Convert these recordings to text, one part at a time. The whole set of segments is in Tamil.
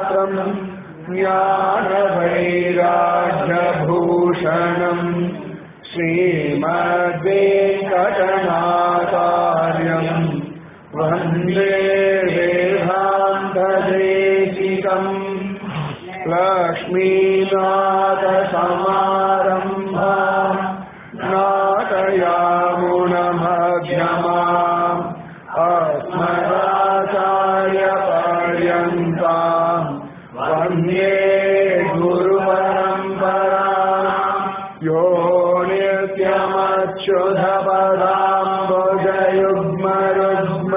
गात्रम् ज्ञानवैराग्यभूषणम् श्रीमद्वेङ्कटनाचार्यम् वन्दे वेदान्तदेशिकम् लक्ष्मीनाथसमारम्भा नाटयामुनमध्यमाम् अस्मदाचार्यपर्यन्ताम् वन्दे गुरुपरम्परा यो नित्यमच्युतपदाम्बुजयुग्मरुग्म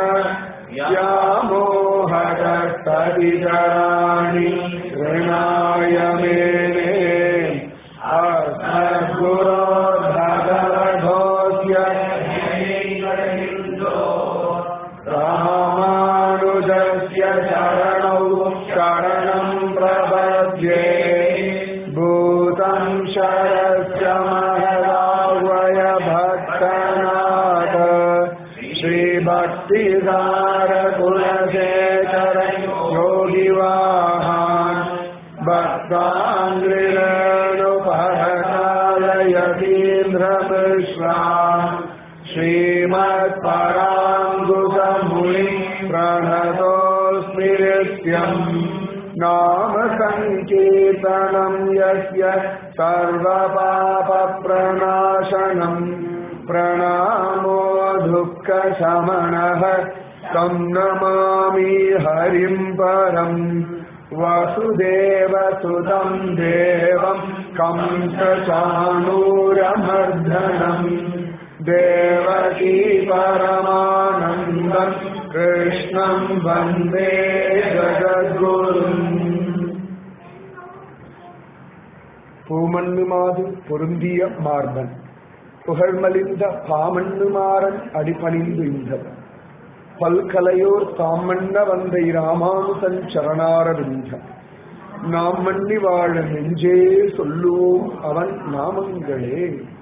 व्यामोहदस्तदितराणि ऋणाय मेने अस्मद्गुरो भगवतोऽस्य रामानुजस्य शरणौ शरणम् प्रपद्ये भूतम् शरस्य महदावय भक्तनाथ श्रीभक्तिदारकुलशेखर योगिवाहान् भक्ताङ्ग्रिरेणुपरकालयतीन्द्रमिश्रान् श्रीमत्पराङ्गुसमुनि प्रणतोऽस्मि नित्यम् नाम सङ्कीर्तनम् यस्य सर्वपापप्रणाशनम् प्रणामो दुःखशमनः तं नमामि हरिम् परम् वसुदेवसुतं देवं कंसचाणूरमर्दनम् देवकी परमानन्दम् कृष्णं वन्दे जगद्गुरुम् பூமண்ணுமாது பொருந்திய மார்பன் புகழ்மலிந்த பாமண்ணுமாறன் அடிபணிந்து இந்தவன் பல்கலையோர் தாமண்ண வந்தை ராமானுசன் சரணாரவிந்தம் நாம் மண்ணி வாழ நெஞ்சே சொல்லுவோம் அவன் நாமங்களே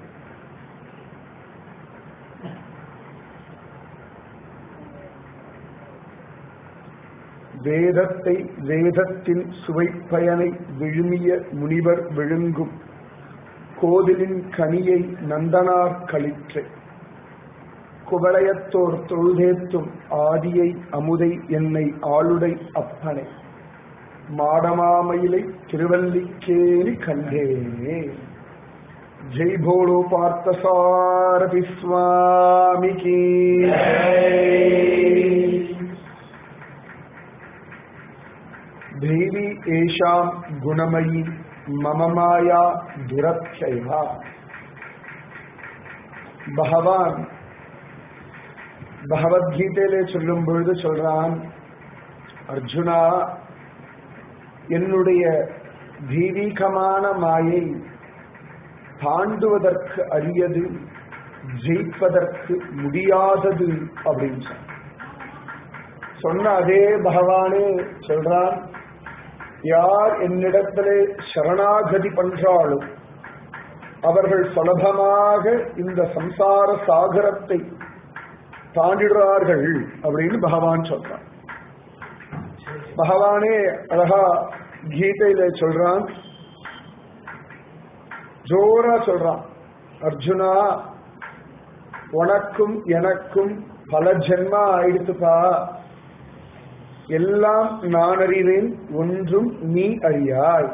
வேதத்தை வேதத்தின் சுவைப்பயனை விழுமிய முனிவர் விழுங்கும் கோதிலின் கனியை நந்தனார் களிற்றை குவளையத்தோர் தொழுதேத்தும் ஆதியை அமுதை என்னை ஆளுடை அப்பனை மாடமாமயிலை திருவல்லிக்கேரி கண்டேனே ஜெய் போலோ பார்த்தசாரதி சுவாமிக்கு தேவி ஏஷாம் குணமயி மம மாயா துரத்யா பகவான் பகவத்கீதையிலே சொல்லும் பொழுது சொல்றான் அர்ஜுனா என்னுடைய தெய்வீகமான மாயை தாண்டுவதற்கு அரியது ஜெயிப்பதற்கு முடியாதது அப்படின்னு சொன்ன சொன்ன அதே பகவானே சொல்றான் யார் என்னிடத்திலே சரணாகதி பண்றாலும் அவர்கள் சுலபமாக இந்த சம்சார சாகரத்தை தாண்டிடுறார்கள் அப்படின்னு பகவான் சொல்றான் பகவானே அழகா கீதையில சொல்றான் ஜோரா சொல்றான் அர்ஜுனா உனக்கும் எனக்கும் பல ஜென்மா ஆயிடுத்துப்பா எல்லாம் நான் அறிவேன் ஒன்றும் நீ அறியாய்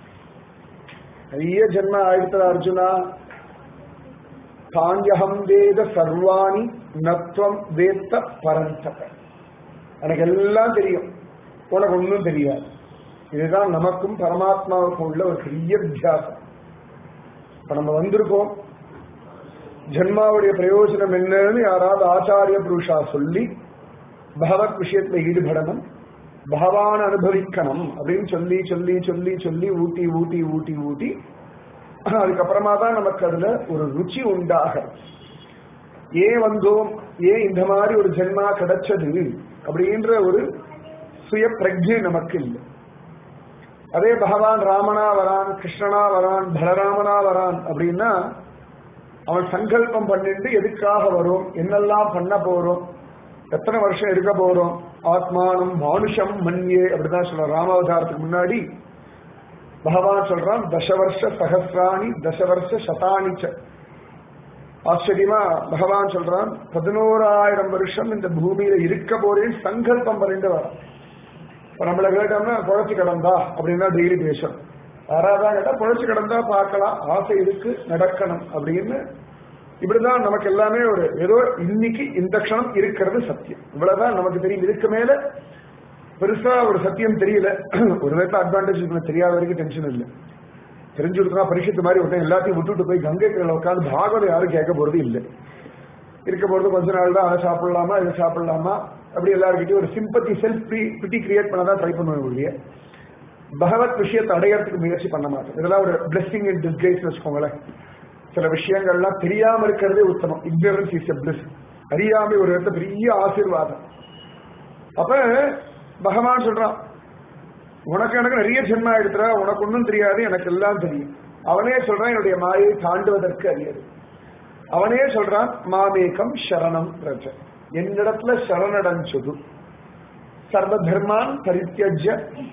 நிறைய ஜென்ம ஆயிடுத்தா அர்ஜுனா தாங்கியகம் வேத சர்வாணி நத்வம் வேத்த பரந்தக எனக்கு எல்லாம் தெரியும் உனக்கு ஒன்றும் தெரியாது இதுதான் நமக்கும் பரமாத்மாவுக்கும் உள்ள ஒரு பெரிய வித்தியாசம் இப்ப நம்ம வந்திருக்கோம் ஜென்மாவுடைய பிரயோஜனம் என்னன்னு யாராவது ஆச்சாரிய புருஷா சொல்லி பகவத் விஷயத்துல ஈடுபடணும் பகவான் அனுபவிக்கணும் அப்படின்னு சொல்லி சொல்லி சொல்லி சொல்லி ஊட்டி ஊட்டி ஊட்டி ஊட்டி அதுக்கப்புறமா தான் நமக்கு அதுல ஒரு ருச்சி உண்டாக ஏன் வந்தோம் ஏன் இந்த மாதிரி ஒரு ஜென்மா கிடைச்சது அப்படின்ற ஒரு சுய பிரஜை நமக்கு இல்லை அதே பகவான் ராமனா வரான் கிருஷ்ணனா வரான் பலராமனா வரான் அப்படின்னா அவன் சங்கல்பம் பண்ணிட்டு எதுக்காக வரும் என்னெல்லாம் பண்ண போறோம் எத்தனை வருஷம் இருக்க போறோம் ஆத்மானம் மானுஷம் மன்யே அப்படிதான் சொல்றான் ராமாவதாரத்துக்கு முன்னாடி பகவான் சொல்றான் தசவர்ஷ சகசிராணி தசவர்ஷ சதானிச்ச ஆச்சரியமா பகவான் சொல்றான் பதினோராயிரம் வருஷம் இந்த பூமியில இருக்க போறேன் சங்கல்பம் பண்ணிட்டு வர இப்ப நம்மள கேட்டோம்னா குழைச்சு கிடந்தா அப்படின்னா டெய்லி பேசும் யாராவது கேட்டா குழைச்சு கிடந்தா பார்க்கலாம் ஆசை இருக்கு நடக்கணும் அப்படின்னு இப்படிதான் நமக்கு எல்லாமே ஒரு ஏதோ இன்னைக்கு இந்த க்ஷணம் இருக்கிறது சத்தியம் இவ்வளவுதான் நமக்கு தெரியும் இதுக்கு மேல பெருசா ஒரு சத்தியம் தெரியல ஒரு விதத்துல அட்வான்டேஜ் தெரியாத வரைக்கும் டென்ஷன் இல்லை தெரிஞ்சு கொடுத்தா பரிசுத்து மாதிரி விட்டேன் எல்லாத்தையும் விட்டுட்டு போய் கங்கை கரையில் உட்காந்து பாகவதம் யாரும் கேட்க போறது இல்லை இருக்க போறது கொஞ்ச நாள் தான் அதை சாப்பிடலாமா இதை சாப்பிடலாமா அப்படி எல்லாருக்கிட்டையும் ஒரு சிம்பத்தி செல்ஃப் பிட்டி கிரியேட் பண்ணதான் ட்ரை பண்ணுவேன் ஒழிய பகவத் விஷயத்தை அடையறதுக்கு முயற்சி பண்ண மாட்டேன் இதெல்லாம் ஒரு பிளெஸிங் இன் டிஸ்கிரேஸ் வச்சுக்கோங்களேன் சில விஷயங்கள்லாம் தெரியாம இருக்கிறதே உத்தமம் இக்னரன்ஸ் இஸ் எ பிளஸ் அறியாமை ஒரு இடத்த பெரிய ஆசீர்வாதம் அப்ப பகவான் சொல்றான் உனக்கு எனக்கு நிறைய ஜென்மம் ஆயிடுத்துறா உனக்கு ஒன்றும் தெரியாது எனக்கு எல்லாம் தெரியும் அவனே சொல்றான் என்னுடைய மாயை தாண்டுவதற்கு அறியது அவனே சொல்றான் மாமேகம் சரணம் ரஜ என்னிடத்துல சரணடைஞ்சது சர்வ தர்மான் பரித்தியஜ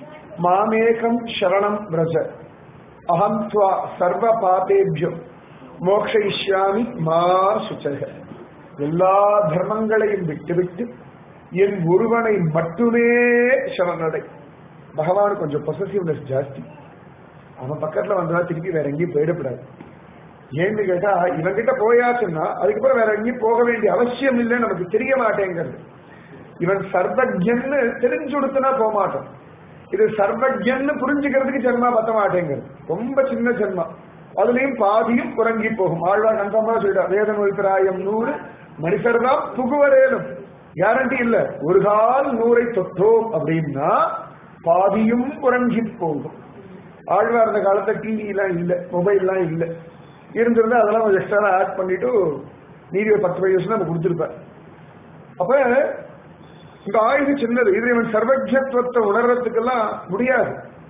மாமேகம் சரணம் ரஜ அகம் துவா சர்வ பாபேபியம் மோக்ஷயிஷ்யாமி மா சுச்சக எல்லா தர்மங்களையும் விட்டுவிட்டு என் ஒருவனை மட்டுமே சரணடை பகவான் கொஞ்சம் பொசசிவ்னஸ் ஜாஸ்தி அவன் பக்கத்துல வந்தா திருப்பி வேற எங்கேயும் போயிடக்கூடாது ஏன்னு கேட்டா இவன்கிட்ட போயாச்சுன்னா அதுக்கப்புறம் வேற எங்கேயும் போக வேண்டிய அவசியம் இல்லைன்னு நமக்கு தெரிய மாட்டேங்கிறது இவன் சர்வஜன்னு தெரிஞ்சு கொடுத்தனா போக மாட்டோம் இது சர்வஜன்னு புரிஞ்சுக்கிறதுக்கு ஜென்மா பத்த மாட்டேங்கிறது ரொம்ப சின்ன ஜென்மா அதுலயும் பாதியும் குறங்கி போகும் ஆழ்வார் கன்ஃபார்மா சொல்லிட்டா வேதம் ஒழிப்பிராயம் நூறு மனுஷர் தான் புகுவரேனும் கேரண்டி இல்ல ஒரு கால் நூறை தொட்டோம் அப்படின்னா பாதியும் குறங்கி போகும் ஆழ்வார் அந்த காலத்துல டிவி எல்லாம் இல்ல மொபைல் எல்லாம் இல்ல இருந்திருந்தா அதெல்லாம் கொஞ்சம் எக்ஸ்ட்ரா ஆட் பண்ணிட்டு நீதி ஒரு பத்து வயசு நம்ம கொடுத்துருப்பேன் அப்ப இந்த ஆயுது சின்னது இது இவன் சர்வஜத்துவத்தை உணர்றதுக்கெல்லாம் முடியாது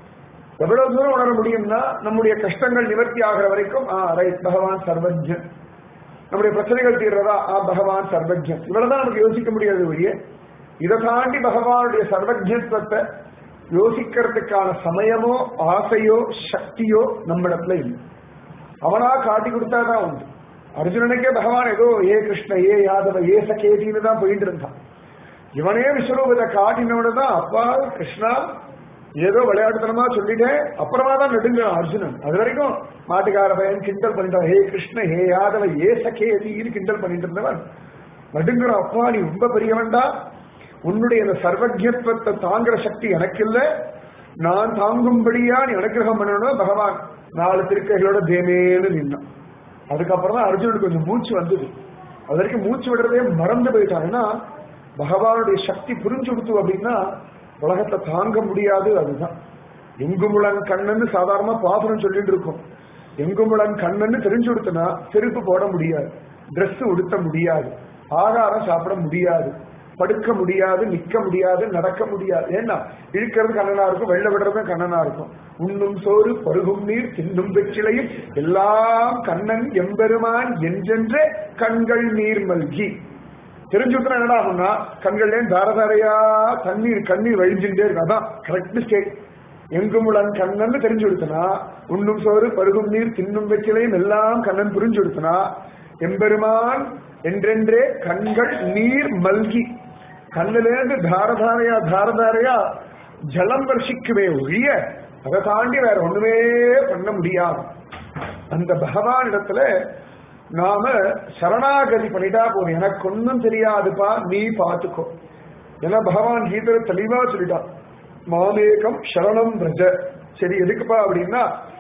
எவ்வளவு தூரம் உணர முடியும்னா நம்முடைய கஷ்டங்கள் நிவர்த்தி ஆகிற வரைக்கும் ஆ ரைட் பகவான் சர்வஜன் நம்முடைய பிரச்சனைகள் தீர்றதா ஆ பகவான் சர்வஜன் இவ்வளவுதான் நமக்கு யோசிக்க முடியாது ஒழிய இதை தாண்டி பகவானுடைய சர்வஜத்துவத்தை யோசிக்கிறதுக்கான சமயமோ ஆசையோ சக்தியோ நம்மிடத்துல இல்லை அவனா காட்டி கொடுத்தாதான் உண்டு அர்ஜுனனுக்கே பகவான் ஏதோ ஏ கிருஷ்ண ஏ யாதவ ஏ சகேதின்னு தான் போயிட்டு இருந்தான் இவனே விஸ்வரூபத்தை காட்டினவன தான் அப்பா கிருஷ்ணா ஏதோ விளையாட்டுத்தனமா சொல்லிட்டேன் அப்புறமா தான் நெடுங்கிறான் அர்ஜுனன் அது வரைக்கும் மாட்டுக்கார பையன் கிண்டல் பண்ணிட்டான் ஹே கிருஷ்ண ஹே யாதவ ஏ சகேதின்னு கிண்டல் பண்ணிட்டு இருந்தவன் நடுங்குறான் அப்பா நீ ரொம்ப பெரியவன்டா உன்னுடைய இந்த சர்வஜத்துவத்தை தாங்குற சக்தி எனக்கு இல்ல நான் தாங்கும்படியா நீ அனுகிரகம் பண்ணணும் பகவான் நாலு திருக்கைகளோட தேமேன்னு நின்னான் அதுக்கப்புறம் தான் அர்ஜுனனுக்கு கொஞ்சம் மூச்சு வந்தது அது வரைக்கும் மூச்சு விடுறதே மறந்து போயிட்டான் ஏன்னா பகவானுடைய சக்தி புரிஞ்சு கொடுத்து அப்படின்னா உலகத்தை தாங்க முடியாது அதுதான் எங்குமுளன் கண்ணன்னு சாதாரணமா பாசுரம் சொல்லிட்டு இருக்கும் எங்குமுளன் கண்ணன்னு தெரிஞ்சு கொடுத்தனா செருப்பு போட முடியாது Dress உடுத்த முடியாது ஆகாரம் சாப்பிட முடியாது படுக்க முடியாது நிக்க முடியாது நடக்க முடியாது ஏன்னா இழுக்கிறது கண்ணனா இருக்கும் வெள்ள விடுறதும் கண்ணனா இருக்கும் உண்ணும் சோறு பருகும் நீர் தின்னும் வெற்றிலையும் எல்லாம் கண்ணன் எம்பெருமான் என்றென்றே கண்கள் நீர் மல்கி தெரிஞ்சுட்டா என்னடா ஆகும்னா கண்கள்ல தாரதாரையா தண்ணீர் கண்ணீர் வழிஞ்சுட்டே இருக்கு அதான் கரெக்ட் ஸ்டேட் எங்குமுளன் கண்ணன் தெரிஞ்சு கொடுத்தனா உண்ணும் சோறு பருகும் நீர் தின்னும் வெற்றிலையும் எல்லாம் கண்ணன் புரிஞ்சு கொடுத்தனா எம்பெருமான் என்றென்றே கண்கள் நீர் மல்கி கண்ணிலேருந்து தாரதாரையா தாரதாரையா ஜலம் வர்ஷிக்குமே ஒழிய அதை தாண்டி வேற ஒண்ணுமே பண்ண முடியாது அந்த பகவான் இடத்துல நாம சரணாகதி பண்ணிட்டா போதும் எனக்கு ஒன்னும் தெரியாதுப்பா நீ பாத்துக்கோ ஏன்னா பகவான் கீதை தெளிவா சொல்லிட்டான் மாமேகம் சரணம் பிரஜ சரி எதுக்குப்பா அப்படின்னா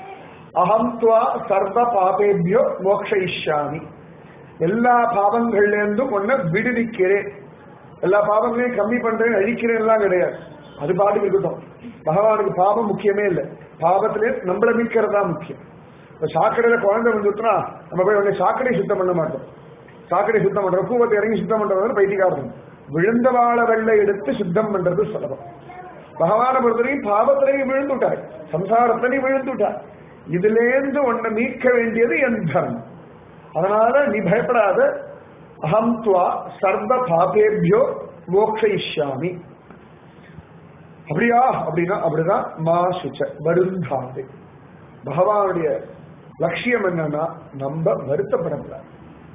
அகம் துவா சர்வ பாபேபியோ மோக்ஷயிஷ்யாமி எல்லா பாவங்கள்ல இருந்தும் உன்னை விடுவிக்கிறேன் எல்லா பாவங்களையும் கம்மி பண்றேன் அழிக்கிறேன் எல்லாம் கிடையாது அது பாட்டுக்கு இருக்கட்டும் பகவானுக்கு பாவம் முக்கியமே இல்லை பாவத்திலே நம்மள மீட்கிறது தான் முக்கியம் இப்ப சாக்கடையில குழந்தை வந்துட்டுனா நம்ம போய் உடனே சாக்கடை சுத்தம் பண்ண மாட்டோம் சாக்கடை சுத்தம் பண்றோம் கூவத்தை இறங்கி சுத்தம் பண்றது பைத்தியக்காரன் விழுந்த வாழ வெள்ளை எடுத்து சுத்தம் பண்றது சுலபம் பகவான பொறுத்தவரையும் பாவத்திலையும் விழுந்து விட்டார் சம்சாரத்திலையும் விழுந்து விட்டார் இதுலேருந்து உன்னை மீட்க வேண்டியது என் தர்மம் அதனால நீ பயப்படாத அகம் துவா சர்வ பாபேபியோ மோக்ஷயிஷ்யாமி அப்படியா அப்படின்னா அப்படிதான் மா சுச்ச வருந்தாது பகவானுடைய லட்சியம் என்னன்னா நம்ம வருத்தப்படக்கூடாது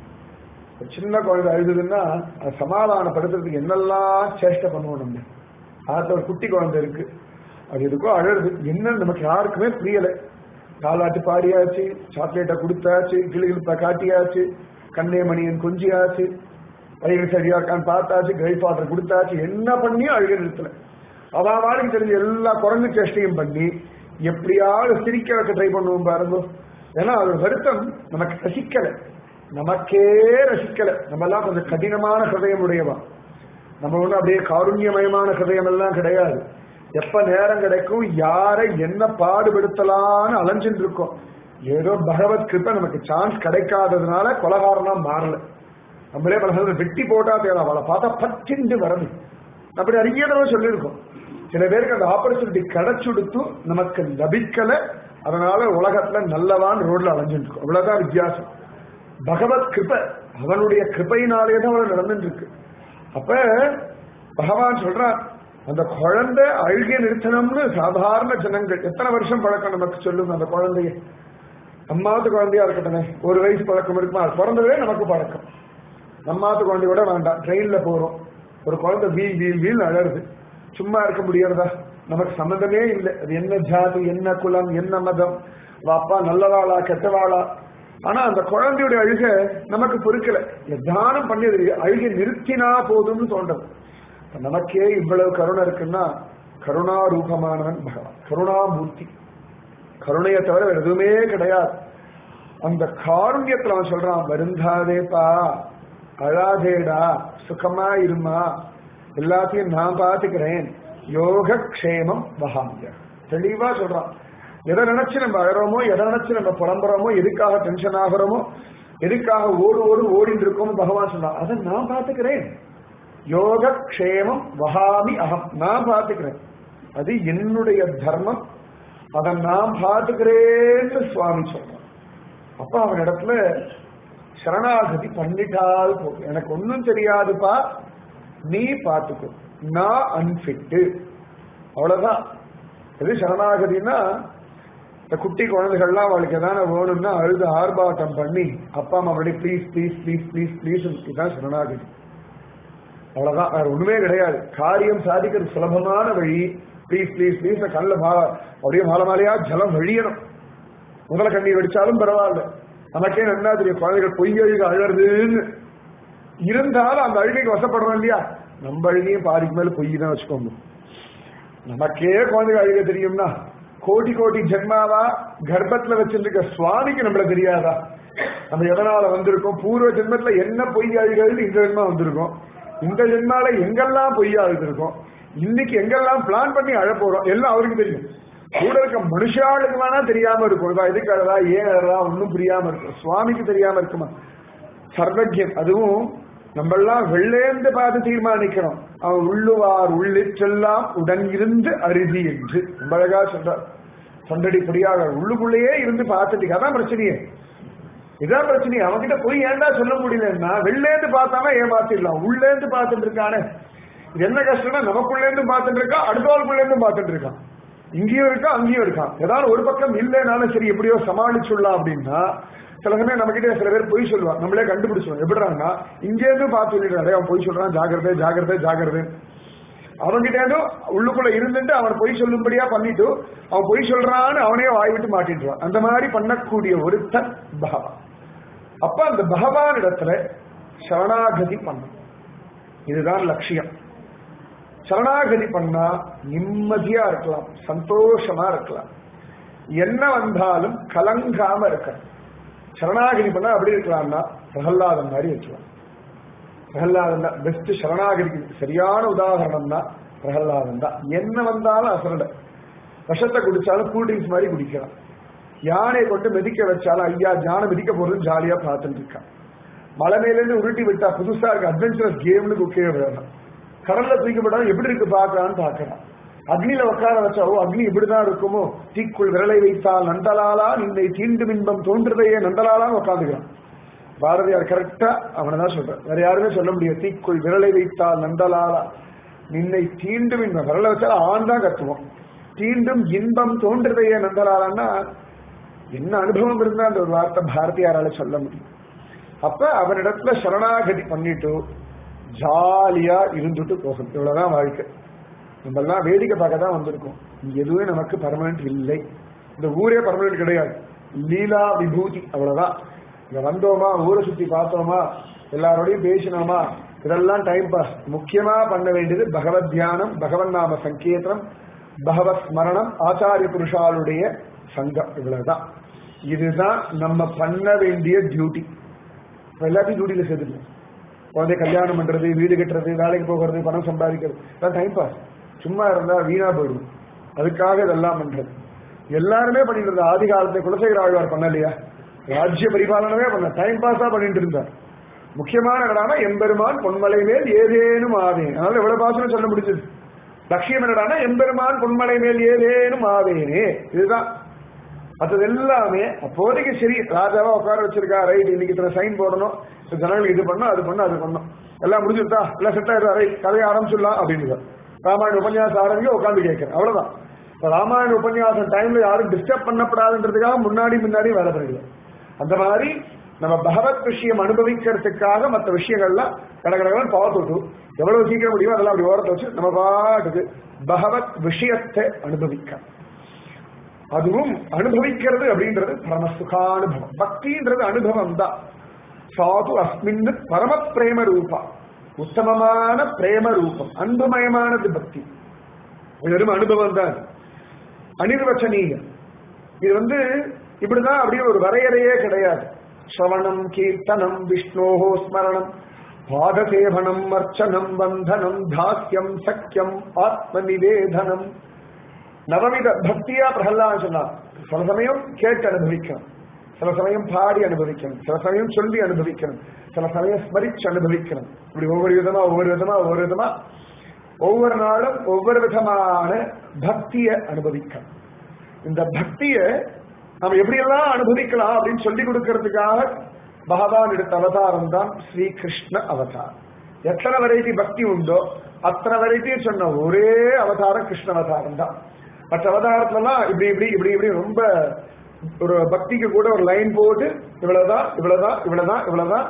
ஒரு சின்ன குழந்தை அழுதுன்னா அதை சமாதானப்படுத்துறதுக்கு என்னெல்லாம் சேஷ்டை பண்ணுவோம் நம்ம ஆத்துல ஒரு குட்டி குழந்தை இருக்கு அது எதுக்கோ அழகுது என்னன்னு நமக்கு யாருக்குமே புரியல தாலாட்டு பாடியாச்சு சாக்லேட்டை கொடுத்தாச்சு கிளிகிழப்ப காட்டியாச்சு கண்ணே மணியன் கொஞ்சியாச்சு வயிறு சரியா இருக்கான்னு பார்த்தாச்சு கிரைப் வாட்டர் கொடுத்தாச்சு என்ன பண்ணியும் அழுக நிறுத்தல அவன் வாழைக்கு தெரிஞ்ச எல்லா குரங்கு சேஷ்டையும் பண்ணி எப்படியாவது சிரிக்க வைக்க ட்ரை பண்ணுவோம் பாருங்க ஏன்னா அது வருத்தம் நமக்கு ரசிக்கல நமக்கே ரசிக்கல நம்ம எல்லாம் கொஞ்சம் கடினமான ஹிருதயம் உடையவா நம்ம ஒண்ணு அப்படியே காருண்யமயமான ஹிருதயம் எல்லாம் கிடையாது எப்ப நேரம் கிடைக்கும் யாரை என்ன பாடுபடுத்தலான்னு அலைஞ்சுட்டு இருக்கோம் ஏதோ பகவத் கிருப்பை நமக்கு சான்ஸ் கிடைக்காததுனால கொலகாரனா மாறல நம்மளே பல சமயம் வெட்டி போட்டா தேவை அவளை பார்த்தா பச்சிண்டு வரணும் அப்படி நிறைய தடவை சொல்லியிருக்கோம் சில பேருக்கு அந்த ஆப்பர்ச்சுனிட்டி கிடைச்சுடுத்து நமக்கு லபிக்கல அதனால உலகத்துல நல்லவான் ரோட்ல அலைஞ்சுட்டு இருக்கோம் அவ்வளவுதான் வித்தியாசம் பகவத் கிருபை அவனுடைய கிருபையினாலே தான் அவள் நடந்துட்டு இருக்கு அப்ப பகவான் சொல்றான் அந்த குழந்தை அழுகிய நிறுத்தணும்னு சாதாரண ஜனங்கள் எத்தனை வருஷம் பழக்கம் நமக்கு சொல்லுங்க அந்த குழந்தைய அம்மாவது குழந்தையா இருக்கட்டுமே ஒரு வயசு பழக்கம் இருக்குமா அது பிறந்ததே நமக்கு பழக்கம் நம்மாத்து குழந்தை கூட வேண்டாம் ட்ரெயின்ல போறோம் ஒரு குழந்தை வீல் வீல் வீல் அழகுது சும்மா இருக்க முடியறதா நமக்கு சம்மந்தமே இல்லை அது என்ன ஜாதி என்ன குலம் என்ன மதம் அவ அப்பா நல்லவாளா கெட்டவாளா ஆனா அந்த குழந்தையுடைய அழுக நமக்கு பொறுக்கல எதானம் பண்ணி அது அழுகை நிறுத்தினா போதும்னு தோன்றது இப்ப நமக்கே இவ்வளவு கருணை இருக்குன்னா கருணா ரூபமானவன் பகவான் கருணாமூர்த்தி கருணையை தவிர வேற எதுவுமே கிடையாது அந்த காருண்யத்துல அவன் சொல்றான் வருந்தாதேப்பா அழாதேடா சுகமா இருமா எல்லாத்தையும் நான் பாத்துக்கிறேன் யோக க்ஷேமம் வகாமிய தெளிவா சொல்றான் எதை நினைச்சு நம்ம அழறோமோ எதை நினைச்சு நம்ம புலம்புறோமோ எதுக்காக டென்ஷன் ஆகிறோமோ எதுக்காக ஓடு ஓடு ஓடிட்டு இருக்கோமோ பகவான் சொல்றான் அதை நான் பாத்துக்கிறேன் யோக க்ஷேமம் வகாமி அகம் நான் பாத்துக்கிறேன் அது என்னுடைய தர்மம் அதை நான் பாத்துக்கிறேன்னு சுவாமி சொல்றான் அப்ப அவன் இடத்துல சரணாகதி பண்ணிட்டால் போதும் எனக்கு ஒன்னும் தெரியாதுப்பா நீ பாத்துக்கோ நான் அன்பிட்டு அவ்வளவுதான் இது சரணாகதினா இந்த குட்டி குழந்தைகள்லாம் அவளுக்கு எதான வேணும்னா அழுது ஆர்ப்பாட்டம் பண்ணி அப்பா அம்மா அப்படி please please please please please இதுதான் சரணாகதி அவ்வளவுதான் வேற ஒண்ணுமே கிடையாது காரியம் சாதிக்கிறது சுலபமான வழி ப்ளீஸ் ப்ளீஸ் ப்ளீஸ் கல்ல மாலை அப்படியே மாலை மாலையா ஜலம் வழியணும் முதல்ல கண்ணீர் வெடிச்சாலும் பரவாயில்ல நமக்கே நல்லா தெரியும் குழந்தைகள் பொய் அழுக அழறதுன்னு இருந்தாலும் அந்த அழுகைக்கு வசப்படுறோம் இல்லையா நம்ம அழுகையும் பாதிக்கு மேல பொய் தான் வச்சுக்கோங்க நமக்கே குழந்தைகள் அழுக தெரியும்னா கோடி கோடி ஜென்மாவா கர்ப்பத்துல வச்சிருக்க சுவாமிக்கு நம்மள தெரியாதா நம்ம எதனால வந்திருக்கோம் பூர்வ ஜென்மத்துல என்ன பொய் அழுகிறது இந்த ஜென்மா வந்திருக்கோம் இந்த ஜென்மால எங்கெல்லாம் பொய்யா அழுதுருக்கோம் இன்னைக்கு எங்கெல்லாம் பிளான் பண்ணி அழ போறோம் எல்லாம் அவருக்கு தெரியும் கூட இருக்க மனுஷாளுக்கு வேணா தெரியாம இருக்கும் இதா எதுக்கு அழதா ஏன் அழதா ஒன்னும் புரியாம இருக்கும் சுவாமிக்கு தெரியாம இருக்குமா சர்வஜன் அதுவும் நம்ம எல்லாம் வெள்ளேந்து பார்த்து தீர்மானிக்கணும் அவன் உள்ளுவார் உள்ளிற்றெல்லாம் உடன் இருந்து அருதி என்று ரொம்ப அழகா சொல்றார் தொண்டடி பொடியாக உள்ளுக்குள்ளேயே இருந்து பார்த்துட்டு அதான் பிரச்சனையே இதான் பிரச்சனை அவன்கிட்ட போய் ஏன்டா சொல்ல முடியலன்னா வெளிலேந்து பார்த்தானா ஏமாத்திடலாம் உள்ளேந்து பார்த்துட்டு இருக்கானே இது என்ன கஷ்டம்னா நமக்குள்ளேந்து பார்த்துட்டு இருக்கான் அடுத்தவளுக்குள்ளே இருந்து பார்த்துட்டு இருக்கான் இங்கேயும் இருக்கா அங்கேயும் இருக்கான் ஏதாவது ஒரு பக்கம் இல்லைனாலும் சரி எப்படியோ சமாளிச்சுடலாம் அப்படின்னா சில சமயம் நம்ம கிட்ட சில பேர் பொய் சொல்லுவான் நம்மளே கண்டுபிடிச்சோம் எப்படிறாங்கன்னா இங்கே இருந்து பார்த்து சொல்லிடுறான் அவன் பொய் சொல்றான் ஜாகிரதை ஜாகிரதை ஜாகிரதை அவன்கிட்ட உள்ளுக்குள்ள இருந்துட்டு அவன் பொய் சொல்லும்படியா பண்ணிட்டு அவன் பொய் சொல்றான்னு அவனே வாய் விட்டு மாட்டிடுவான் அந்த மாதிரி பண்ணக்கூடிய ஒருத்தன் பகவான் அப்ப அந்த பகவான் இடத்துல சரணாகதி பண்ணும் இதுதான் லட்சியம் சரணாகதி பண்ணா நிம்மதியா இருக்கலாம் சந்தோஷமா இருக்கலாம் என்ன வந்தாலும் கலங்காம இருக்க சரணாகதி பண்ணா அப்படி இருக்கலாம்னா பிரகல்லாதன் மாதிரி இருக்கலாம் பிரகல்லாதன் தான் பெஸ்ட் சரணாகதிக்கு சரியான உதாரணம் தான் பிரகல்லாதன் தான் என்ன வந்தாலும் அசரல விஷத்தை குடிச்சாலும் கூல்ட்ரிங்க்ஸ் மாதிரி குடிக்கலாம் யானை கொண்டு மிதிக்க வச்சாலும் ஐயா யானை மிதிக்க போறது ஜாலியா பார்த்துட்டு இருக்கான் மலை மேலேருந்து உருட்டி விட்டா புதுசா இருக்கு அட்வென்ச்சரஸ் கேம்னு கீழே விடணும் கடல்ல தூக்கப்பட்டாலும் எப்படி இருக்கு பார்க்கலான்னு பார்க்கலாம் அக்னியில உட்கார வச்சாவோ அக்னி இப்படிதான் இருக்குமோ தீக்குள் விரலை வைத்தால் நண்டலாலா நின்னை தீண்டும் இன்பம் தோன்றுதையே நண்டலாலான்னு உட்காந்துக்கிறான் பாரதியார் கரெக்டா அவனை தான் சொல்றான் வேற யாருமே சொல்ல முடியாது தீக்குள் விரலை வைத்தால் நண்டலாலா நின்னை தீண்டும் இன்பம் விரல வச்சா ஆண் தான் கத்துவோம் தீண்டும் இன்பம் தோன்றுதையே நந்தலாலன்னா என்ன அனுபவம் இருந்தா அந்த ஒரு வார்த்தை பாரதியாரால சொல்ல முடியும் அப்ப அவனிடத்துல சரணாகதி பண்ணிட்டு ஜாலியா இருந்துட்டு போகும் இவ்வளவுதான் வாழ்க்கை நம்ம எல்லாம் வேடிக்கை பார்க்க தான் வந்திருக்கோம் இங்க எதுவுமே நமக்கு பர்மனன்ட் இல்லை இந்த ஊரே பர்மனன்ட் கிடையாது லீலா விபூதி அவ்வளவுதான் இங்க வந்தோமா ஊரை சுத்தி பார்த்தோமா எல்லாரோடையும் பேசினோமா இதெல்லாம் டைம் பாஸ் முக்கியமா பண்ண வேண்டியது பகவத் தியானம் பகவன் நாம சங்கீர்த்தனம் பகவத் ஸ்மரணம் ஆச்சாரிய புருஷாளுடைய சங்கம் இவ்வளவுதான் இதுதான் நம்ம பண்ண வேண்டிய டியூட்டி எல்லாத்தையும் டியூட்டியில சேர்த்துக்கணும் குழந்தை கல்யாணம் பண்றது வீடு கட்டுறது வேலைக்கு போகிறது பணம் சம்பாதிக்கிறது இதெல்லாம் டைம் பாஸ் சும்மா இருந்தா வீணா போயிடும் அதுக்காக இதெல்லாம் பண்றது எல்லாருமே பண்ணிட்டு இருந்தா ஆதி காலத்துல குலசேகர ஆழ்வார் பண்ணலையா ராஜ்ய பரிபாலனமே பண்ண டைம் பாஸா பண்ணிட்டு இருந்தார் முக்கியமான என்னடானா எம்பெருமான் பொன்மலை மேல் ஏதேனும் ஆவேன் அதனால எவ்வளவு பாசனம் சொல்ல முடிஞ்சது லட்சியம் என்னடானா எம்பெருமான் பொன்மலை மேல் ஏதேனும் ஆவேனே இதுதான் மற்றது எல்லாமே அப்போதைக்கு சரி ராஜாவா உட்கார வச்சிருக்கா ரைட் இன்னைக்கு இத்தனை சைன் போடணும் ஜனங்களுக்கு இது பண்ணும் அது பண்ணும் அது பண்ணும் எல்லாம் முடிஞ்சுட்டா எல்லாம் செட் ஆயிடுறா ரைட் கதையை ஆரம்பிச்சிடலாம் அப்படின்னு ராமாயண உபன்யாசம் ஆரம்பிக்க உட்காந்து கேட்கிறேன் அவ்வளவுதான் இப்ப ராமாயண உபன்யாசம் டைம்ல யாரும் டிஸ்டர்ப் பண்ணப்படாதுன்றதுக்காக முன்னாடி முன்னாடி வேலை பண்ணல அந்த மாதிரி நம்ம பகவத் விஷயம் அனுபவிக்கிறதுக்காக மற்ற விஷயங்கள்லாம் கடகடகன்னு பார்த்துட்டு எவ்வளவு சீக்கிரம் முடியுமோ அதெல்லாம் அப்படி ஓரத்தை வச்சு நம்ம பாட்டுக்கு பகவத் விஷயத்தை அனுபவிக்க அதுவும் அனுபவிக்கிறது அப்படின்றது பரம சுகானுபவம் பக்தின்றது அனுபவம் தான் சாது அஸ்மின் பரம பிரேம ரூபா உத்தமமான பிரேம ரூபம் அன்புமயமானது பக்தி இது வெறும் அனுபவம் தான் அனிர்வச்சனீயம் இது வந்து இப்படிதான் அப்படியே ஒரு வரையறையே கிடையாது ஸ்ரவணம் கீர்த்தனம் விஷ்ணோஹோ ஸ்மரணம் பாதசேவனம் அர்ச்சனம் பந்தனம் தாஸ்யம் சக்கியம் ஆத்ம நிவேதனம் நவவித பக்தியா பிரகலான்னு சொன்னார் சில சமயம் கேட்டு அனுபவிக்கணும் சில சமயம் பாடி அனுபவிக்கணும் சில சமயம் சொல்லி அனுபவிக்கணும் சில சமயம் ஸ்மரிச்சு அனுபவிக்கணும் இப்படி ஒவ்வொரு விதமா ஒவ்வொரு விதமா ஒவ்வொரு விதமா ஒவ்வொரு நாளும் ஒவ்வொரு விதமான பக்தியை அனுபவிக்கணும் இந்த பக்தியை நம்ம எப்படியெல்லாம் அனுபவிக்கலாம் அப்படின்னு சொல்லி கொடுக்கறதுக்காக பகவான் எடுத்த அவதாரம் தான் ஸ்ரீ கிருஷ்ண அவதாரம் எத்தனை வெரைட்டி பக்தி உண்டோ அத்தனை வெரைட்டி சொன்ன ஒரே அவதாரம் கிருஷ்ண அவதாரம் தான் மற்ற அவதாரத்துலலாம் இப்படி இப்படி இப்படி இப்படி ரொம்ப ஒரு பக்திக்கு கூட ஒரு லைன் போட்டு இவ்வளவுதான் இவ்வளவுதான் இவ்வளவுதான் இவ்வளவுதான்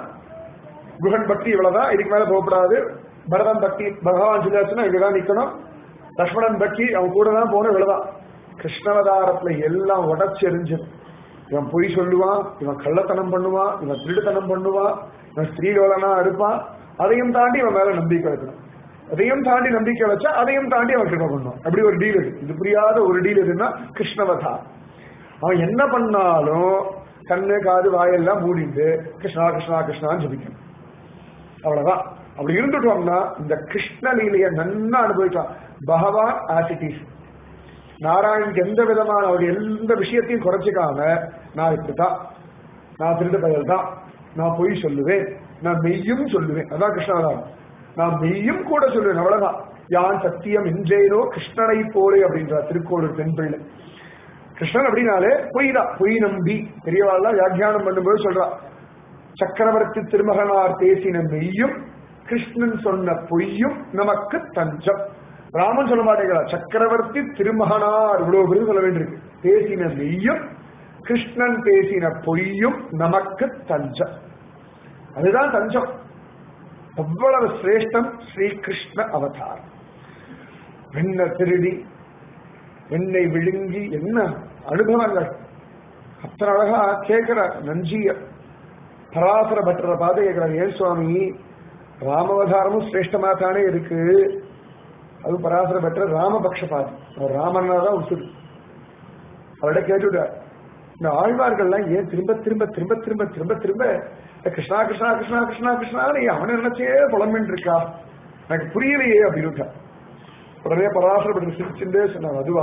குஹன் பக்தி இவ்வளவுதான் இதுக்கு மேல போகக்கூடாது பரதன் பக்தி பகவான் சொல்லியாச்சுன்னா இங்கதான் நிக்கணும் லக்ஷ்மணன் பக்தி அவன் கூட தான் போகணும் இவ்வளவுதான் கிருஷ்ணவதாரத்துல எல்லாம் உடச்சு எரிஞ்சது இவன் பொய் சொல்லுவான் இவன் கள்ளத்தனம் பண்ணுவான் இவன் திருடுத்தனம் பண்ணுவான் இவன் ஸ்ரீலோலனா இருப்பான் அதையும் தாண்டி இவன் மேல நம்பிக்கை வைக்கணும் அதையும் தாண்டி நம்பிக்கை வச்சா அதையும் தாண்டி அவன் கிருப பண்ணுவான் அப்படி ஒரு டீல் இருக்கு இது புரியாத ஒரு டீல் எதுன்னா கிருஷ்ணவதா அவன் என்ன பண்ணாலும் கண்ணு காது வாயெல்லாம் மூடிட்டு கிருஷ்ணா கிருஷ்ணா கிருஷ்ணான்னு ஜபிக்கணும் அவ்வளவுதான் அப்படி இருந்துட்டோம்னா இந்த கிருஷ்ண லீலையை நன்னா அனுபவிக்கலாம் பகவான் ஆசிட்டிஸ் நாராயணுக்கு எந்த விதமான அவருடைய எந்த விஷயத்தையும் குறைச்சிக்காம நான் இப்படிதான் நான் திருடு பயல் தான் நான் பொய் சொல்லுவேன் நான் மெய்யும் சொல்லுவேன் அதான் கிருஷ்ணாவதாரம் நான் மெய்யும் கூட சொல்லுவேன் அவ்வளவுதான் யான் சத்தியம் இன்றேனோ கிருஷ்ணனை போலே அப்படின்றார் திருக்கோளூர் பெண் பிள்ளை கிருஷ்ணன் அப்படின்னாலே பொய் தான் பொய் நம்பி பெரியவாள்லாம் வியாக்கியானம் பண்ணும்போது சொல்றா சக்கரவர்த்தி திருமகனார் பேசின மெய்யும் கிருஷ்ணன் சொன்ன பொய்யும் நமக்கு தஞ்சம் ராமன் சொல்ல மாட்டேங்கிறா சக்கரவர்த்தி திருமகனார் இவ்வளவு பேரும் சொல்ல வேண்டியிருக்கு பேசின மெய்யும் கிருஷ்ணன் பேசின பொய்யும் நமக்கு தஞ்சம் அதுதான் தஞ்சம் அவ்வளவு சிரேஷ்டம் ஸ்ரீகிருஷ்ண அவதாரம் வெண்ண திருடி என்னை விழுங்கி என்ன அனுபவங்கள் அத்தனை அழகா கேட்கிற நஞ்சிய பராசர பட்டரை பார்த்து கேட்கிறார் ஏன் சுவாமி ராமவதாரமும் சிரேஷ்டமா தானே இருக்கு அது பராசர பட்டர் ராமபக்ஷபாதி அவர் ராமன்னா தான் உசுறு அவர்கிட்ட கேட்டுட்டார் இந்த ஆழ்வார்கள்லாம் ஏன் திரும்ப திரும்ப திரும்ப திரும்ப திரும்ப திரும்ப இந்த கிருஷ்ணா கிருஷ்ணா கிருஷ்ணா கிருஷ்ணா கிருஷ்ணான்னு அவனை நினைச்சே புலம்பின்னு இருக்கா எனக்கு புரியலையே அப்படின்னு உடனே பராசரப்பட்டு சிரிச்சுட்டே சொன்னார் அதுவா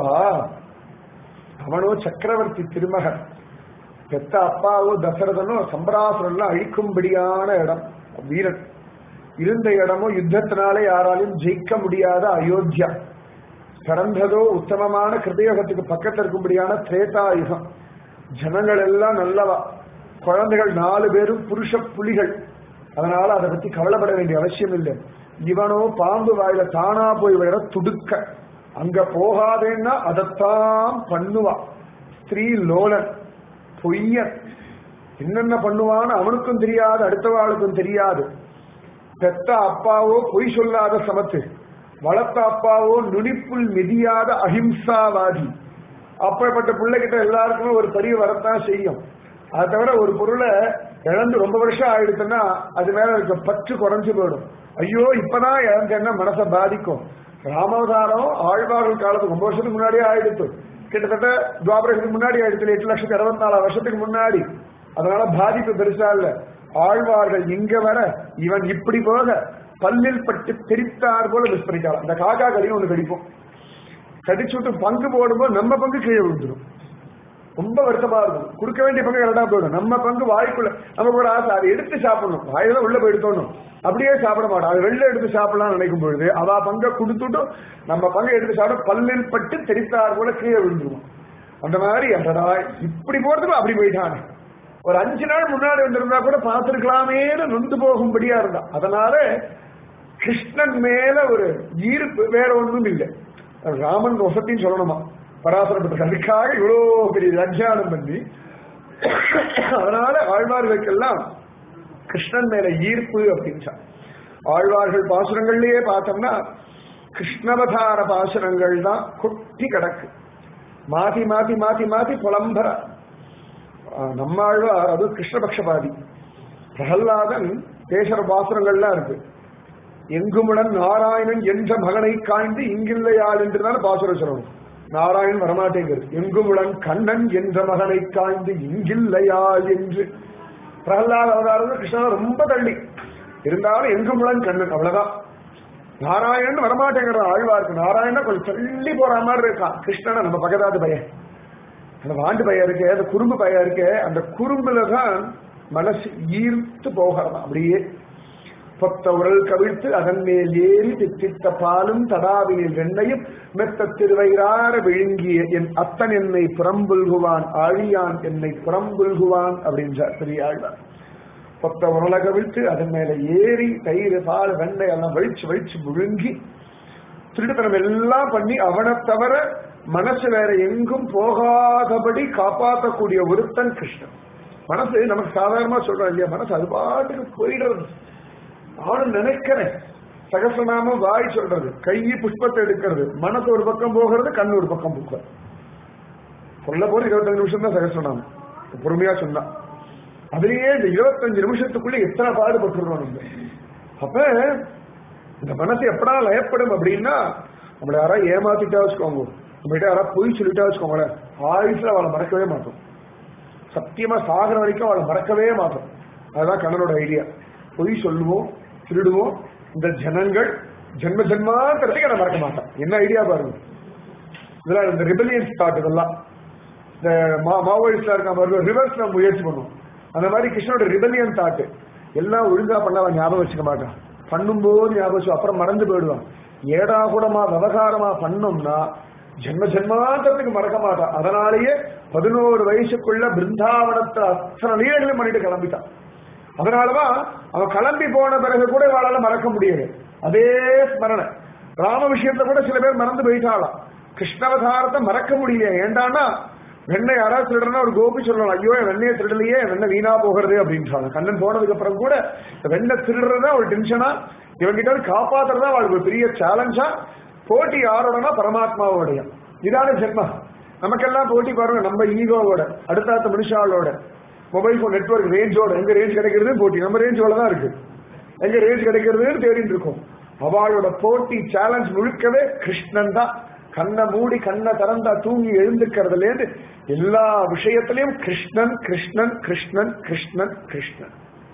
அவனோ சக்கரவர்த்தி திருமகன் பெத்த அப்பாவோ தசரதனோ சம்பராசுரன்லாம் அழிக்கும்படியான இடம் வீரன் இருந்த இடமோ யுத்தத்தினாலே யாராலையும் ஜெயிக்க முடியாத அயோத்தியா பிறந்ததோ உத்தமமான கிருதயோகத்துக்கு பக்கத்துல இருக்கும்படியான திரேதாயுகம் ஜனங்கள் எல்லாம் நல்லவா குழந்தைகள் நாலு பேரும் புருஷ புலிகள் அதனால அதை பத்தி கவலைப்பட வேண்டிய அவசியம் இல்லை இவனோ பாம்பு வாயில தானா போய் விட துடுக்க அங்க போகாதேன்னா அதைத்தான் பண்ணுவான் ஸ்திரீ லோலன் பொய்யன் என்னென்ன பண்ணுவான்னு அவனுக்கும் தெரியாது அடுத்தவாளுக்கும் தெரியாது பெத்த அப்பாவோ பொய் சொல்லாத சமத்து வளர்த்த அப்பாவோ நுனிப்புள் மிதியாத அஹிம்சாவாதி அப்படிப்பட்ட பிள்ளைகிட்ட எல்லாருக்குமே ஒரு பதிவு வரத்தான் செய்யும் அதை தவிர ஒரு பொருளை இழந்து ரொம்ப வருஷம் ஆயிடுச்சுன்னா அது மேல இருக்க பற்று குறைஞ்சு போயிடும் ஐயோ இப்பதான் இழந்தேன்னா மனசை பாதிக்கும் ராமவதாரம் ஆழ்வார்கள் காலத்துக்கு ரொம்ப வருஷத்துக்கு முன்னாடியே ஆயிடுச்சு கிட்டத்தட்ட துவாபரத்துக்கு முன்னாடி ஆயிடுச்சு எட்டு லட்சத்தி அறுபத்தி நாலு வருஷத்துக்கு முன்னாடி அதனால பாதிப்பு பெருசா இல்ல ஆழ்வார்கள் இங்க வர இவன் இப்படி போக பல்லில் பட்டு தெரித்தார் போல மிஸ் பண்ணிட்டாலும் இந்த காக்கா கடின்னு ஒண்ணு கடிப்போம் கடிச்சு விட்டு பங்கு போடும்போது நம்ம பங்கு கீழே விழுந்துடும் ரொம்ப வருத்தமா இருக்கும் கொடுக்க வேண்டிய பங்கு கரெக்டா போயிடும் நம்ம பங்கு வாய்க்குள்ள நமக்கு ஒரு ஆசை அதை எடுத்து சாப்பிடணும் வாயில உள்ள போயிடுத்தோணும் அப்படியே சாப்பிட மாட்டோம் அது வெளில எடுத்து சாப்பிடலாம் நினைக்கும் பொழுது அவ பங்கை கொடுத்துட்டு நம்ம பங்கை எடுத்து சாப்பிட பல்லில் பட்டு தெரித்தார் போல கீழே விழுந்துருவோம் அந்த மாதிரி அடடா இப்படி போறதுக்கு அப்படி போயிட்டானே ஒரு அஞ்சு நாள் முன்னாடி வந்திருந்தா கூட பார்த்திருக்கலாமேன்னு நொந்து போகும்படியா இருந்தா அதனால கிருஷ்ணன் மேல ஒரு ஈர்ப்பு வேற ஒண்ணும் இல்லை ராமன் வசத்தின்னு சொல்லணுமா பராசரப்பட்ட அதுக்காக இவ்வளவு பெரிய வியாக்கியானம் பண்ணி அதனால ஆழ்வார்களுக்கெல்லாம் கிருஷ்ணன் மேல ஈர்ப்பு அப்படின்னு ஆழ்வார்கள் பாசுரங்கள்லயே பார்த்தோம்னா கிருஷ்ணவதார பாசுரங்கள் தான் கொட்டி கிடக்கு மாத்தி மாத்தி மாத்தி மாத்தி புலம்பர நம்ம ஆழ்வார் அது கிருஷ்ணபக்ஷபாதி பிரகல்லாதன் பேசுற பாசுரங்கள்லாம் இருக்கு எங்குமுடன் நாராயணன் என்ற மகனை காய்ந்து இங்கில்லையாள் என்றுதான் பாசுரம் சொல்லணும் நாராயணன் வரமாட்டேங்கிறது எங்குமுடன் கண்ணன் என்ற மகனை காய்ந்து இங்கில்லையாள் என்று பிரகலாத அவதாரம் கிருஷ்ணன் ரொம்ப தள்ளி இருந்தாலும் எங்குமுடன் கண்ணன் அவ்வளவுதான் நாராயணன் வரமாட்டேங்கிற ஆழ்வாருக்கு நாராயணன் கொஞ்சம் தள்ளி போற மாதிரி இருக்கான் கிருஷ்ணனை நம்ம பக்கத்தாது பையன் அந்த வாண்டு பையன் இருக்கு அந்த குறும்பு பையன் இருக்கு அந்த குறும்புல தான் மனசு ஈர்த்து போகிறதாம் அப்படியே பொத்த உரல் கவிழ்த்து அதன் மேல் ஏறி தித்தித்த பாலும் தடாவினில் வெண்ணையும் மெத்த திருவயிறார விழுங்கிய என் அத்தன் என்னை புறம்புல்குவான் ஆழியான் என்னை புறம்புல்குவான் அப்படின்றார் பெரிய ஆழ்வார் பொத்த உரலை கவிழ்த்து அதன் மேல ஏறி தயிர் பால் வெண்ணெய் எல்லாம் வழிச்சு வழிச்சு விழுங்கி திருட்டுத்தனம் எல்லாம் பண்ணி அவனை தவிர மனசு வேற எங்கும் போகாதபடி காப்பாற்றக்கூடிய ஒருத்தன் கிருஷ்ணன் மனசு நமக்கு சாதாரணமா சொல்றோம் இல்லையா மனசு அது பாட்டுக்கு போயிடுறது நானும் நினைக்கிறேன் சகசநாமம் வாய் சொல்றது கை புஷ்பத்தை எடுக்கிறது மனசு ஒரு பக்கம் போகிறது கண் ஒரு பக்கம் போகிறது சொல்ல போற இருபத்தஞ்சு நிமிஷம் தான் சகசநாமம் பொறுமையா சொன்னா அதுலயே இந்த இருபத்தஞ்சு நிமிஷத்துக்குள்ள எத்தனை பாடுபட்டுருவோம் நம்ம அப்ப இந்த மனசு எப்படா லயப்படும் அப்படின்னா நம்மள யாராவது ஏமாத்திட்டா வச்சுக்கோங்க நம்மகிட்ட யாராவது பொய் சொல்லிட்டா வச்சுக்கோங்களேன் ஆயுசுல அவளை மறக்கவே மாட்டோம் சத்தியமா சாகர வரைக்கும் அவளை மறக்கவே மாட்டோம் அதுதான் கண்ணனோட ஐடியா பொய் சொல்லுவோம் திருடுவோம் இந்த ஜனங்கள் ஜென்ம ஜென்மாந்திரத்துக்கு நான் மறக்க மாட்டேன் என்ன ஐடியா பாருங்க இதெல்லாம் இந்த ரிபலியன் ஸ்டார்ட் இதெல்லாம் இந்த மாவோயிஸ்டா இருக்க பாருங்க ரிவர்ஸ் நம்ம முயற்சி பண்ணுவோம் அந்த மாதிரி கிருஷ்ணனோட ரிபலியன் தாட்டு எல்லாம் ஒழுங்கா பண்ண அவன் ஞாபகம் வச்சுக்க மாட்டான் பண்ணும்போது ஞாபகம் வச்சு அப்புறம் மறந்து போயிடுவான் ஏடா கூடமா விவகாரமா பண்ணோம்னா ஜென்ம ஜென்மாந்தத்துக்கு மறக்க மாட்டான் அதனாலேயே பதினோரு வயசுக்குள்ள பிருந்தாவனத்துல அத்தனை லீலைகளும் பண்ணிட்டு கிளம்பிட்டான் அதனாலதான் அவன் கிளம்பி போன பிறகு கூட இவாளால மறக்க முடியாது அதே ஸ்மரணை ராம விஷயத்த கூட சில பேர் மறந்து போயிட்டாளாம் கிருஷ்ணவதாரத்தை மறக்க முடியல ஏண்டானா வெண்ணெய் யாராவது திருடுறா ஒரு கோபி சொல்லலாம் ஐயோ என் வெண்ணையை திருடலையே வெண்ணெய் வீணா போகிறது அப்படின்றாங்க கண்ணன் போனதுக்கு அப்புறம் கூட வெண்ணெய் திருடுறதா ஒரு டென்ஷனா இவங்கிட்ட காப்பாத்துறதா அவளுக்கு ஒரு பெரிய சேலஞ்சா போட்டி யாரோடனா பரமாத்மாவோடைய இதான ஜென்மம் நமக்கெல்லாம் போட்டி பாருங்க நம்ம ஈகோவோட அடுத்த மனுஷாளோட மொபைல் போன் நெட்ஒர்க் ரேஞ்சோட எங்க ரேஞ்ச் கிடைக்கிறது போட்டி நம்ம ரேஞ்சோட தான் இருக்கு எங்க ரேஞ்ச் கிடைக்கிறதுன்னு தேடிட்டு இருக்கோம் அவளோட போட்டி சேலஞ்ச் முழுக்கவே கிருஷ்ணன் தான் கண்ணை மூடி கண்ணை திறந்தா தூங்கி எழுந்துக்கிறதுல இருந்து எல்லா விஷயத்திலையும் கிருஷ்ணன் கிருஷ்ணன் கிருஷ்ணன் கிருஷ்ணன் கிருஷ்ணன்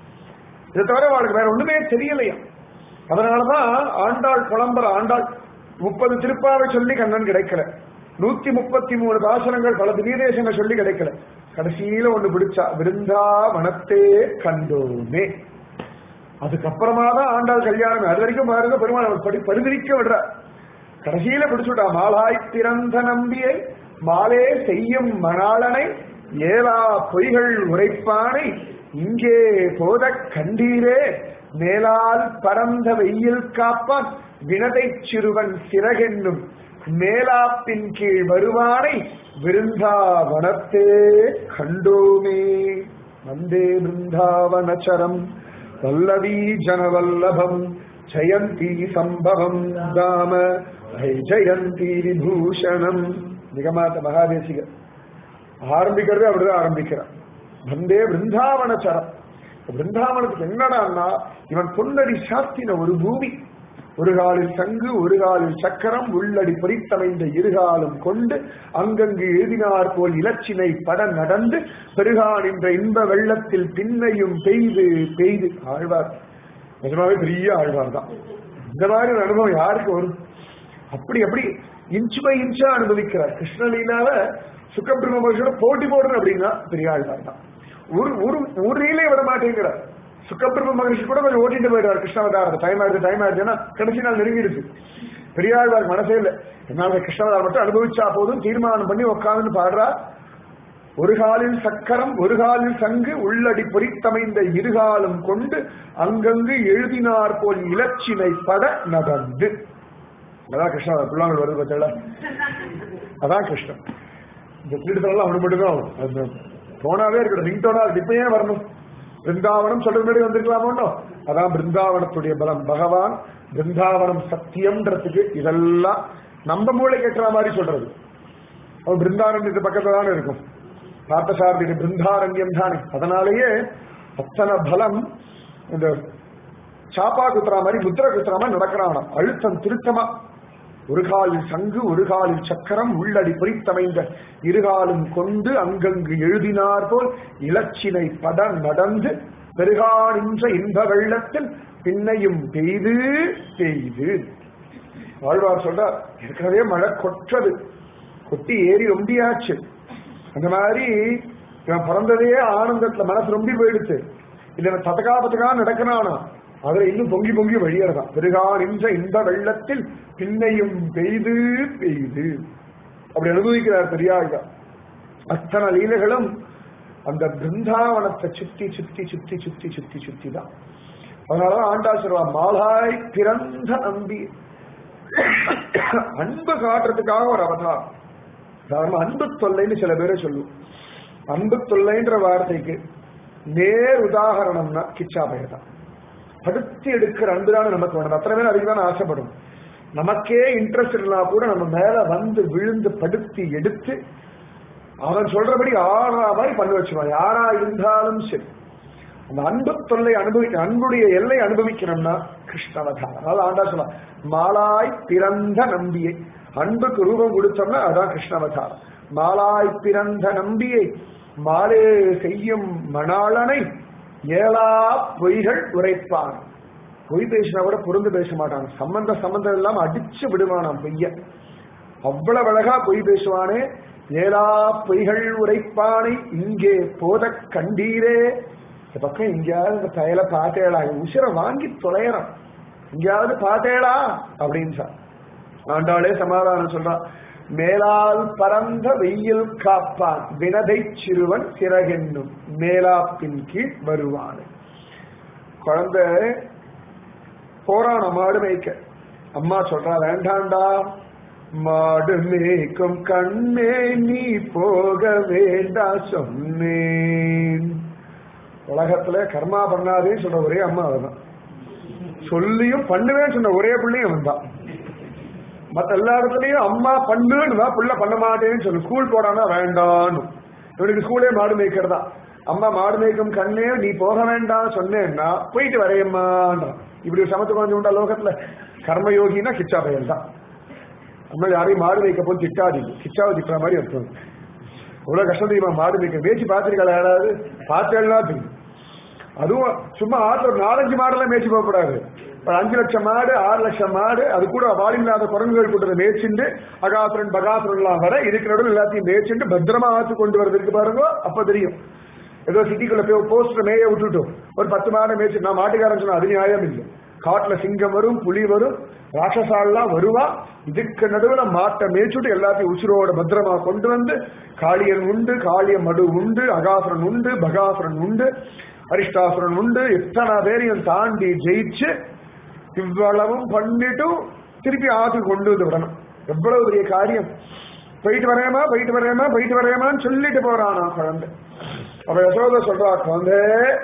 இதை தவிர அவளுக்கு வேற ஒண்ணுமே தெரியலையா அதனாலதான் ஆண்டாள் புலம்பர ஆண்டாள் முப்பது திருப்பாவை சொல்லி கண்ணன் கிடைக்கல நூத்தி முப்பத்தி மூணு தாசனங்கள் பல திவ்யதேசங்கள் சொல்லி கிடைக்கல கடைசியில ஒண்ணு பிடிச்சா விருந்தா வனத்தே கண்டோமே அதுக்கப்புறமா தான் ஆண்டாள் கல்யாணம் அது வரைக்கும் பாருங்க பெருமாள் அவர் படி பரிதிரிக்க விடுற கடைசியில பிடிச்சுட்டா மாலாய் திறந்த நம்பியை மாலே செய்யும் மணாளனை ஏலா பொய்கள் உரைப்பானை இங்கே போத கண்டீரே மேலால் பரந்த வெயில் காப்பான் வினதை சிறுவன் சிறகென்னும் மேலாப்பின் கீழ் வருவானை விருந்தாவனத்தே கண்டோமே வந்தே பிருந்தாவனச்சரம் வல்லவி ஜனவல்லபம் ஜெயந்தி சம்பவம் தாம ஹை ஜெயந்தி விபூஷணம் நிகமாத்த மகாதேசிகர் ஆரம்பிக்கிறது அப்படிதான் ஆரம்பிக்கிறார் வந்தே பிருந்தாவனச்சரம் பிருந்தாவனத்துக்கு என்னடான்னா இவன் பொன்னடி சாத்தின ஒரு பூமி ஒரு காலில் சங்கு ஒரு காலில் சக்கரம் உள்ளடி பொறித்தமைந்த இருகாலும் கொண்டு அங்கங்கு எழுதினார் போல் இலச்சினை பட நடந்து பெருகான் என்ற இன்ப வெள்ளத்தில் பின்னையும் பெய்து பெய்து ஆழ்வார் நிஜமாவே பெரிய ஆழ்வார் தான் இந்த மாதிரி ஒரு அனுபவம் யாருக்கு வரும் அப்படி அப்படி இன்ச்சு பை இன்ச்சா அனுபவிக்கிறார் கிருஷ்ணலீலாவ சுக்கபிரம்ம மகர்ஷியோட போட்டி போடுறது அப்படின்னா பெரிய ஆழ்வார் தான் ஒரு ஒரு ஒரு ரீலே விட மாட்டேங்கிறார் சுக்கபிரம்ம மகர்ஷி கூட கொஞ்சம் ஓட்டிட்டு போயிடுவார் கிருஷ்ணாவதாரத்தை டைம் ஆயிடுது டைம் ஆயிடுச்சுன்னா கடைசி நாள் நெருங்கிடுச்சு பெரியாழ்வார் மனசே இல்லை என்னால கிருஷ்ணாவதாரம் மட்டும் அனுபவிச்சா போதும் தீர்மானம் பண்ணி உட்கார்ந்து பாடுறா ஒரு காலில் சக்கரம் ஒரு காலில் சங்கு உள்ளடி பொறித்தமைந்த இருகாலும் கொண்டு அங்கங்கு எழுதினார் போல் இலச்சினை பட நடந்து அதான் கிருஷ்ணா பிள்ளாங்க வருது பார்த்தல அதான் கிருஷ்ணன் இந்த திருடத்தெல்லாம் அவனு மட்டும்தான் ஆகும். அது போனாவே இருக்கட்டும் ரிங்டோனா இப்ப ஏன் வரணும் பிருந்தாவனம் சொல்றது முன்னாடி வந்திருக்கலாமோ அதான் பிருந்தாவனத்துடைய பலம் பகவான் பிருந்தாவனம் சத்தியம்ன்றதுக்கு இதெல்லாம் நம்ம மூளை கட்டுற மாதிரி சொல்றது அவன் பிருந்தாரண்யத்து பக்கத்துல தானே இருக்கும் பார்த்தசாரதி பிருந்தாரண்யம் தானே அதனாலேயே அத்தனை பலம் இந்த சாப்பா குத்துறா மாதிரி முத்திர குத்துறா மாதிரி நடக்கிறான் அழுத்தம் திருத்தமா ஒரு காலில் சங்கு ஒரு காலில் சக்கரம் உள்ளடி பொறித்தமைந்த இருகாலும் கொண்டு அங்கங்கு எழுதினார் போல் இலச்சினை பட நடந்து பெருகானின்ற இன்ப வெள்ளத்தில் பின்னையும் பெய்து பெய்து வாழ்வார் சொல்றார் ஏற்கனவே மழை கொற்றது கொட்டி ஏறி ரொம்பியாச்சு அந்த மாதிரி இவன் பிறந்ததே ஆனந்தத்துல மனசு ரொம்பி போயிடுச்சு இதுல ததகா பதகா நடக்கிறானா அதுல இன்னும் பொங்கி பொங்கி வழியறதான் பெருகான் என்ற இந்த வெள்ளத்தில் பின்னையும் பெய்து பெய்து அப்படி அனுபவிக்கிறார் பெரியாழ்வா அத்தனை லீலைகளும் அந்த பிருந்தாவனத்தை சுத்தி சுத்தி சுத்தி சுத்தி சுத்தி சுத்தி தான் அதனாலதான் ஆண்டா சொல்வா மாலாய் பிறந்த நம்பி அன்பு காட்டுறதுக்காக ஒரு அவதாரம் சாதாரண அன்பு தொல்லைன்னு சில பேரை சொல்லுவோம் அன்பு தொல்லைன்ற வார்த்தைக்கு நேர் உதாகரணம்னா கிச்சா பயிர் தான் படுத்தி எடுக்கிற அன்புதானே நமக்கு வேணும் அத்தனை பேர் அதுக்கு தான் ஆசைப்படும் நமக்கே இன்ட்ரெஸ்ட் இல்லா கூட நம்ம மேல வந்து விழுந்து படுத்தி எடுத்து அவன் சொல்றபடி ஆறா மாதிரி பண்ண வச்சுவான் யாரா இருந்தாலும் சரி அந்த அன்பு தொல்லை அனுபவிக்க அன்புடைய எல்லை அனுபவிக்கணும்னா கிருஷ்ணவதாரம் அதாவது ஆண்டா சொல்லலாம் மாலாய் பிறந்த நம்பியை அன்புக்கு ரூபம் கொடுத்தோம்னா அதான் கிருஷ்ணவதாரம் மாலாய் பிறந்த நம்பியை மாலே செய்யும் மணாளனை ஏழா பொய்கள் உரைப்பான் பொய் பேசினா கூட பொருந்து பேச மாட்டான் சம்பந்த சம்பந்தம் இல்லாம அடிச்சு விடுவானாம் பொய்ய அவ்வளவு அழகா பொய் பேசுவானே ஏழா பொய்கள் உரைப்பானை இங்கே போத கண்டீரே இந்த பக்கம் எங்கேயாவது இந்த பயல பார்த்தேளா உசிர வாங்கி தொலையறான் எங்கேயாவது பார்த்தேளா அப்படின்னு சார் ஆண்டாளே சமாதானம் சொல்றான் மேலால் பரந்த வெயில் காப்பான் வினதை சிறுவன் சிறகென்னும் மேலாப்பின் கீழ் வருவான் குழந்தை போறான மாடு மேய்க்க அம்மா சொல்றா வேண்டாண்டா மாடு மேய்க்கும் கண்ணே நீ போக வேண்டா சொன்னேன் உலகத்துல கர்மா பண்ணாதேன்னு சொல்ற ஒரே அம்மா அவதான் சொல்லியும் பண்ணுவேன்னு சொன்ன ஒரே பிள்ளையும் அவன் தான் மத்த எல்லா இடத்துலயும் அம்மா பண்ணுன்னு புள்ள பண்ண மாட்டேன்னு சொல்லு ஸ்கூல் போடானா வேண்டான்னு இவனுக்கு ஸ்கூலே மாடு மேய்க்கிறதா அம்மா மாடு மேய்க்கும் கண்ணே நீ போக வேண்டாம் சொன்னேன்னா போயிட்டு வரையம்மான்றான் இப்படி ஒரு சமத்து கொஞ்சம் உண்டா லோகத்துல கர்மயோகினா கிச்சா பையன் தான் அம்மா யாரையும் மாடு மேய்க்க போது திட்டாதீங்க கிச்சாவை திட்டுற மாதிரி இருக்கும் இவ்வளவு கஷ்டம் தெரியுமா மாடு மேய்க்க மேய்ச்சி பார்த்திருக்கா யாராவது பார்த்தேன்னா தெரியும் அதுவும் சும்மா ஆத்துல ஒரு நாலஞ்சு மாடெல்லாம் மேய்ச்சி போகக்கூடாது ஒரு அஞ்சு லட்சம் மாடு ஆறு லட்சம் மாடு அது கூட வாலில்லாத குரங்குகள் கூட்டத்தை மேய்ச்சிண்டு அகாசுரன் பகாசுரன் எல்லாம் வர இருக்கிற நடுவில் எல்லாத்தையும் மேய்ச்சிண்டு பத்திரமா ஆத்து கொண்டு வரது இருக்கு பாருங்க அப்ப தெரியும் ஏதோ சிட்டிக்குள்ள போய் போஸ்டர் மேய விட்டுட்டோம் ஒரு பத்து மாடை மேய்ச்சி நான் மாட்டுக்காரன் சொன்னா அது நியாயம் இல்லை காட்டுல சிங்கம் வரும் புலி வரும் ராட்சசாலாம் வருவா இதுக்கு நடுவுல மாட்டை மேய்ச்சுட்டு எல்லாத்தையும் உசுரோட பத்திரமா கொண்டு வந்து காளியன் உண்டு காளிய மடு உண்டு அகாசுரன் உண்டு பகாசுரன் உண்டு அரிஷ்டாசுரன் உண்டு எத்தனை பேரையும் தாண்டி ஜெயிச்சு இவ்வளவும் பண்ணிட்டு திருப்பி ஆத்துக்கு கொண்டு வந்து விடணும் எவ்வளவு பெரிய காரியம் போயிட்டு வரேமா போயிட்டு வரேமா போயிட்டு வரேமான்னு சொல்லிட்டு போறானா குழந்தை அப்ப யசோத சொல்றா குழந்தை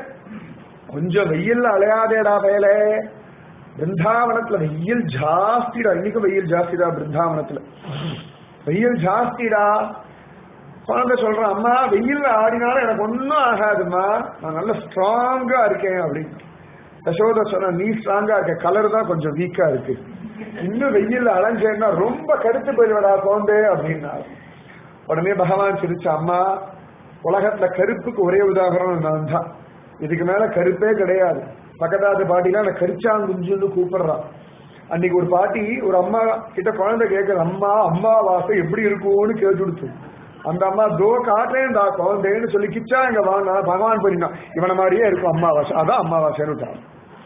கொஞ்சம் வெயில்ல அலையாதேடா பயலே பிருந்தாவனத்துல வெயில் ஜாஸ்திடா இன்னைக்கும் வெயில் ஜாஸ்திடா பிருந்தாவனத்துல வெயில் ஜாஸ்திடா குழந்தை சொல்றான் அம்மா வெயில்ல ஆடினாலும் எனக்கு ஒன்னும் ஆகாதும்மா நான் நல்ல ஸ்ட்ராங்கா இருக்கேன் அப்படின்னு யசோதா சொன்ன நீ ஸ்ட்ராங்கா இருக்க கலர் தான் கொஞ்சம் வீக்கா இருக்கு இன்னும் வெயில்ல அலைஞ்சேன்னா ரொம்ப கருத்து போயிடுவடா குழந்தை அப்படின்னா உடனே பகவான் சிரிச்ச அம்மா உலகத்துல கருப்புக்கு ஒரே உதாரணம் நான் தான் இதுக்கு மேல கருப்பே கிடையாது பக்கத்தாத்து பாட்டிலாம் அந்த கரிச்சாங்குஞ்சுன்னு கூப்பிடுறான் அன்னைக்கு ஒரு பாட்டி ஒரு அம்மா கிட்ட குழந்தை கேட்கற அம்மா அம்மா வாசம் எப்படி இருக்கும்னு கேட்டு கொடுத்து அந்த அம்மா தோ காட்டுறேன் தா குழந்தைன்னு சொல்லி கிச்சா இங்க வாங்க பகவான் பண்ணினான் இவன மாதிரியே இருக்கும் அம்மாவாசை அதான் அம்மாவாசைன்னு விட்டான்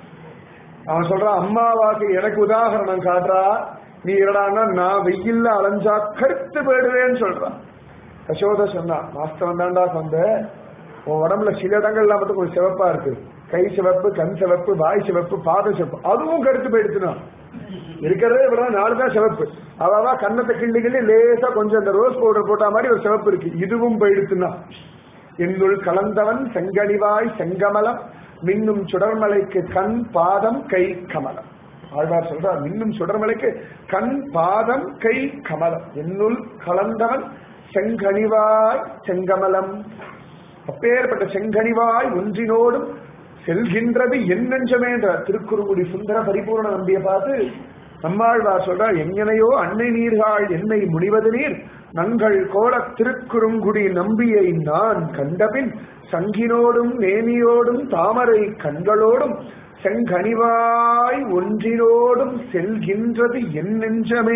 அவன் சொல்றான் அம்மாவாசை எனக்கு உதாரணம் காட்டுறா நீ என்னடான்னா நான் வெயில்ல அலைஞ்சா கருத்து போயிடுவேன்னு சொல்றான் யசோத சொன்னா மாஸ்டர் தாண்டா சொந்த உன் உடம்புல சில இடங்கள்ல மட்டும் கொஞ்சம் சிவப்பா இருக்கு கை சிவப்பு கண் சிவப்பு வாய் சிவப்பு பாத சிவப்பு அதுவும் கருத்து போயிடுச்சுனா இருக்கிறதே இவ்வளவு நாலு தான் சிவப்பு அதாவது கண்ணத்தை கிள்ளி கிள்ளி லேசா கொஞ்சம் இந்த ரோஸ் பவுடர் போட்ட மாதிரி ஒரு சிவப்பு இருக்கு இதுவும் போயிடுச்சுன்னா என்னுள் கலந்தவன் செங்கனிவாய் செங்கமலம் மின்னும் சுடர்மலைக்கு கண் பாதம் கை கமலம் ஆழ்வார் சொல்றார் மின்னும் சுடர்மலைக்கு கண் பாதம் கை கமலம் என்னுள் கலந்தவன் செங்கனிவாய் செங்கமலம் அப்பேற்பட்ட செங்கனிவாய் ஒன்றினோடும் செல்கின்றது என் நெஞ்சமே என்ற திருக்குறுங்குடி சுந்தர பரிபூர்ண நம்பிய பார்த்து நம்மாழ்வார் சொல்றார் எங்கனையோ அன்னை நீர்காள் என்னை முனிவது நீர் நங்கள் கோல திருக்குறுங்குடி நம்பியை நான் கண்டபின் சங்கினோடும் நேமியோடும் தாமரை கண்களோடும் செங்கனிவாய் ஒன்றினோடும் செல்கின்றது என் நெஞ்சமே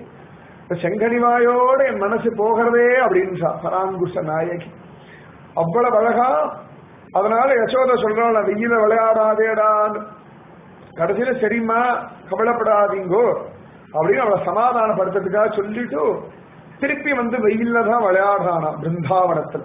செங்கனிவாயோட என் மனசு போகிறதே அப்படின்றா பராங்குஷ நாயகி அவ்வளவு அழகா அதனால யசோத சொல்றாள் வெயில விளையாடாதேடான்னு கடைசியில சரிம்மா கவலைப்படாதீங்கோ அப்படின்னு அவளை சமாதானப்படுத்துறதுக்காக சொல்லிட்டு திருப்பி வந்து வெயில்ல தான் விளையாடுறானா பிருந்தாவனத்தில்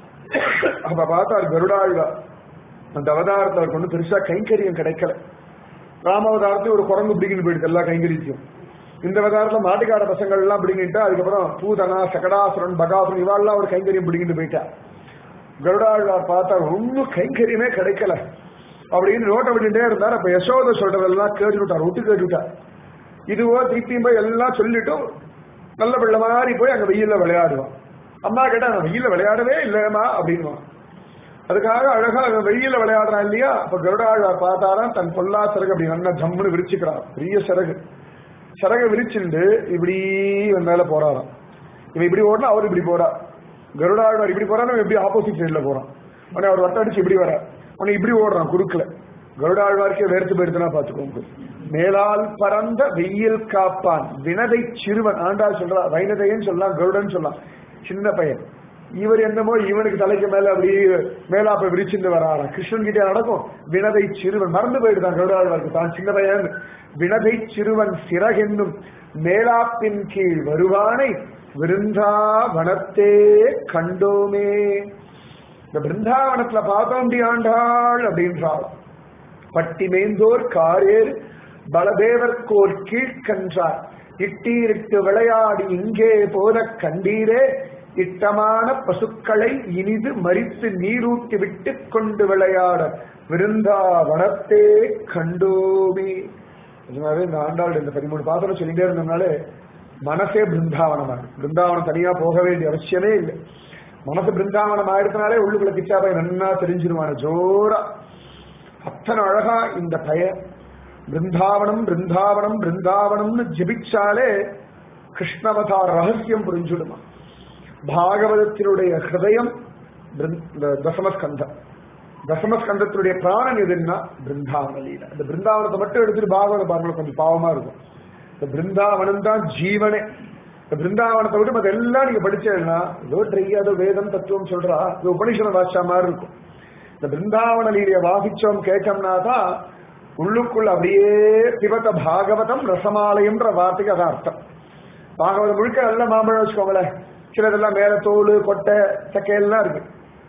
அப்ப பார்த்தார் கருடாழ்வா அந்த அவதாரத்தை அவருக்கு ஒன்றும் பெருசா கைங்கரியம் கிடைக்கல ராமாவதாரத்தை ஒரு குரங்கு பிடிக்கிட்டு போயிடுது எல்லா கைங்கரியம் இந்த அவதாரத்துல மாட்டுக்கார பசங்கள் எல்லாம் பிடிங்கிட்டு அதுக்கப்புறம் பூதனா சகடாசுரன் பகாசுரன் இவாள்லாம் ஒரு கைங்கரியம் பிடிக்கிட்டு போயிட்டா கருடாழ்வார் பார்த்தா ஒன்னும் கைங்கரியமே கிடைக்கல அப்படின்னு நோட்டை விட்டுட்டே இருந்தார் அப்ப யசோத சொல்றதெல்லாம் கேட்டு விட்டார் விட்டு கேட்டு விட்டார் இதுவோ திருப்பியும் போய் எல்லாம் சொல்லிட்டு நல்ல பிள்ளை மாதிரி போய் அங்க வெயில்ல விளையாடுவான் அம்மா கேட்டா நான் வெயில்ல விளையாடவே இல்லையம்மா அப்படின்வான் அதுக்காக அழகா அவன் வெயில்ல விளையாடுறான் இல்லையா அப்ப கருடாழ்வார் பார்த்தாராம் தன் பொல்லா சிறகு அப்படி நல்லா ஜம்முன்னு விரிச்சுக்கிறான் பெரிய சிறகு சிறகை விரிச்சுண்டு இப்படி இவன் மேல போறாராம் இவன் இப்படி ஓடனா அவர் இப்படி போறா கருடாழ்வார் இப்படி போறான் எப்படி ஆப்போசிட் சைட்ல போறான் உடனே அவர் வட்ட அடிச்சு இப்படி வர உடனே இப்படி ஓடுறான் குறுக்கல கருடாழ்வார்க்கே வேர்த்து போயிடுதுன்னா பாத்துக்கோங்க மேலால் பறந்த வெயில் காப்பான் வினதை சிறுவன் ஆண்டாள் சொல்றா வைனதையன்னு சொல்லலாம் கருடன் சொல்லலாம் சின்ன பையன் இவர் என்னமோ இவனுக்கு தலைக்கு மேல அப்படி மேலாப்ப விரிச்சுட்டு வராராம் கிருஷ்ணன் கிட்டே நடக்கும் வினதை சிறுவன் மறந்து போயிடுதான் கருடாழ்வாருக்கு தான் சின்ன பையன் வினதை சிறுவன் சிறகென்னும் மேலாப்பின் கீழ் வருவானை விருந்தாவனத்தே கண்டோமே இந்த பிருந்தாவனத்துல பார்த்தோம் ஆண்டாள் அப்படின்றாள் பட்டி மேந்தோர் காரேர் பலதேவர்கோர் கீழ்கன்றார் இட்டீரிட்டு விளையாடி இங்கே போத கண்டீரே இட்டமான பசுக்களை இனிது மறித்து நீரூட்டி விட்டு கொண்டு விளையாட விருந்தாவனத்தே கண்டோமே அதனால இந்த ஆண்டாள் இந்த பதிமூணு பாத்திரம் சொல்லிட்டே இருந்ததுனால மனசே பிருந்தாவனமா இருக்கு பிருந்தாவனம் தனியா போக வேண்டிய அவசியமே இல்லை மனசு பிருந்தாவனம் ஆயிடுறதுனாலே உள்ளுக்குள்ள கிச்சாபாய் நன்னா தெரிஞ்சிருவான ஜோரா அத்தனை அழகா இந்த பய பிருந்தாவனம் பிருந்தாவனம் பிருந்தாவனம்னு ஜபிச்சாலே கிருஷ்ணவதார ரகசியம் புரிஞ்சுடுமா பாகவதத்தினுடைய ஹிருதயம் தசமஸ்கந்தம் தசமஸ்கந்தத்தினுடைய பிராணம் எதுன்னா பிருந்தாவன லீல இந்த பிருந்தாவனத்தை மட்டும் எடுத்துட்டு பாகவத பாருங்க கொஞ்சம் பாவமா இருக்கும் இந்த பிருந்தாவனம் தான் ஜீவனே இந்த பிருந்தாவனத்தை விட்டு மத்த எல்லாம் நீங்க படிச்சேன்னா ஏதோ ட்ரையாதோ வேதம் தத்துவம் சொல்றா இது உபனிஷன வாசிச்சா மாதிரி இருக்கும் இந்த பிருந்தாவன லீலைய வாசிச்சோம் கேட்டோம்னா தான் உள்ளுக்குள்ள அப்படியே பிபத்த பாகவதம் ரசமாலயம்ன்ற வார்த்தைக்கு அதான் அர்த்தம் பாகவதம் முழுக்க நல்ல மாம்பழம் வச்சுக்கோங்களேன் சிலதெல்லாம் மேல தோல் கொட்டை சக்கையெல்லாம் இருக்கு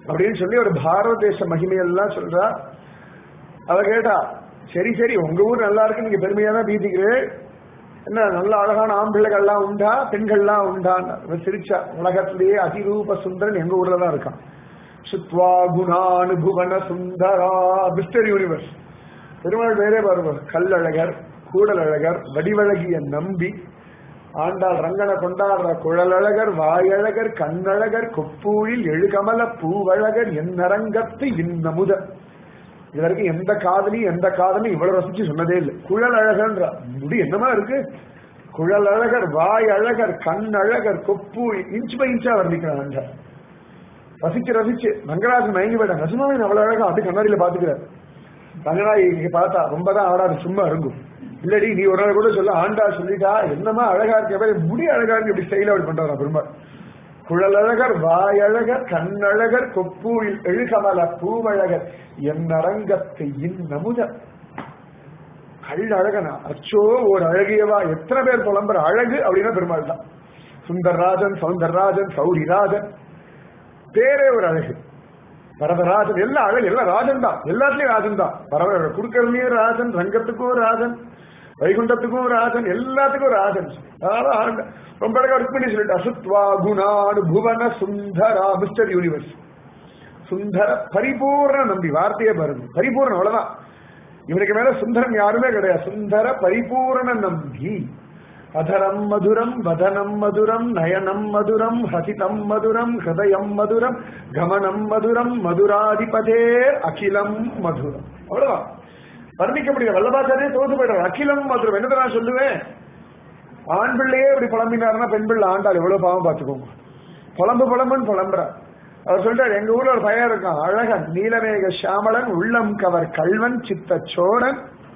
அப்படின்னு சொல்லி ஒரு பாரத தேச மகிமையெல்லாம் சொல்றா அவ கேட்டா சரி சரி உங்க ஊர் நல்லா இருக்கு நீங்க பெருமையா தான் பீதிக்கிறேன் என்ன நல்ல அழகான ஆம்பிள்ளைகள்லாம் உண்டா பெண்கள்லாம் உண்டான்னு அவ சிரிச்சா உலகத்திலேயே அதிரூப சுந்தரன் எங்க ஊர்ல தான் இருக்கான் சுத்வா குணானுபுவன சுந்தரா மிஸ்டர் யூனிவர்ஸ் பெருமாள் வேறே பாருங்க கல்லழகர் கூடலழகர் வடிவழகிய நம்பி ஆண்டாள் ரங்கனை கொண்டாடுற குழலழகர் வாயழகர் கண்ணழகர் கொப்பூழில் எழுகமல பூவழகர் என்னரங்கத்து இன்னமுத இது வரைக்கும் எந்த காதலியும் எந்த காதலியும் இவ்வளவு ரசிச்சு சொன்னதே இல்லை குழல் அழகன்ற முடி என்னமா இருக்கு குழல் அழகர் வாய் அழகர் கண் அழகர் கொப்பூழி இன்ச் பை இன்ச்சா வர்ணிக்கிறாங்க ரசிச்சு ரசிச்சு ரங்கராஜன் மயங்கி போயிட்டான் ரசமாவின் அவ்வளவு அழகா அப்படி கண்ணாடியில பாத்துக்கிறார் ரங்கராஜ் பார்த்தா ரொம்ப தான் ஆடாது சும்மா இருங்கும் இல்லடி நீ ஒரு நாள் கூட சொல்ல ஆண்டா சொல்லிட்டா என்னமா அழகா இருக்க முடி அழகா இருக்கு இப்படி ஸ்டைலா அப்படி பண்றாரா பெருமாள் குழலழகர் வாயழகர் கண்ணழகர் கொப்பூழில் எழுகமல பூவழகர் என் அரங்கத்தை இன்னமுத கல் அழகனா அச்சோ ஒரு அழகியவா எத்தனை பேர் புலம்புற அழகு அப்படின்னா பெருமாள் தான் சுந்தர்ராஜன் சௌந்தரராஜன் சௌரிராஜன் பேரே ஒரு அழகு வரதராஜன் எல்லாம் அழகு எல்லாம் ராஜன் தான் எல்லாத்துலயும் ராஜன் தான் வரவ குடுக்கறதுலயும் ராஜன் ரங்கத்துக்கும் ராஜன் வைகுண்டத்துக்கும் ராஜன் எல்லாத்துக்கும் ராஜன் அதாவது ஆண்ட- ரொம்ப அழகா ருக்மிணி சொல்லிட்டு அசுத்வா குணாடு புவன சுந்தரா மிஸ்டர் யூனிவர்ஸ் சுந்தர பரிபூர்ண நம்பி வார்த்தையே பாருங்க பரிபூர்ணம் அவ்வளவுதான் இவனுக்கு மேல சுந்தரம் யாருமே கிடையாது சுந்தர பரிபூர்ண நம்பி அதரம் மதுரம் வதனம் மதுரம் நயனம் மதுரம் ஹசிதம் மதுரம் ஹிருதயம் மதுரம் கமனம் மதுரம் மதுராதிபதே அகிலம் மதுரம் அவ்வளவுதான் வர்ணிக்க முடியும் வல்லபாச்சாரியே தோத்து போயிடுறார் அகிலம் மதுரம் என்னதை நான் சொல்லுவேன் ஆண் பிள்ளையே இப்படி புலம்பினாருன்னா பெண் பிள்ளை ஆண்டாள் எவ்வளவு பாவம் பார்த்துக்கோங்க புலம்பு புலம்புன்னு புலம்புறார் அவர் சொல்றாரு எங்க ஊர்ல ஒரு பையன் இருக்கான் அழகன் நீலமேக சியாமளன் உள்ளம் கவர் கல்வன் சித்த சோழன்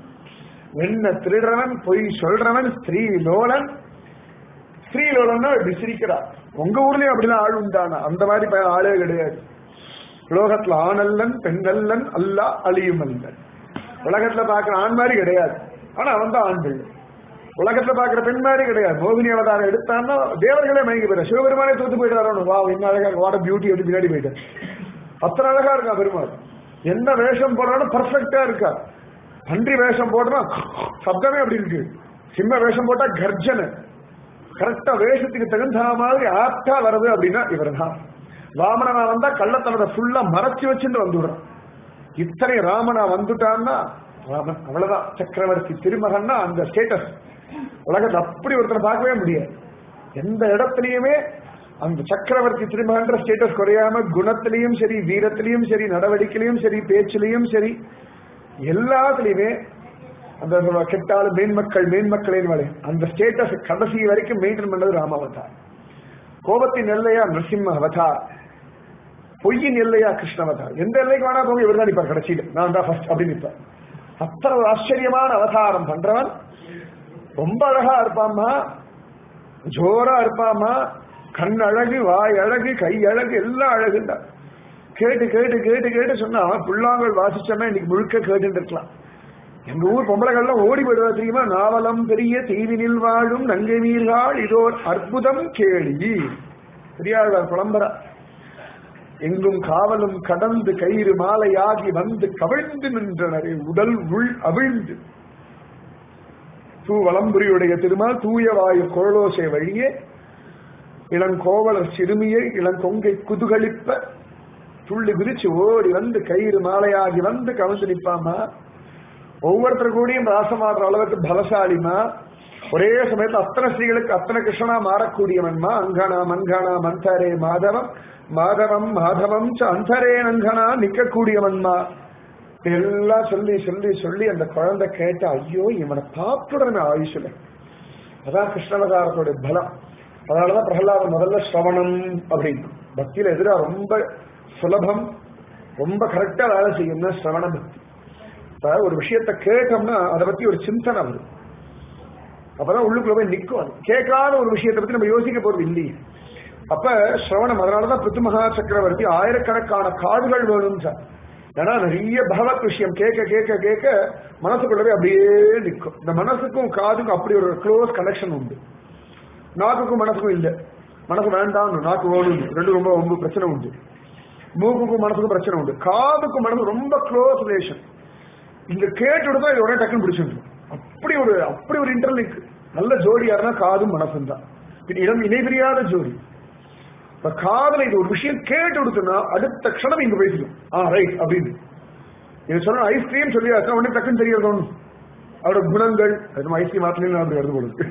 வெண்ண திருடுறவன் பொய் சொல்றவன் ஸ்திரீ லோலன் ஸ்திரீ லோலன்னா இப்படி சிரிக்கிறார் உங்க ஊர்லயும் அப்படிலாம் ஆள் உண்டானா அந்த மாதிரி பையன் ஆளே கிடையாது உலகத்துல ஆணல்லன் பெண்ணல்லன் அல்லா அழியும் அல்லன் உலகத்துல பாக்குற ஆண் மாதிரி கிடையாது ஆனா அவன் தான் ஆண் பிள்ளை உலகத்துல பாக்குற பெண் மாதிரி கிடையாது மோகினி அவதாரம் எடுத்தான்னா தேவர்களே மயங்கி போயிட்டார் சிவபெருமானே தோத்து போயிட்டாரு வா என்ன அழகா வாட பியூட்டி எடுத்து பின்னாடி போயிட்டார் அத்தனை அழகா இருக்கா பெருமாள் என்ன வேஷம் போடுறாலும் பர்ஃபெக்டா இருக்கா பன்றி வேஷம் போடுறா சப்தமே அப்படி இருக்கு சிம்ம வேஷம் போட்டா கர்ஜனை கரெக்டா வேஷத்துக்கு தகுந்த மாதிரி ஆப்டா வருது அப்படின்னா இவர் தான் வாமனா வந்தா கள்ளத்தனத்தை ஃபுல்லா மறைச்சு வச்சுட்டு வந்துடுறான் இத்தனை ராமனா வந்துட்டான்னா ராமன் அவ்வளவுதான் சக்கரவர்த்தி திருமகன்னா அந்த ஸ்டேட்டஸ் உலகத்தை அப்படி ஒருத்தனை பார்க்கவே முடியாது எந்த இடத்துலயுமே அந்த சக்கரவர்த்தி திருமகன்ற ஸ்டேட்டஸ் குறையாம குணத்திலையும் சரி வீரத்திலையும் சரி நடவடிக்கையிலையும் சரி பேச்சிலையும் சரி எல்லாத்துலயுமே அந்த கெட்டாலும் மேன்மக்கள் மேன்மக்களின் வரை அந்த ஸ்டேட்டஸ் கடைசி வரைக்கும் மெயின்டைன் பண்ணது ராம அவதார் கோபத்தின் எல்லையா நரசிம்ம அவதார் பொய்யின் எல்லையா கிருஷ்ண அவதார் எந்த எல்லைக்கு வேணா போங்க இவர் தான் நிற்பார் கடைசியில் நான் தான் ஃபர்ஸ்ட் அப்படின்னு நிற்பார் அத்தனை ஒரு ஆச்சரியமான அவதாரம் பண்றவன் ரொம்ப அழகா இருப்பாமா ஜோரா இருப்பாமா கண் அழகு வாய் அழகு கை அழகு எல்லாம் அழகுண்டா கேட்டு கேட்டு கேட்டு கேட்டு சொன்னா புல்லாங்கல் வாசிச்சோன்னா இன்னைக்கு முழுக்க கேட்டுட்டு இருக்கலாம் எங்க ஊர் பொம்பளைகள்லாம் ஓடி போயிடுவா தெரியுமா நாவலம் பெரிய தீவினில் வாழும் நங்கை நீர்கள் இதோர் அற்புதம் கேள்வி பெரியாழ்வார் புலம்பரா எங்கும் காவலும் கடந்து கயிறு மாலையாகி வந்து கவிழ்ந்து நின்றனரே உடல் உள் அவிழ்ந்து தூவளம்புரியுடைய திருமால் தூய வாயு குழலோசை வழியே இளங்கோவலர் சிறுமியை இளங்கொங்கை குதுகலிப்ப துள்ளி குதிச்சு ஓடி வந்து கயிறு மாலையாகி வந்து கவிழ்ந்து நிற்பாமா ஒவ்வொருத்தர் கூடயும் ராசமாடுற அளவுக்கு பலசாலிமா ஒரே சமயத்துல அத்தனை ஸ்ரீகளுக்கு அத்தனை கிருஷ்ணனா மாறக்கூடியவன்மா அங்கனா மங்கனா மந்தரே மாதவம் மாதவம் மாதவம் ச அந்தரே நங்கனா நிக்கக்கூடியவன்மா எல்லாம் சொல்லி சொல்லி சொல்லி அந்த குழந்தை கேட்ட ஐயோ இவனை பார்த்துடன ஆயுஷுல அதான் கிருஷ்ணவதாரத்தோட பலம் அதனாலதான் பிரகலாதன் முதல்ல ஸ்ரவணம் அப்படின்னு பக்தியில எதிரா ரொம்ப சுலபம் ரொம்ப கரெக்டா வேலை செய்யும்னா ஸ்ரவண பக்தி இப்ப ஒரு விஷயத்த கேட்டோம்னா அதை பத்தி ஒரு சிந்தனை வரும் அப்பதான் உள்ளுக்குள்ள போய் நிக்கும் அது கேட்காத ஒரு விஷயத்தை பத்தி நம்ம யோசிக்க போறது இல்லையே அப்ப ஸ்ரவணம் அதனாலதான் பிருத்து மகா சக்கரவர்த்தி ஆயிரக்கணக்கான காதுகள் வேணும் சார் ஏன்னா நிறைய பகவத் விஷயம் கேட்க கேட்க கேட்க மனசுக்குள்ளவே அப்படியே நிற்கும் இந்த மனசுக்கும் காதுக்கும் அப்படி ஒரு க்ளோஸ் கனெக்ஷன் உண்டு நாக்குக்கும் மனசுக்கும் இல்லை மனசு வேண்டாம் நாக்கு வேணும் ரெண்டு ரொம்ப ரொம்ப பிரச்சனை உண்டு மூக்குக்கும் மனசுக்கும் பிரச்சனை உண்டு காதுக்கும் மனசு ரொம்ப க்ளோஸ் ரிலேஷன் இங்க கேட்டு தான் இது உடனே டக்குன்னு பிடிச்சிருக்கும் அப்படி ஒரு அப்படி ஒரு இன்டர்லிங்க் நல்ல ஜோடியா இருந்தா காதும் மனசும் தான் இது இடம் இணைபிரியாத ஜோடி இப்ப காதல இது ஒரு விஷயம் கேட்டு கொடுத்தோம்னா அடுத்த க்ஷணம் இங்க பேசிடும் ஆ ரைட் அப்படின்னு இது சொன்ன ஐஸ்கிரீம் சொல்லியாச்சுன்னா உடனே டக்குன்னு தெரியறது ஒண்ணு அவரோட குணங்கள் அது நம்ம ஐஸ்கிரீம் மாத்திரம் அப்படி வருது போடுது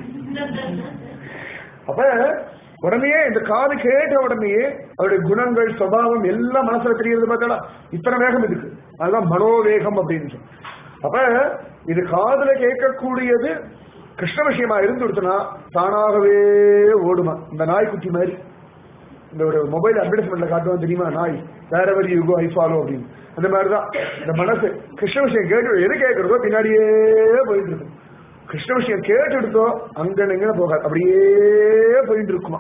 அப்ப உடனே இந்த காது கேட்ட உடனே அவருடைய குணங்கள் சுபாவம் எல்லாம் மனசுல தெரியறது பார்த்தாடா இத்தனை வேகம் இதுக்கு அதுதான் மனோவேகம் அப்படின்னு சொல்லி. அப்ப இது காதுல கேட்கக்கூடியது கிருஷ்ண விஷயமா இருந்து கொடுத்தனா தானாகவே ஓடுமா இந்த நாய்க்குட்டி மாதிரி இந்த ஒரு மொபைல் அட்வர்டைஸ்மெண்ட்ல காட்டுவான் தெரியுமா நாய் வேற ever you go I follow அப்படின்னு அந்த மாதிரிதான் இந்த மனசு கிருஷ்ண விஷயம் கேட்டு எது கேட்கறதோ பின்னாடியே போயிட்டு இருக்கும் கிருஷ்ண விஷயம் கேட்டு எடுத்தோ அங்க எங்கன்னு போகாது அப்படியே போயிட்டு இருக்குமா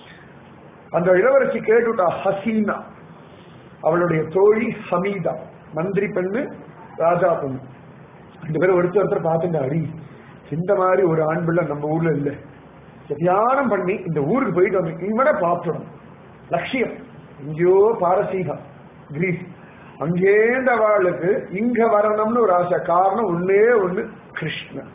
அந்த இளவரசி கேட்டுட்டா ஹசீனா அவளுடைய தோழி ஹமீதா மந்திரி பெண்ணு ராஜா பெண்ணு ரெண்டு பேரும் ஒருத்தர் ஒருத்தர் பார்த்துட்டு அடி இந்த மாதிரி ஒரு ஆண் பிள்ளை நம்ம ஊர்ல இல்ல தியானம் பண்ணி இந்த ஊருக்கு போயிட்டு வந்து இவனை பார்த்துடும் லட்சியம் எங்கேயோ பாரசீகம் கிரீஸ் அங்கேந்த அவளுக்கு இங்க வரணும்னு ஒரு ஆசை காரணம் ஒன்னே ஒண்ணு கிருஷ்ணன்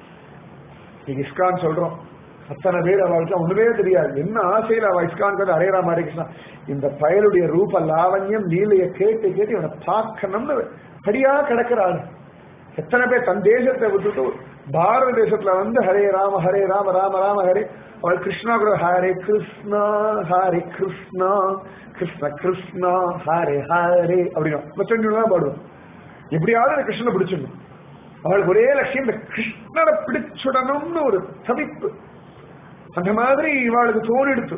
நீங்க இஸ்கான் சொல்றோம் அத்தனை பேர் அவளுக்கு ஒண்ணுமே தெரியாது என்ன ஆசையில அவ இஸ்கான் வந்து ஹரே ராம ஹரே கிருஷ்ணா இந்த பயலுடைய ரூப லாவண்யம் நீலைய கேட்டு கேட்டு இவனை பார்க்கணும்னு படியா கிடக்கிறாள் எத்தனை பேர் தன் தேசத்தை விட்டுட்டு பாரத தேசத்துல வந்து ஹரே ராம ஹரே ராம ராம ராம ஹரே அவள் கிருஷ்ணா கூட ஹரே கிருஷ்ணா ஹரே கிருஷ்ணா கிருஷ்ண கிருஷ்ணா ஹரே ஹரே அப்படின்னா தான் பாடுவோம் எப்படியாவது அந்த கிருஷ்ணனை பிடிச்சிடணும் அவளுக்கு ஒரே லட்சியம் இந்த கிருஷ்ணனை பிடிச்சுடணும்னு ஒரு தவிப்பு அந்த மாதிரி இவளுக்கு தோணிடுத்து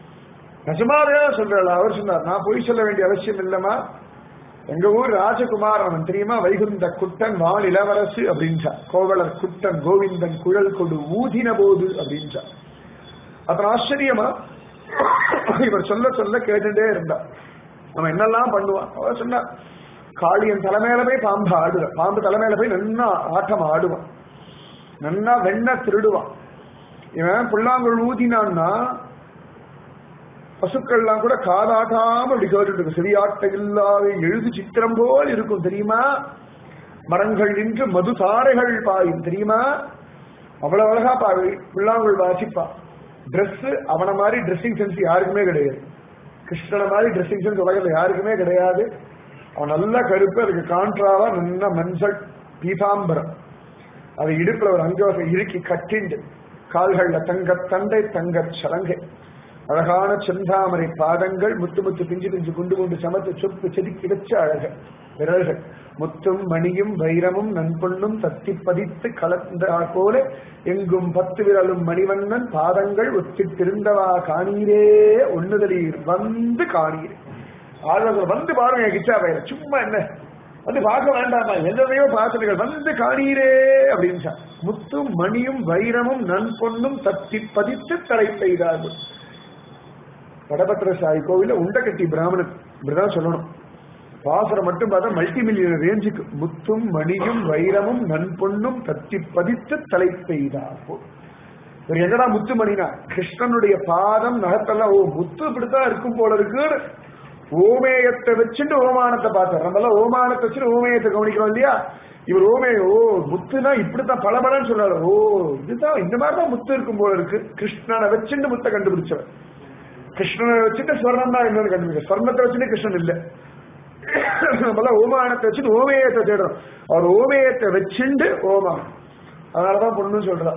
நிஜமாவே சொல்றாள் அவர் சொன்னார் நான் பொய் சொல்ல வேண்டிய அவசியம் இல்லம்மா எங்க ஊர் ராஜகுமார் அவன் தெரியுமா வைகுந்த குட்டன் வால் இளவரசு அப்படின்றா கோவலர் குட்டன் கோவிந்தன் குழல் கொடு ஊதின போது அப்படின்றா அப்புறம் ஆச்சரியமா இவர் சொல்ல சொல்ல கேட்டுட்டே இருந்தா அவன் என்னெல்லாம் பண்ணுவான் அவர் சொன்னா காளியன் தலைமையில போய் பாம்பு ஆடுவான் பாம்பு தலைமையில போய் நன்னா ஆட்டம் ஆடுவான் நன்னா வெண்ண திருடுவான் இவன் புல்லாங்குழல் ஊதினான்னா பசுக்கள்லாம் கூட காதாட்டாம இப்படி கேட்டுட்டு இருக்கும் செவியாட்ட இல்லாத எழுது சித்திரம் போல் இருக்கும் தெரியுமா மரங்கள் நின்று மது தாரைகள் பாயும் தெரியுமா அவ்வளவு அழகா பாவி புல்லாங்குழல் வாசிப்பா Dress அவன மாதிரி ட்ரெஸ்ஸிங் சென்ஸ் யாருக்குமே கிடையாது கிருஷ்ணனை மாதிரி ட்ரெஸ்ஸிங் சென்ஸ் உலகத்துல யாருக்குமே கிடையாது அவன் நல்ல கருப்பு அதுக்கு கான்ட்ராவா நல்ல மஞ்சள் பீதாம்பரம் அதை இடுப்புல ஒரு அங்கவசை இறுக்கி கட்டிண்டு கால்கள்ல தங்க தண்டை தங்க சலங்கை அழகான செந்தாமரை பாதங்கள் முத்து முத்து பிஞ்சு பிஞ்சு குண்டு குண்டு சமத்து சொப்பு செதுக்கி வச்ச அழக விரல்கள் முத்தும் மணியும் வைரமும் நன்பொன்னும் தத்தி பதித்து கலந்த போல எங்கும் பத்து விரலும் மணிவண்ணன் பாதங்கள் ஒத்திட்டிருந்தவா காணீரே ஒண்ணுதலீர் வந்து காணீரே ஆழ்வார்கள் வந்து பாருங்க கிச்சா பயிர சும்மா என்ன வந்து பார்க்க வேண்டாமா எல்லதையோ பார்த்துகள் வந்து காணீரே அப்படின்னு முத்தும் மணியும் வைரமும் நன்பொன்னும் தத்தி பதித்து தலை செய்தார்கள் வடபத்திர சாய் கோவில உண்டகட்டி பிராமணன் இப்படிதான் சொல்லணும் பாசரம் மட்டும் பார்த்தா மல்டி மில்லியன் ரேஞ்சுக்கு முத்தும் மணியும் வைரமும் நன்பொன்னும் தத்தி பதித்து தலை பெய்தாப்போ இவர் என்னடா முத்து மணினா கிருஷ்ணனுடைய பாதம் நகத்தெல்லாம் ஓ முத்து இப்படித்தான் இருக்கும் போல இருக்கு ஓமேயத்தை வச்சுட்டு ஓமானத்தை பார்த்தார் நம்மளாம் ஓமானத்தை வச்சுட்டு ஓமேயத்தை கவனிக்கிறோம் இல்லையா இவர் ஓமே ஓ முத்துனா இப்படித்தான் பளபளன்னு சொல்றாரு ஓ இதுதான் இந்த மாதிரிதான் முத்து இருக்கும் போல இருக்கு கிருஷ்ணனை வச்சுட்டு முத்தை கண்டுபிடிச்சவர் கிருஷ்ணனை வச்சுட்டு ஸ்வர்ணம் தான் இன்னொன்று கண்டுபிடிக்க ஸ்வர்ணத்தை வச்சுட்டு கிருஷ்ணன் இல்ல நம்மளாம் ஓமானத்தை வச்சுட்டு ஓமேயத்தை தேடுறோம் அவர் ஓமேயத்தை வச்சுண்டு ஓமான் அதனாலதான் பொண்ணு சொல்றா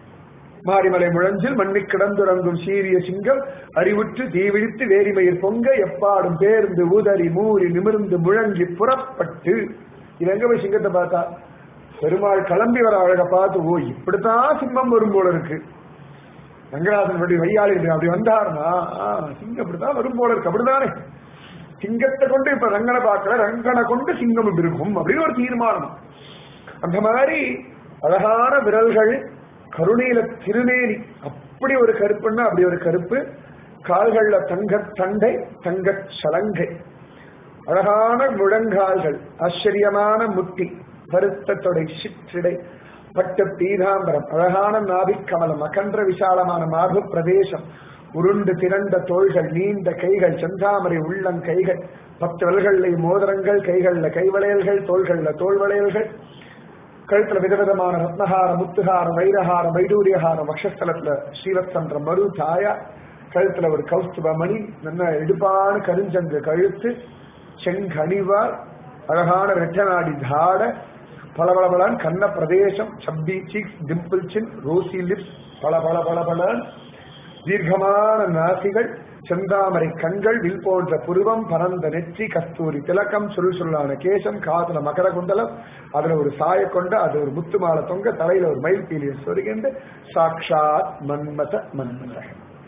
மாரிமலை முழஞ்சில் மண்ணி கிடந்துறங்கும் சீரிய சிங்கம் அறிவுற்று தீவிழித்து வேரிமயிர் பொங்க எப்பாடும் பேர்ந்து ஊதறி மூறி நிமிர்ந்து முழங்கி புறப்பட்டு இது எங்க போய் சிங்கத்தை பார்த்தா பெருமாள் கிளம்பி வர அழக பார்த்து ஓ இப்படித்தான் சிம்மம் வரும் போல இருக்கு ரங்கநாதன் படி வையாளி அப்படி வந்தாருன்னா சிங்கம் இப்படித்தான் வரும் போல இருக்கு அப்படிதானே சிங்கத்தை கொண்டு இப்ப ரங்கனை பார்க்கல ரங்கனை கொண்டு சிங்கம் இப்படி இருக்கும் அப்படின்னு ஒரு தீர்மானம் அந்த மாதிரி அழகான விரல்கள் கருணையில திருநேரி அப்படி ஒரு கருப்புன்னா அப்படி ஒரு கருப்பு கால்கள்ல தங்க தண்டை தங்க சலங்கை அழகான முழங்கால்கள் ஆச்சரியமான முட்டி பருத்த தொடை சிற்றிடை பட்டு பீதாம்பரம் அழகான நாபிக் கமலம் அகன்ற விசாலமான மார்பு பிரதேசம் உருண்டு திரண்ட தோள்கள் நீண்ட கைகள் செந்தாமரை உள்ளங் கைகள் பத்து விரல்கள்ல மோதிரங்கள் கைகள்ல கைவளையல்கள் தோள்கள்ல தோல் வளையல்கள் கழுத்துல விதவிதமான ரத்னஹாரம் முத்துஹாரம் வைரஹாரம் வைடூரியஹாரம் வக்ஷஸ்தலத்துல ஸ்ரீவத்சந்திர மரு தாயா கழுத்துல ஒரு கௌஸ்துப மணி நல்ல இடுப்பான கருஞ்சங்கு கழுத்து செங்கனிவார் அழகான ரெட்டநாடி தாட பளபளபளன் கண்ண பிரதேசம் chubby cheeks dimple chin rosy lips பல பல பல பலன் தீர்க்கமான நாசிகள் செந்தாமரை கண்கள் வில் போன்ற புருவம் பரந்த நெற்றி கஸ்தூரி திலக்கம் சுருள் சுருளான கேசம் காதுல மகர குண்டலம் அதுல ஒரு சாய கொண்ட அது ஒரு முத்து மாலை தொங்க தலையில ஒரு மயில் பீலிய சொருகின்ற சாக்ஷாத் மன்மத மன்மத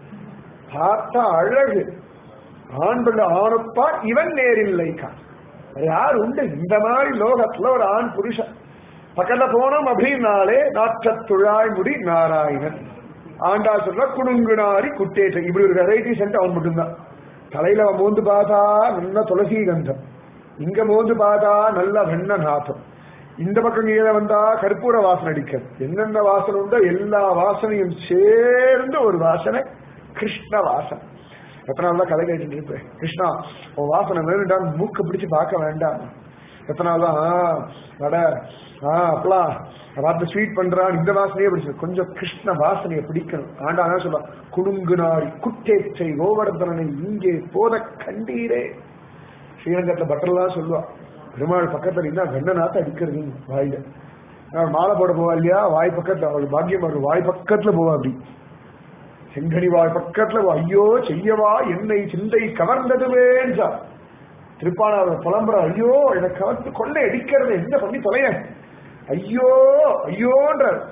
பார்த்தா அழகு ஆண் பிள்ளை ஆணுப்பா இவன் நேரில்லைக்கா யார் உண்டு இந்த மாதிரி லோகத்துல ஒரு ஆண் புருஷன் பக்கத்துல போனோம் அப்படின்னாலே நாற்றத்துழாய் முடி நாராயணன் ஆண்டா சொல்ற குடுங்குனாரி குட்டேற்ற இப்படி ஒரு வெரைட்டி சென்ட் அவன் மட்டும்தான் தலையில அவன் மோந்து பார்த்தா நல்ல துளசி கந்தம் இங்க மோந்து பார்த்தா நல்ல வெண்ண நாத்தம் இந்த பக்கம் கீழே வந்தா கற்பூர வாசனை அடிக்க என்னென்ன வாசனை உண்டோ எல்லா வாசனையும் சேர்ந்து ஒரு வாசனை கிருஷ்ண வாசனை எத்தனை நாள் தான் கதை கேட்டுட்டு இருப்பேன் கிருஷ்ணா உன் வாசனை வேணும்டா மூக்க பிடிச்சு பார்க்க வேண்டாம் எத்தனை நாள் தான் வட ஆ அப்பலாம் ராத்திரி ஸ்வீட் பண்றான் இந்த வாசனையே பிடிச்சது கொஞ்சம் கிருஷ்ண வாசனையை பிடிக்கணும் ஆண்டா அதான் சொல்ல குடுங்குனாரி குட்டேச்சை கோவர்தனனை இங்கே போத கண்டீரே ஸ்ரீரங்கத்துல பட்டர்லாம் சொல்லுவா பெருமாள் பக்கத்துல இருந்தா வெண்ணநாத்த அடிக்கிறது வாயில நான் மாலை போட போவா இல்லையா வாய் பக்கத்துல அவள் பாக்கியம் வரும் வாய் பக்கத்துல போவா அப்படி செங்கனி வாய் பக்கத்துல ஐயோ செய்யவா என்னை சிந்தை கவர்ந்ததுவேன் சார் திருப்பானாவர் புலம்புற ஐயோ எனக்கு கவர்ந்து கொள்ளை அடிக்கிறது என்ன பண்ணி தொலைய ஐயோ ஐயோன்றார்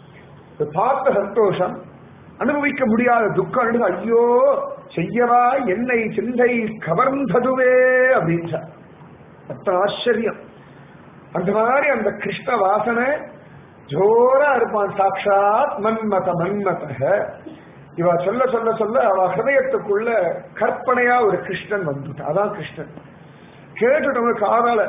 பார்த்த சந்தோஷம் அனுபவிக்க முடியாத துக்கம் அழுது ஐயோ செய்யவா என்னை சிந்தை கவர்ந்ததுவே அப்படின்றார் அத்தனை ஆச்சரியம் அந்த மாதிரி அந்த கிருஷ்ண வாசனை ஜோரா இருப்பான் சாட்சாத் மன்மத மன்மத இவ சொல்ல சொல்ல சொல்ல அவ ஹிருதயத்துக்குள்ள கற்பனையா ஒரு கிருஷ்ணன் வந்துட்டான் அதான் கிருஷ்ணன் கேட்டுட்டவங்க காதால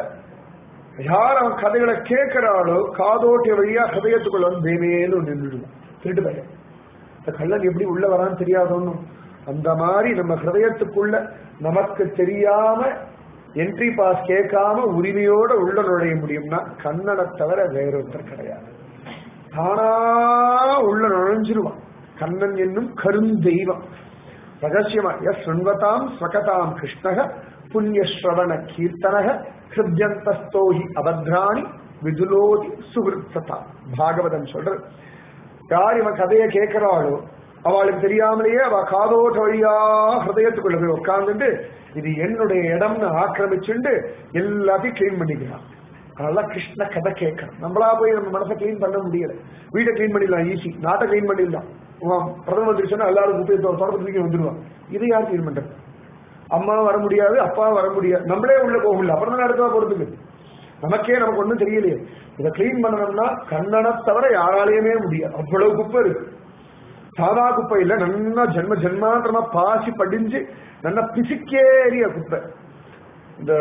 யார் அவன் கதைகளை கேட்கிறாளோ காதோட்டிய வழியா ஹிருதயத்துக்குள்ள வந்து தேவேன்னு நின்றுடுவான் திருட்டு பையன் இந்த கள்ளன் எப்படி உள்ள வரான்னு தெரியாதோன்னு அந்த மாதிரி நம்ம ஹிருதயத்துக்குள்ள நமக்கு தெரியாம என்ட்ரி பாஸ் கேட்காம உரிமையோட உள்ள நுழைய முடியும்னா கண்ணனை தவிர வேறொருத்தர் கிடையாது தானா உள்ள நுழைஞ்சிருவான் கண்ணன் என்னும் கருந்தெய்வம் ரகசியமா எஸ் சுண்வதாம் ஸ்வகதாம் கிருஷ்ணக புண்ணியஸ்ரவண கீர்த்தனக ஹிருத்யந்தஸ்தோஹி அபத்ராணி விதுலோதி சுகிருத்ததா பாகவதன் சொல்ற யார் இவன் கதையை கேட்கிறாளோ அவளுக்கு தெரியாமலேயே அவ காதோட்ட வழியா ஹிருதயத்துக்குள்ள போய் உட்கார்ந்துட்டு இது என்னுடைய இடம்னு ஆக்கிரமிச்சுண்டு எல்லாத்தையும் கிளீன் பண்ணிக்கிறான் அதனால கிருஷ்ண கதை கேட்கணும் நம்மளா போய் நம்ம மனசை கிளீன் பண்ண முடியல வீட்டை கிளீன் பண்ணிடலாம் ஈஸி நாட்டை கிளீன் பண்ணிடலாம் பிரதம மந்திரி சொன்னா எல்லாரும் குப்பையை தொடர்பு வந்துடுவான் இது யார் கிளீன் பண்றது அம்மா வர முடியாது அப்பா வர முடியாது நம்மளே உள்ள போக முடியல அப்புறம் தான் அடுத்தவா போறதுக்கு நமக்கே நமக்கு ஒண்ணும் தெரியலையே இதை கிளீன் பண்ணணும்னா கண்ணனை தவிர யாராலையுமே முடியாது அவ்வளவு குப்பை இருக்கு சாதா குப்பை இல்ல நல்லா ஜென்ம ஜென்மாந்திரமா பாசி படிஞ்சு நல்லா பிசிக்கேறிய குப்பை இந்த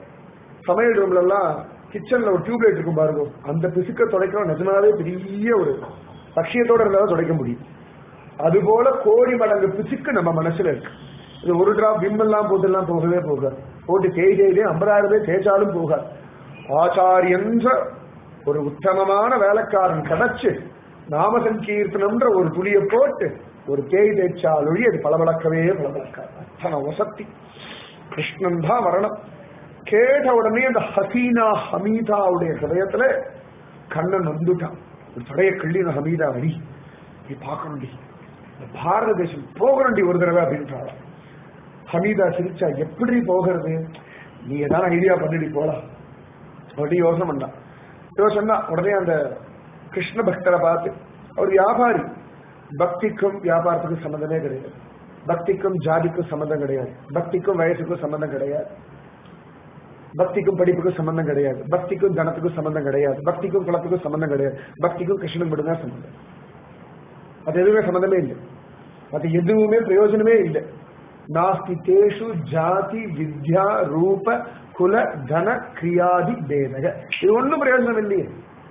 சமையல் ரூம்ல எல்லாம் கிச்சன்ல ஒரு டியூப்லைட் இருக்கும் பாருங்க அந்த பிசுக்க துடைக்கிறோம் நிஜமாவே பெரிய ஒரு லட்சியத்தோட இருந்தாலும் துடைக்க முடியும் அதுபோல கோடி மடங்கு பிசுக்கு நம்ம மனசுல இருக்கு இது ஒரு டிராப் விம் எல்லாம் போட்டுலாம் போகவே போகாது போட்டு தேய் தேய்தே ஐம்பதாயிரம் பேர் தேய்ச்சாலும் போகாது ஆச்சாரியன்ற ஒரு உத்தமமான வேலைக்காரன் கிடைச்சு நாம சங்கீர்த்தனம்ன்ற ஒரு துளியை போட்டு ஒரு தேய் தேய்ச்சாலொழி அது பளபளக்கவே பளபளக்காது அத்தனை வசத்தி கிருஷ்ணன் தான் வரணும் கேட்ட உடனே அந்த ஹசீனா ஹமீதாவுடைய ஹதயத்துல கண்ணன் வந்துட்டான் ஒரு தடைய கிள்ளி அந்த ஹமீதா அடி நீ பார்க்கணும்டி இந்த பாரத தேசம் போகணும்டி ஒரு தடவை அப்படின்றாள் ஹமீதா சிரிச்சா எப்படி போகிறது நீ ஏதாவது ஐடியா பண்ணிட்டு போலாம் அப்படி யோசனை பண்ணான் யோசனை சொன்னா உடனே அந்த கிருஷ்ண பக்தரை பார்த்து அவர் வியாபாரி பக்திக்கும் வியாபாரத்துக்கும் சம்மந்தமே கிடையாது பக்திக்கும் ஜாதிக்கும் சம்மந்தம் கிடையாது பக்திக்கும் வயசுக்கும் சம்மந்தம் கிடையாது பக்திக்கும் படிப்புக்கும் சம்பந்தம் கிடையாது பக்திக்கும் தனத்துக்கும் சம்பந்தம் கிடையாது பக்திக்கும் குலத்துக்கும் சம்பந்தம் கிடையாது பக்திக்கும் கிருஷ்ணன் மட்டும்தான் சம்பந்தம் அது எதுவுமே சம்பந்தமே இல்லை அது எதுவுமே பிரயோஜனமே இல்லை நாஸ்தி தேஷு ஜாதி வித்யா ரூப குல தன கிரியாதி பேதக இது ஒன்றும் பிரயோஜனம் இல்லையே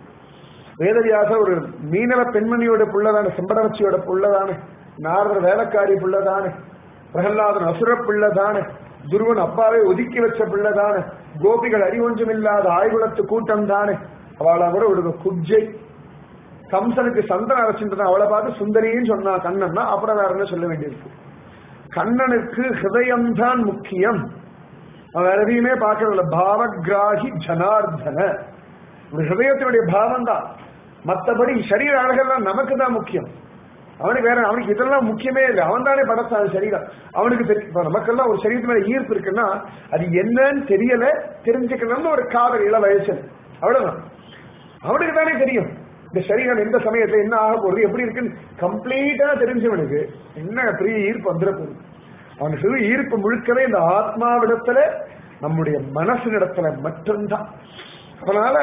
வேதவியாசர் ஒரு மீனவ பெண்மணியோட புள்ளதானே செம்படவச்சியோட புள்ளதானே நாரதர் வேலைக்காரி புள்ளதானே பிரகலாதன் அசுர பிள்ளைதானே துருவன் அப்பாவே ஒதுக்கி வச்ச பிள்ளை தானே கோபிகள் அறிவொன்றும் இல்லாத ஆய்குலத்து கூட்டம் தானே அவளை கூட ஒரு குஜை கம்சனுக்கு சந்தன அரைச்சுட்டு அவளை பார்த்து சுந்தரின்னு சொன்னா கண்ணன்னா அப்புறம் வேற என்ன சொல்ல வேண்டியிருக்கு கண்ணனுக்கு ஹிருதயம் தான் முக்கியம் அவன் வேற எதையுமே பார்க்கறதில்ல பாவகிராகி ஜனார்தன ஒரு ஹிருதயத்தினுடைய பாவம் தான் மற்றபடி சரீர அழகெல்லாம் நமக்கு தான் முக்கியம் அவனுக்கு வேற அவனுக்கு இதெல்லாம் முக்கியமே இல்லை அவன் தானே படைச்சான் சரீரம் அவனுக்கு தெரி- இப்ப நமக்கெல்லாம் ஒரு சரீரத்து மேல ஈர்ப்பு இருக்குன்னா அது என்னன்னு தெரியல தெரிஞ்சுக்கணும்னு ஒரு காதல் இள வயசு அவ்வளவுதான் அவனுக்கு தானே தெரியும் இந்த சரீரம் எந்த சமயத்துல என்ன ஆக போகுது எப்படி இருக்குன்னு கம்ப்ளீட்டா தெரிஞ்சவனுக்கு என்ன பெரிய ஈர்ப்பு வந்துட போகுது அவனுக்கு சிறு ஈர்ப்பு முழுக்கவே இந்த ஆத்மாவிடத்துல நம்முடைய மனசினிடத்துல மட்டும்தான் அதனால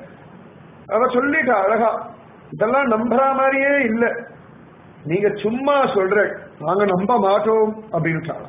அவ சொல்லிட்டா அழகா இதெல்லாம் நம்புற மாதிரியே இல்ல நீங்க சும்மா சொல்ற நாங்க நம்ப மாட்டோம் அப்படின்ட்டாங்க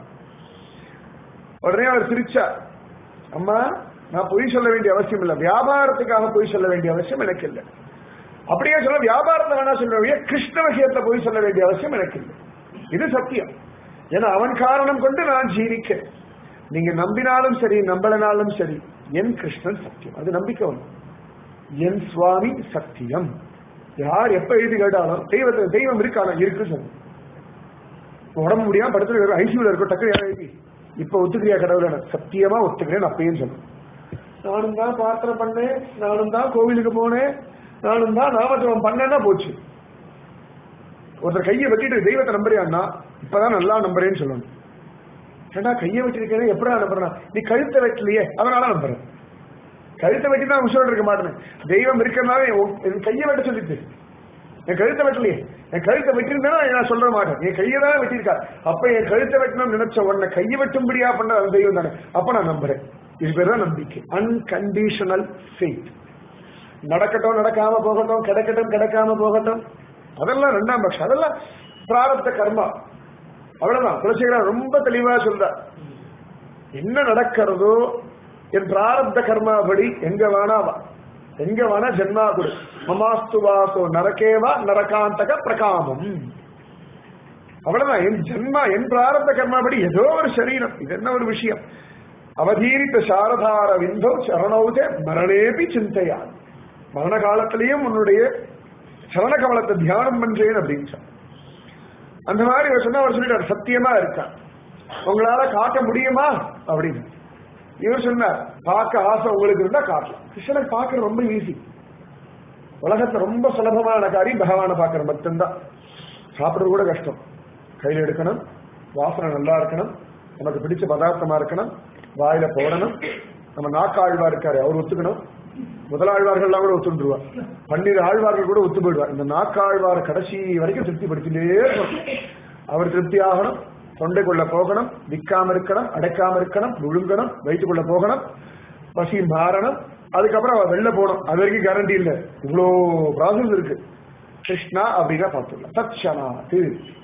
உடனே அவர் சிரிச்சா அம்மா நான் பொய் சொல்ல வேண்டிய அவசியம் இல்லை வியாபாரத்துக்காக பொய் சொல்ல வேண்டிய அவசியம் எனக்கு இல்லை அப்படியே சொல்ல வியாபாரத்தை வேணா சொல்ல வேண்டிய கிருஷ்ண விஷயத்தை பொய் சொல்ல வேண்டிய அவசியம் எனக்கு இல்லை இது சத்தியம் ஏன்னா அவன் காரணம் கொண்டு நான் ஜீவிக்க நீங்க நம்பினாலும் சரி நம்பலனாலும் சரி என் கிருஷ்ணன் சத்தியம் அது நம்பிக்கை ஒன்று என் சுவாமி சத்தியம் யார் எப்ப எழுதி கேட்டாலும் தெய்வத்தை தெய்வம் இருக்கான இருக்கு சொல்லு உடம்பு முடியாம படத்துல ஐசியூல இருக்கும் டக்கு யாரும் எழுதி இப்ப ஒத்துக்கிறியா கடவுள சத்தியமா ஒத்துக்கிறேன் அப்பயும் சொல்லு நானும் தான் பிரார்த்தனை பண்ணேன் நானும் தான் கோவிலுக்கு போனேன் நானும் தான் நாமஜபம் பண்ணேன்னா போச்சு ஒருத்தர் கையை வெட்டிட்டு தெய்வத்தை நம்புறியான்னா இப்பதான் நல்லா நம்புறேன்னு சொல்லணும் ஏண்டா கையை வெட்டிருக்கேன் எப்படா நம்புறேன் நீ கழுத்தை வெட்டலையே அதனால நம்புறேன் கழுத்தை வெட்டி தான் உசுரோடு இருக்க மாட்டேன் தெய்வம் இருக்கிறதுனால என் உ- என் கையை வெட்ட சொல்லிட்டு என் கழுத்தை வெட்டலையே என் கழுத்தை வெட்டிருந்தா நான் சொல்ற மாட்டேன் என் கையை தான் வெட்டியிருக்கா அப்ப என் கழுத்தை வெட்டணும்னு நினைச்ச உடனே கையை வெட்டும்படியா பண்ண அந்த தெய்வம் தானே அப்ப நான் நம்புறேன் இது பேர் தான் நம்பிக்கை அன்கண்டிஷனல் ஃபெய்த் நடக்கட்டும் நடக்காம போகட்டும் கிடைக்கட்டும் கிடைக்காம போகட்டும் அதெல்லாம் ரெண்டாம் பட்சம் அதெல்லாம் பிராரப்த கர்மா அவ்வளவுதான் குலசேகரன் ரொம்ப தெளிவா சொல்றார் என்ன நடக்கிறதோ என் பிராரப்த கர்மாபடி எங்க வேணா வா எங்க வேணா ஜென்மா கொடு மமாஸ்து வாசோ நரகேவா நரகாந்தக பிரகாமம் அவ்வளவுதான் என் ஜென்மா என் பிராரப்த கர்மாபடி ஏதோ ஒரு சரீரம் இது என்ன ஒரு விஷயம் அவதீரித்த சாரதார விந்தோ சரணௌஜ மரணேபி சிந்தையா மரண காலத்திலையும் உன்னுடைய சரண கமலத்தை தியானம் பண்றேன் அப்படின்னு சொன்னார். அந்த மாதிரி இவர் சொன்னா அவர் சொல்லிட்டார் சத்தியமா இருக்கா உங்களால காட்ட முடியுமா அப்படின்னு இவர் சொன்னார் பார்க்க ஆசை உங்களுக்கு இருந்தா காட்டலாம் கிருஷ்ணனை பார்க்கறது ரொம்ப ஈஸி உலகத்துல ரொம்ப சுலபமான காரியம் பகவானை பார்க்கறது மட்டும்தான் சாப்பிடுறது கூட கஷ்டம் கையில் எடுக்கணும் வாசனை நல்லா இருக்கணும் நமக்கு பிடிச்ச பதார்த்தமா இருக்கணும் வாயில போடணும் நம்ம நாக்காழ்வா இருக்காரு அவர் ஒத்துக்கணும் முதலாழ்வார்கள்லாம் கூட ஒத்துண்டுருவார் பன்னிரு ஆழ்வார்கள் கூட ஒத்து போயிடுவார் இந்த நாக்காழ்வார் கடைசி வரைக்கும் திருப்திப்படுத்திட்டே இருக்கணும் அவர் திருப்தி ஆகணும் தொண்டைக்குள்ள போகணும் விற்காம இருக்கணும் அடைக்காம இருக்கணும் முழுங்கணும் வயிற்றுக்குள்ள போகணும் பசி மாறணும் அதுக்கப்புறம் அவ வெளில போகணும் அது வரைக்கும் கேரண்டி இல்லை இவ்வளோ ப்ராசஸ் இருக்கு கிருஷ்ணா அப்படின்னா பார்த்துடலாம் தட்சணாத்து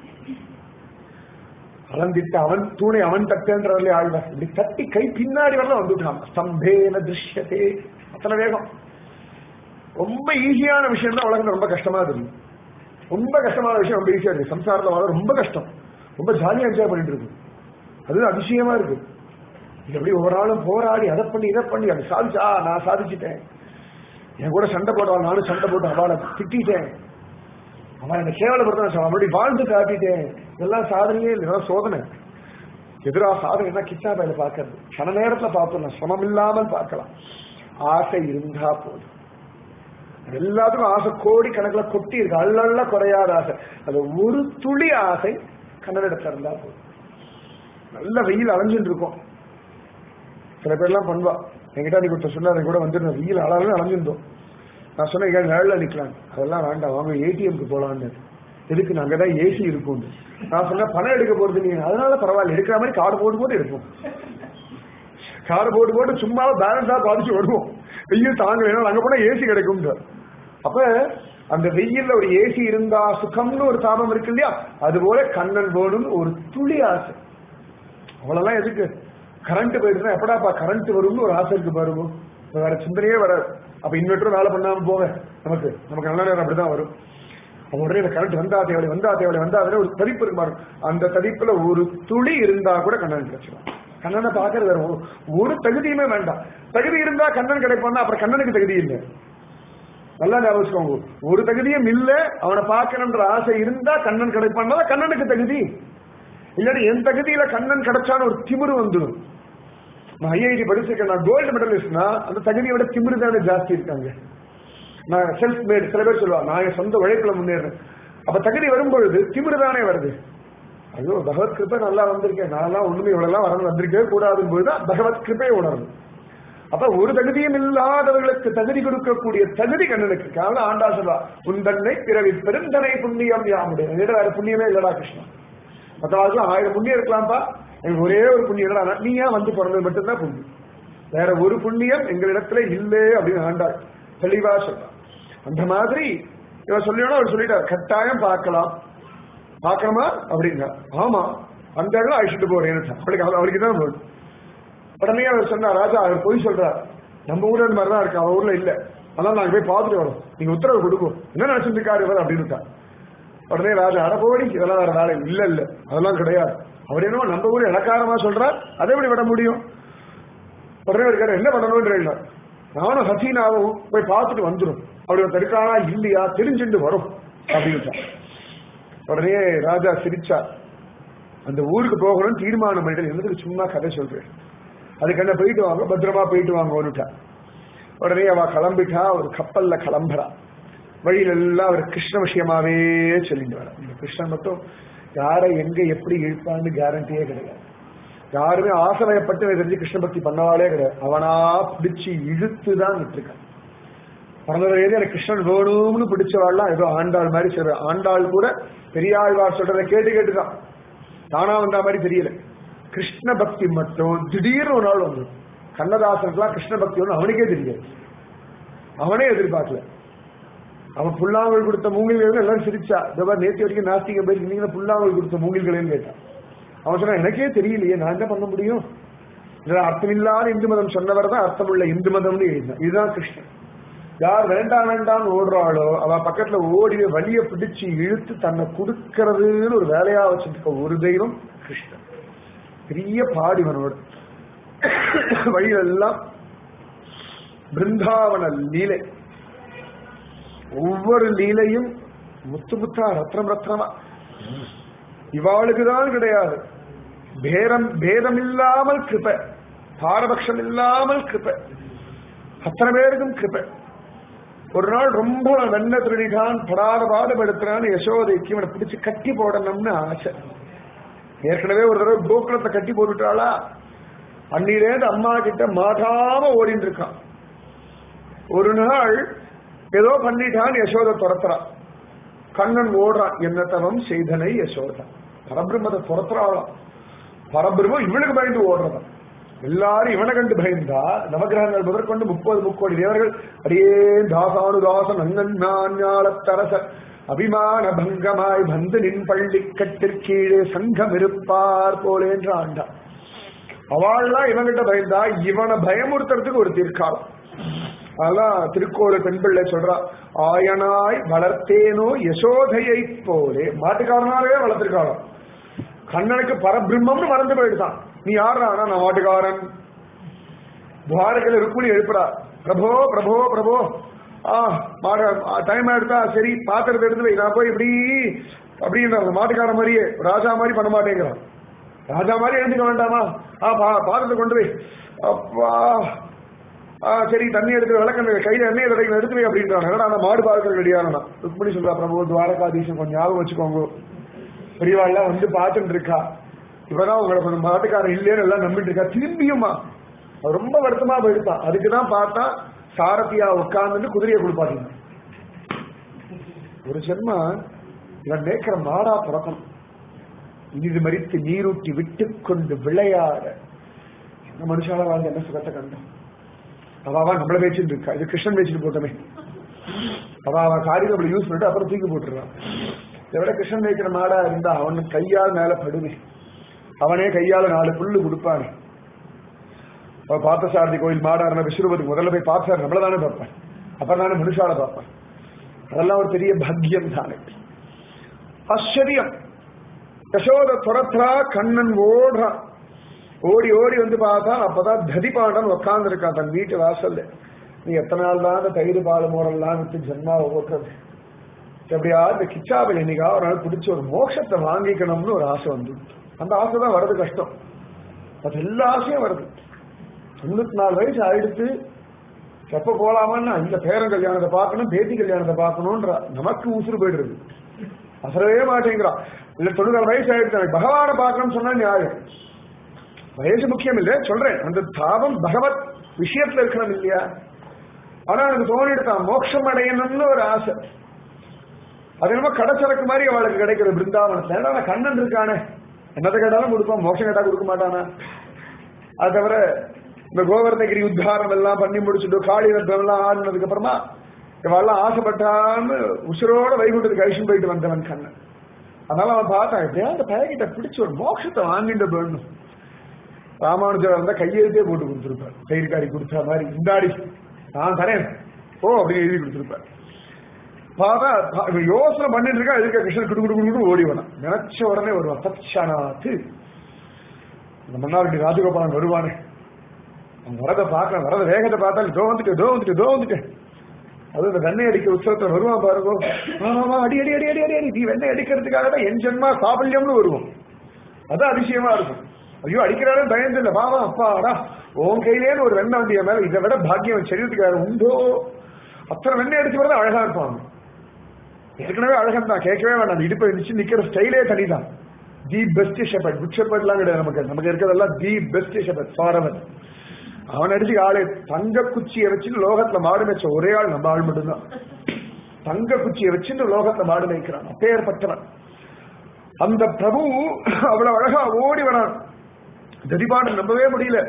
அளந்திட்டு அவன் தூணை அவன் தட்டுன்றதுல ஆழ்வார் இப்படி தட்டி கை பின்னாடி வரலாம் வந்துட்டான் ஸ்தம்பேன திருஷ்யத்தே அத்தனை வேகம் ரொம்ப ஈஸியான விஷயம் தான் உலகத்துல ரொம்ப கஷ்டமா தெரியும் ரொம்ப கஷ்டமான விஷயம் ரொம்ப ஈஸியா இருக்கு சம்சாரத்துல வாழ ரொம்ப கஷ்டம் ரொம்ப ஜாலியா என்ஜாய் பண்ணிட்டு இருக்கு அது அதிசயமா இருக்கு இது எப்படி ஒவ்வொரு நாளும் போராடி அதை பண்ணி இதை பண்ணி அதை சாதிச்சா நான் சாதிச்சிட்டேன் என் கூட சண்டை போட்டவன் நானும் சண்டை போட்டு அவளை திட்டிட்டேன் அவன் என்ன கேவலப்படுத்த அப்படி வாழ்ந்து காட்டிட்டேன் இதெல்லாம் சாதனையே இல்லை இதெல்லாம் சோதனை எதிரா சாதனைனா கிச்சா பயில பார்க்கறது கன நேரத்துல பார்த்துடலாம் சிரமம் இல்லாமல் பார்க்கலாம் ஆசை இருந்தா போதும் அது எல்லாத்துக்கும் ஆசை கோடி கணக்குல கொட்டி இருக்கு அல்லல்ல குறையாத ஆசை அது ஒரு துளி ஆசை கண்ணனிடத்துல இருந்தா போதும் நல்ல வெயில் அலைஞ்சுட்டு இருக்கும் சில பேர்லாம் பண்ணுவா என்கிட்ட நீ கொடுத்த சொன்ன கூட வந்துருந்தேன் வெயில் அழகாக அலைஞ்சிருந்தோம் நான் சொன்னேன் ஏன் நிழல்ல நிக்கலாம் அதெல்லாம் வேண்டாம் வாங்க ஏடிஎம்க்கு போலான்னு எதுக்கு நாங்க தான் ஏசி இருக்கும் நான் சொன்னேன் பணம் எடுக்க போறது நீங்க அதனால பரவாயில்ல எடுக்கிற மாதிரி கார்டு போட்டு போட்டு எடுப்போம் கார்டு போட்டு போட்டு சும்மா பேலன்ஸா பாதிச்சு வருவோம் வெயில் தாங்க வேணும் அங்க போனா ஏசி கிடைக்கும் அப்ப அந்த வெயில்ல ஒரு ஏசி இருந்தா சுகம்னு ஒரு தாபம் இருக்கு இல்லையா அது போல கண்ணன் போடும் ஒரு துளி ஆசை அவ்வளவுலாம் எதுக்கு கரண்ட் போயிடுச்சுன்னா எப்படாப்பா கரண்ட் வரும்னு ஒரு ஆசை இருக்கு பாருங்க இப்ப வேற சிந்தனையே வராது அப்ப இன்வெர்டர் வேலை பண்ணாம போக நமக்கு நமக்கு நல்ல நேரம் அப்படிதான் வரும் அப்ப உடனே இந்த கரண்ட் வந்தா தேவை வந்தா தேவை வந்தா தேவை ஒரு தடிப்பு இருக்கு பாருங்க அந்த தடிப்புல ஒரு துளி இருந்தா கூட கண்ணன் கிடைச்சிடும் கண்ணனை பார்க்கறது வேற ஒரு- ஒரு தகுதியுமே வேண்டாம் தகுதி இருந்தா கண்ணன் கிடைப்பான்னா அப்புறம் கண்ணனுக்கு தகுதி இல்லை நல்லா ஞாபகம் வச்சுக்கோங்க ஒரு தகுதியும் இல்ல அவனை பார்க்கணுன்ற ஆசை இருந்தா கண்ணன் கிடைப்பான்னா கண்ணனுக்கு தகுதி இல்லாட்டி என் தகுதியில கண்ணன் கிடைச்சான்னு ஒரு திமிரு வந்துடும் நான் ஐஐடி படிச்சிருக்கேன் நான் கோல்டு மெடலிஸ்ட்னா அந்த தகுதியை விட திமிரு தானே ஜாஸ்தி இருக்காங்க நான் செல்ஃப் மேட் சில பேர் சொல்லுவா நான் என் சொந்த உழைப்புல முன்னேறேன் அப்ப தகுதி வரும்பொழுது திமிரு தானே வருது ஐயோ பகவத் கிருப்பை நல்லா வந்திருக்கேன் நான்லாம் ஒண்ணுமே இவ்வளவு வரணும் வந்திருக்கவே கூடாதுன்னு போதுதான் பகவத் கிருப்பையை உணரணும் அப்ப ஒரு தகுதியும் இல்லாதவர்களுக்கு தகுதி கொடுக்கக்கூடிய தகுதி கண்ணனுக்கு காரணம் ஆண்டா சொல்வா உன் தன்னை பிறவி பெருந்தனை புண்ணியம் யாமுடைய என்கிட்ட வேற புண்ணியமே இல்லடா கிருஷ்ணா மற்றவாளுக்கு ஆயிரம் புண்ணியம் இருக்கலாம்ப்பா எனக்கு ஒரே ஒரு புண்ணியம் இல்லடா நீ ஏன் வந்து பிறந்தது மட்டும்தான் புண்ணியம் வேற ஒரு புண்ணியம் எங்களிடத்துல இல்லை அப்படின்னு ஆண்டாள் தெளிவா சொல்றான் அந்த மாதிரி இவன் சொல்லியோட அவர் சொல்லிட்டார் கட்டாயம் பார்க்கலாம் பார்க்கணுமா அப்படின்னா ஆமா அந்த இடத்துல அழிச்சிட்டு போறேன்னு அவளுக்கு அவளுக்கு தான் வேணும். உடனே அவர் சொன்னார் ராஜா அவர் போய் சொல்றார் நம்ம ஊர்ல இந்த மாதிரி தான் இருக்கு அவன் ஊர்ல இல்ல அதனால நாங்க போய் பார்த்துட்டு வரோம் நீங்க உத்தரவு கொடுக்கும் என்ன நினைச்சிட்டு இருக்காரு இவர் அப்படின்னு உடனே ராஜா அட போடி இதெல்லாம் வேற வேலை இல்ல இல்ல அதெல்லாம் கிடையாது அவர் என்னவோ நம்ம ஊர் இலக்காரமா சொல்றார் அதை எப்படி விட முடியும் உடனே இருக்காரு என்ன பண்ணணும்ன்ற நானும் ஹசீனாவும் போய் பார்த்துட்டு வந்துடும் அப்படி ஒரு தடுக்கானா இல்லையா தெரிஞ்சுட்டு வரும் அப்படின்னு உடனே ராஜா சிரிச்சார் அந்த ஊருக்கு போகணும்னு தீர்மானம் பண்ணிட்டு என்னதுக்கு சும்மா கதை சொல்றேன் அதுக்கு என்ன போயிட்டு வாங்க பத்திரமா போயிட்டு வாங்க ஒன்னுட்டா உடனே அவ கிளம்பிட்டா ஒரு கப்பல்ல கிளம்புறா வழியில எல்லாம் அவர் கிருஷ்ண விஷயமாவே சொல்லிட்டு வர இந்த கிருஷ்ணன் மட்டும் யாரை எங்க எப்படி இழுப்பான்னு கேரண்டியே கிடையாது யாருமே ஆசையப்பட்டு எனக்கு தெரிஞ்சு கிருஷ்ண பக்தி பண்ணவாளே கிடையாது அவனா பிடிச்சு இழுத்து தான் விட்டுருக்கான் பிறந்தவரையே எனக்கு கிருஷ்ணன் வேணும்னு பிடிச்சவாள்லாம் ஏதோ ஆண்டாள் மாதிரி சொல்ற ஆண்டாள் கூட பெரியாழ்வார் சொல்றதை கேட்டு கேட்டுதான் தானா வந்த மாதிரி தெரியல கிருஷ்ண பக்தி மட்டும் திடீர்னு ஒரு நாள் வந்து கண்ணதாசனுக்குலாம் கிருஷ்ண பக்தி ஒன்று அவனுக்கே தெரியாது அவனே எதிர்பார்க்கல அவன் புல்லாங்கல் கொடுத்த மூங்கில்கள் எல்லாரும் சிரிச்சா இந்த மாதிரி நேற்று வரைக்கும் நாஸ்திகம் போய் நீங்க புல்லாங்கல் கொடுத்த மூங்கில்களேன்னு கேட்டான் அவன் சொன்னா எனக்கே தெரியலையே நான் என்ன பண்ண முடியும் இதுல அர்த்தமில்லாத இந்து மதம் சொன்னவர் தான் அர்த்தமுள்ள இந்து மதம்னு எழுதினான் இதுதான் கிருஷ்ணன் யார் வேண்டாம் வேண்டாம்னு ஓடுறாளோ அவ பக்கத்துல ஓடி வலிய பிடிச்சு இழுத்து தன்னை கொடுக்கறதுன்னு ஒரு வேலையா வச்சிருக்க ஒரு தெய்வம் கிருஷ்ணன் பெரிய பாடிவனோட வழியெல்லாம் பிருந்தாவன லீலை ஒவ்வொரு லீலையும் முத்து முத்தா ரத்னம் ரத்னமா இவாளுக்கு தான் கிடையாது பேரம் பேதம் இல்லாமல் கிருப பாரபட்சம் இல்லாமல் கிருப அத்தனை பேருக்கும் கிருப ஒரு நாள் ரொம்ப வெண்ண திருடிதான் படாத பாடுபடுத்துறான்னு யசோதைக்கு இவனை பிடிச்சு கட்டி போடணும்னு ஆசை ஏற்கனவே ஒரு தடவை கோகுலத்தை கட்டி போட்டுட்டாளா அன்னிலேருந்து அம்மா கிட்ட மாட்டாம ஓடிட்டு இருக்கான் ஒரு நாள் ஏதோ பண்ணிட்டான் யசோதை துரத்துறான் கண்ணன் ஓடுறான் என்ன தவம் செய்தனை யசோதா பரபிரம்மத்தை துரத்துறாளாம் பரபிரம்மம் இவனுக்கு பயந்து ஓடுறதான் எல்லாரும் இவனை கண்டு பயந்தா நவகிரகங்கள் முதற்கொண்டு முப்பது முக்கோடி தேவர்கள் அடியே தாசானுதாசன் அங்கஞானத்தரச அபிமான பங்கமாய் வந்து நின் பள்ளி கட்டிற்கீழே சங்கம் இருப்பார் போலே என்று ஆண்டா அவள்லாம் இவன்கிட்ட பயந்தா இவனை பயமுறுத்துறதுக்கு ஒரு தீர்க்காலம் அதான் திருக்கோளு பெண் பிள்ளை சொல்றா ஆயனாய் வளர்த்தேனோ யசோதையை போலே மாட்டுக்காரனாவே வளர்த்திருக்காளாம் கண்ணனுக்கு பரபிரம்மம்னு மறந்து போயிடுதான் நீ யாரா நான் மாட்டுக்காரன் துவாரகையில் ருக்குமணி எழுப்புறா பிரபோ பிரபோ பிரபோ ஆ மாட டைம் ஆயிடுதா சரி பாத்திரத்தை எடுத்து வை நான் போய் இப்படி அப்படின்ற மாட்டுக்கார மாதிரியே ராஜா மாதிரி பண்ண மாட்டேங்கிறான் ராஜா மாதிரி எழுந்துக்க வேண்டாமா ஆ பா பாத்திரத்தை கொண்டு போய் அப்பா ஆ சரி தண்ணி எடுத்து விளக்க கையில எண்ணெய் தடவை எடுத்து வை அப்படின்றான் என்னடா அந்த மாடு பார்க்க ரெடியானா ருக்மணி சொல்றா பிரபு துவாரகாதீசன் கொஞ்சம் ஞாபகம் வச்சுக்கோங்க பெரியவாள்லாம் வந்து பார்த்துட்டு இருக்கா இவதான் உங்களை கொஞ்சம் மாட்டுக்காரன் இல்லைன்னு எல்லாம் நம்பிட்டு இருக்கா திரும்பியுமா அவன் ரொம்ப வருத்தமா போயிடுத்தான் அதுக்குதான் பார்த்தா சாரதியா உட்கார்ந்துட்டு குதிரையை கொடுப்பாங்க ஒரு ஜென்மா இவன் நேக்கிற மாடா பிறக்கணும் இது மறித்து நீரூட்டி விட்டு கொண்டு விளையாட என்ன மனுஷால வாழ்ந்து என்ன சுகத்தை கண்டோம் அவாவா நம்மள பேச்சுட்டு இருக்கா இது கிருஷ்ணன் பேச்சுட்டு போட்டோமே அவ அவன் காரியம் அப்படி யூஸ் பண்ணிட்டு அப்புறம் தூக்கி போட்டுறான் இதை விட கிருஷ்ணன் வைக்கிற மாடா இருந்தா அவன் கையால் மேல படுமே அவனே கையால நாலு புல்லு கொடுப்பானே அவன் பார்த்தசாரதி கோயில் மாடா இருந்தா விஸ்வரூபத்துக்கு முதல்ல போய் பார்த்தாரு நம்மள தானே பார்ப்பேன் அப்புறம் தானே மனுஷால பார்ப்பேன் அதெல்லாம் ஒரு பெரிய பாக்கியம் தானே ஆச்சரியம் யசோத துரத்துறா கண்ணன் ஓடுறான் ஓடி ஓடி வந்து பார்த்தா அப்பதான் ததிபாண்டன் உட்கார்ந்து இருக்கான் தன் வீட்டு வாசல்ல நீ எத்தனை நாள் தான் அந்த தயிர் பால் மோரெல்லாம் விட்டு ஜென்மாவை ஓட்டுறது எப்படியா இந்த கிச்சாவில் இன்னைக்கா ஒரு நாள் பிடிச்ச ஒரு மோட்சத்தை வாங்கிக்கணும்னு ஒரு ஆசை வந்து அந்த ஆசை தான் வர்றது கஷ்டம் அது எல்லா ஆசையும் வருது தொண்ணூத்தி நாலு வயசு ஆயிடுத்து எப்ப போலாமான்னா இந்த பேரன் கல்யாணத்தை பார்க்கணும் பேத்தி கல்யாணத்தை பார்க்கணும்ன்ற நமக்கு உசுறு போயிடுறது அசரவே மாட்டேங்கிறான் இல்ல தொண்ணூறு வயசு ஆயிடுச்சு எனக்கு பகவானை பார்க்கணும்னு சொன்னா நியாயம் வயசு முக்கியம் இல்லை சொல்றேன் அந்த தாபம் பகவத் விஷயத்துல இருக்கணும் இல்லையா ஆனா எனக்கு தோணிடுதான் மோட்சம் அடையணும்னு ஒரு ஆசை அது என்னமோ கடைச்சரக்கு மாதிரி அவளுக்கு கிடைக்கிற பிருந்தாவனத்துல ஏன்னா நான் கண்ணன் இருக்கானே என்னத்தை கேட்டாலும் கொடுப்பான் மோட்சம் கேட்டா கொடுக்க மாட்டானா அது தவிர இந்த கோவர்ணகிரி உத்தாரம் எல்லாம் பண்ணி முடிச்சுட்டு காளி ரத்தம் எல்லாம் ஆடினதுக்கு அப்புறமா இவெல்லாம் ஆசைப்பட்டான்னு உசுரோட வைகுண்டத்துக்கு அழிச்சும் போயிட்டு வந்தவன் கண்ணன் அதனால அவன் பார்த்தான் எப்படியா அந்த பையகிட்ட பிடிச்சு ஒரு மோட்சத்தை வாங்கிட்டு போயிடணும் ராமானுஜர் வந்தா கையெழுத்தே போட்டு கொடுத்துருப்பார் தயிர்காரி கொடுத்த மாதிரி இந்தாடி நான் தரேன் ஓ அப்படின்னு எழுதி கொடுத்துருப்பார் பார்த்தா பா- இவன் யோசனை பண்ணிட்டு இருக்கா எதுக்கு கிருஷ்ணன் குடு குடு குடு ஓடி வேணாம் நினைச்ச உடனே வருவான் தட்சணாத்து இந்த மன்னார்டி ராஜகோபாலன் வருவானே அவன் வரதை பார்க்கலாம் வரத வேகத்தை பார்த்தாலும் தோ வந்துட்டு தோ வந்துட்டு தோ வந்துட்டு அது இந்த வெண்ணெய் அடிக்க உற்சவத்துல வருவான் பாருங்க ஆமா அடி அடி அடி அடி அடி அடி நீ வெண்ணெய் அடிக்கிறதுக்காக தான் என் ஜென்மா சாபல்யம்னு வருவோம் அது அதிசயமா இருக்கும் ஐயோ அடிக்கிறாரு பயந்து இல்ல பாவா அப்பாடா உன் கையிலேன்னு ஒரு வெண்ணெய் வண்டிய மேல இதை விட பாக்கியம் சரீரத்துக்கு வேற உண்டோ அத்தனை வெண்ணெய் அடிச்சு வரதான் அழகா இருப்பாங்க ஏற்கனவே அழகன் தான் கேட்கவே வேண்டாம் அந்த இடுப்பை இடிச்சு நிக்கிற ஸ்டைலே தனிதான் தி பெஸ்ட் ஷெப்பர்ட் குட் ஷெப்பர்ட்லாம் கிடையாது நமக்கு நமக்கு இருக்கிறதெல்லாம் தி பெஸ்ட் ஷெப்பர்ட் ஃபாரவர் அவன் அடிச்சு ஆளு தங்க குச்சியை வச்சுட்டு லோகத்துல மாடு மேய்ச்ச ஒரே ஆள் நம்ம ஆள் மட்டும்தான் தங்க குச்சியை வச்சுட்டு லோகத்துல மாடு மேய்க்கிறான் அப்பேற்பட்டவன் அந்த பிரபு அவ்வளவு அழகா ஓடி வரான் ததிபாடன் நம்பவே முடியல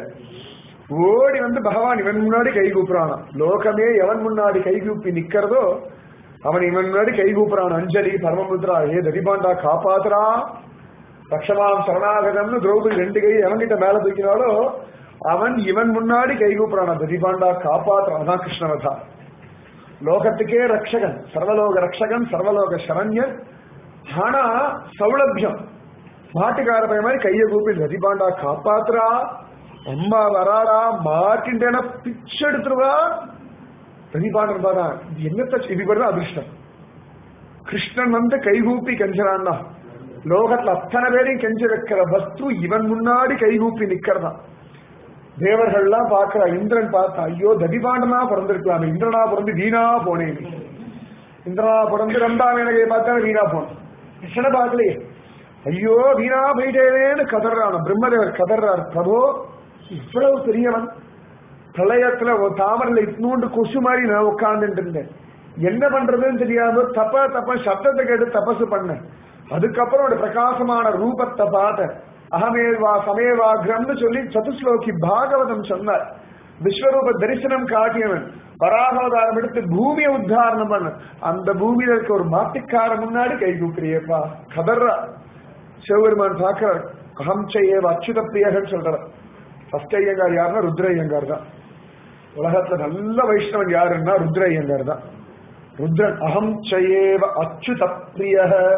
ஓடி வந்து பகவான் இவன் முன்னாடி கை கூப்புறானா லோகமே எவன் முன்னாடி கை கூப்பி நிக்கிறதோ அவன் இவன் முன்னாடி கை கூப்புறான் அஞ்சலி பரமபுத்ரா ஏ ததிபாண்டா காப்பாத்துறா ரக்ஷமாம் சரணாகதம்னு திரௌபதி ரெண்டு கை எவன்கிட்ட மேல தூக்கினாலோ அவன் இவன் முன்னாடி கை கூப்புறானா ததிபாண்டா காப்பாத்துறான் அதான் கிருஷ்ணவதா லோகத்துக்கே ரக்ஷகன் சர்வலோக ரக்ஷகன் சர்வலோக சரண்யன் ஆனா சௌலபியம் மாட்டுக்கார பையன் மாதிரி கையை கூப்பி ரதிபாண்டா காப்பாத்துறா அம்மா வராடா மாட்டின்றேன பிச்சை எடுத்துருவா ரதிபாண்டன் பாடா இது என்னத்த இது வருது அதிர்ஷ்டம் கிருஷ்ணன் வந்து கைகூப்பி கெஞ்சறான்னா லோகத்துல அத்தனை பேரையும் கெஞ்ச வைக்கிற வஸ்து இவன் முன்னாடி கைகூப்பி நிக்கிறதா தேவர்கள்லாம் பார்க்கிறா இந்திரன் பார்த்தா ஐயோ ததிபாண்டனா பிறந்திருக்கலாம் இந்திரனா பிறந்து வீணா போனேன் இந்திரனா பிறந்து ரெண்டாம் வேலையை பார்த்தா வீணா போனேன் கிருஷ்ணனை பார்க்கலையே ஐயோ வீணா போயிட்டேன்னு கதறான் பிரம்மதேவர் கதறார் பிரபு இவ்வளவு பெரியவன் பிரளயத்துல ஒரு தாமரையில இட்னூண்டு கொசு மாதிரி நான் உட்கார்ந்துட்டு இருந்தேன் என்ன பண்றதுன்னு தெரியாம தப்ப தப்ப சப்தத்தை கேட்டு தபசு பண்ணேன் அதுக்கப்புறம் ஒரு பிரகாசமான ரூபத்தை பார்த்தேன் அகமேவா சமேவாகிரம்னு சொல்லி சதுஸ்லோகி பாகவதம் சொன்னார் விஸ்வரூப தரிசனம் காட்டியவன் வராகாவதாரம் எடுத்து பூமியை உத்தாரணம் பண்ண அந்த பூமியில இருக்க ஒரு மாட்டுக்கார முன்னாடி கை கூப்பிடுறியப்பா கதர்றா சிவபெருமான் பார்க்கிறார் அகம் செய்ய அச்சுத பிரியகன் சொல்றார் ஃபர்ஸ்ட் ஐயங்கார் யாருன்னா ருத்ர ஐயங்கார் தான் உலகத்துல நல்ல வைஷ்ணவன் யாருன்னா ருத்ர ஐயங்கார் தான் ருத்ரன் அகம் செய்யேவ அச்சுத பிரிய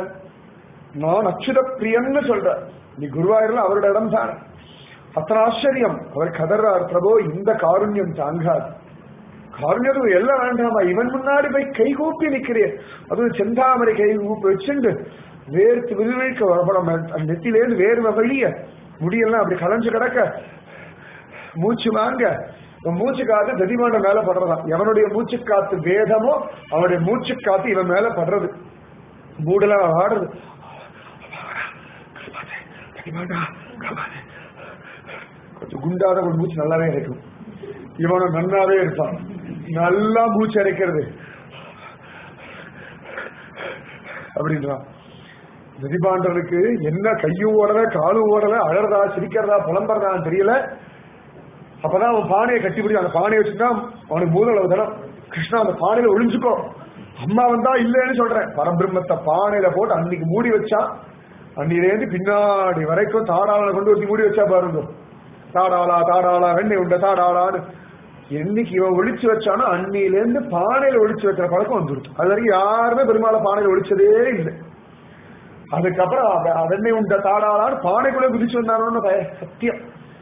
நான் அச்சுத பிரியன்னு சொல்ற நீ குருவாயூர்ல அவரோட இடம் தான் அத்தனை ஆச்சரியம் அவர் கதறார் பிரபோ இந்த காருண்யம் தாங்காது காருண்யம் எல்லாம் வேண்டாமா இவன் முன்னாடி போய் கை கூப்பி நிக்கிறேன் அதுவும் செந்தாமரை கை கூப்பி வச்சுண்டு வேர்த்து விறுவிழுக்க வரப்படம் நெத்திலேருந்து வேர்வை வழிய முடியெல்லாம் அப்படி களைஞ்சு கிடக்க மூச்சு வாங்க இவன் மூச்சு காத்து ததிமான மேல படுறதான் எவனுடைய மூச்சு காத்து வேதமோ அவனுடைய மூச்சு காத்து இவன் மேல படுறது மூடலாம் ஆடுறது ததிமாண்டா, காப்பாத்து. கொஞ்சம் குண்டாத ஒரு மூச்சு நல்லாவே இருக்கும் இவனும் நன்னாவே இருப்பான் நல்லா மூச்சு அரைக்கிறது அப்படின்றான் திதிபாண்டனுக்கு என்ன கையும் ஓடல காலும் ஓடல அழறதா சிரிக்கிறதா புலம்புறதான்னு தெரியல அப்பதான் அவன் பானையை கட்டிப்பிடி அந்த பானையை வச்சுட்டா அவனுக்கு மூதளவு தரம் கிருஷ்ணா அந்த பானையில ஒளிஞ்சுக்கோ அம்மா வந்தா இல்லைன்னு சொல்றேன் பரபிரம்மத்தை பானையில போட்டு அன்னைக்கு மூடி வச்சா அன்னிலேருந்து பின்னாடி வரைக்கும் தாடாளனை கொண்டு வச்சு மூடி வச்சா பாருங்க தாடாளா தாடாளா வெண்ணெய் உண்ட தாடாளான்னு என்னைக்கு இவன் ஒளிச்சு வச்சானோ அன்னிலேருந்து பானையில ஒளிச்சு வைக்கிற பழக்கம் வந்துருச்சு அது வரைக்கும் யாருமே பெருமாளை பானையில ஒளிச்சதே இல்லை அதுக்கப்புறம் அவ- வெண்ணெய் உண்ட தாடாளான்னு பானைக்குள்ள குதிச்சு வந்தானோன்னு பய- சத்தியம்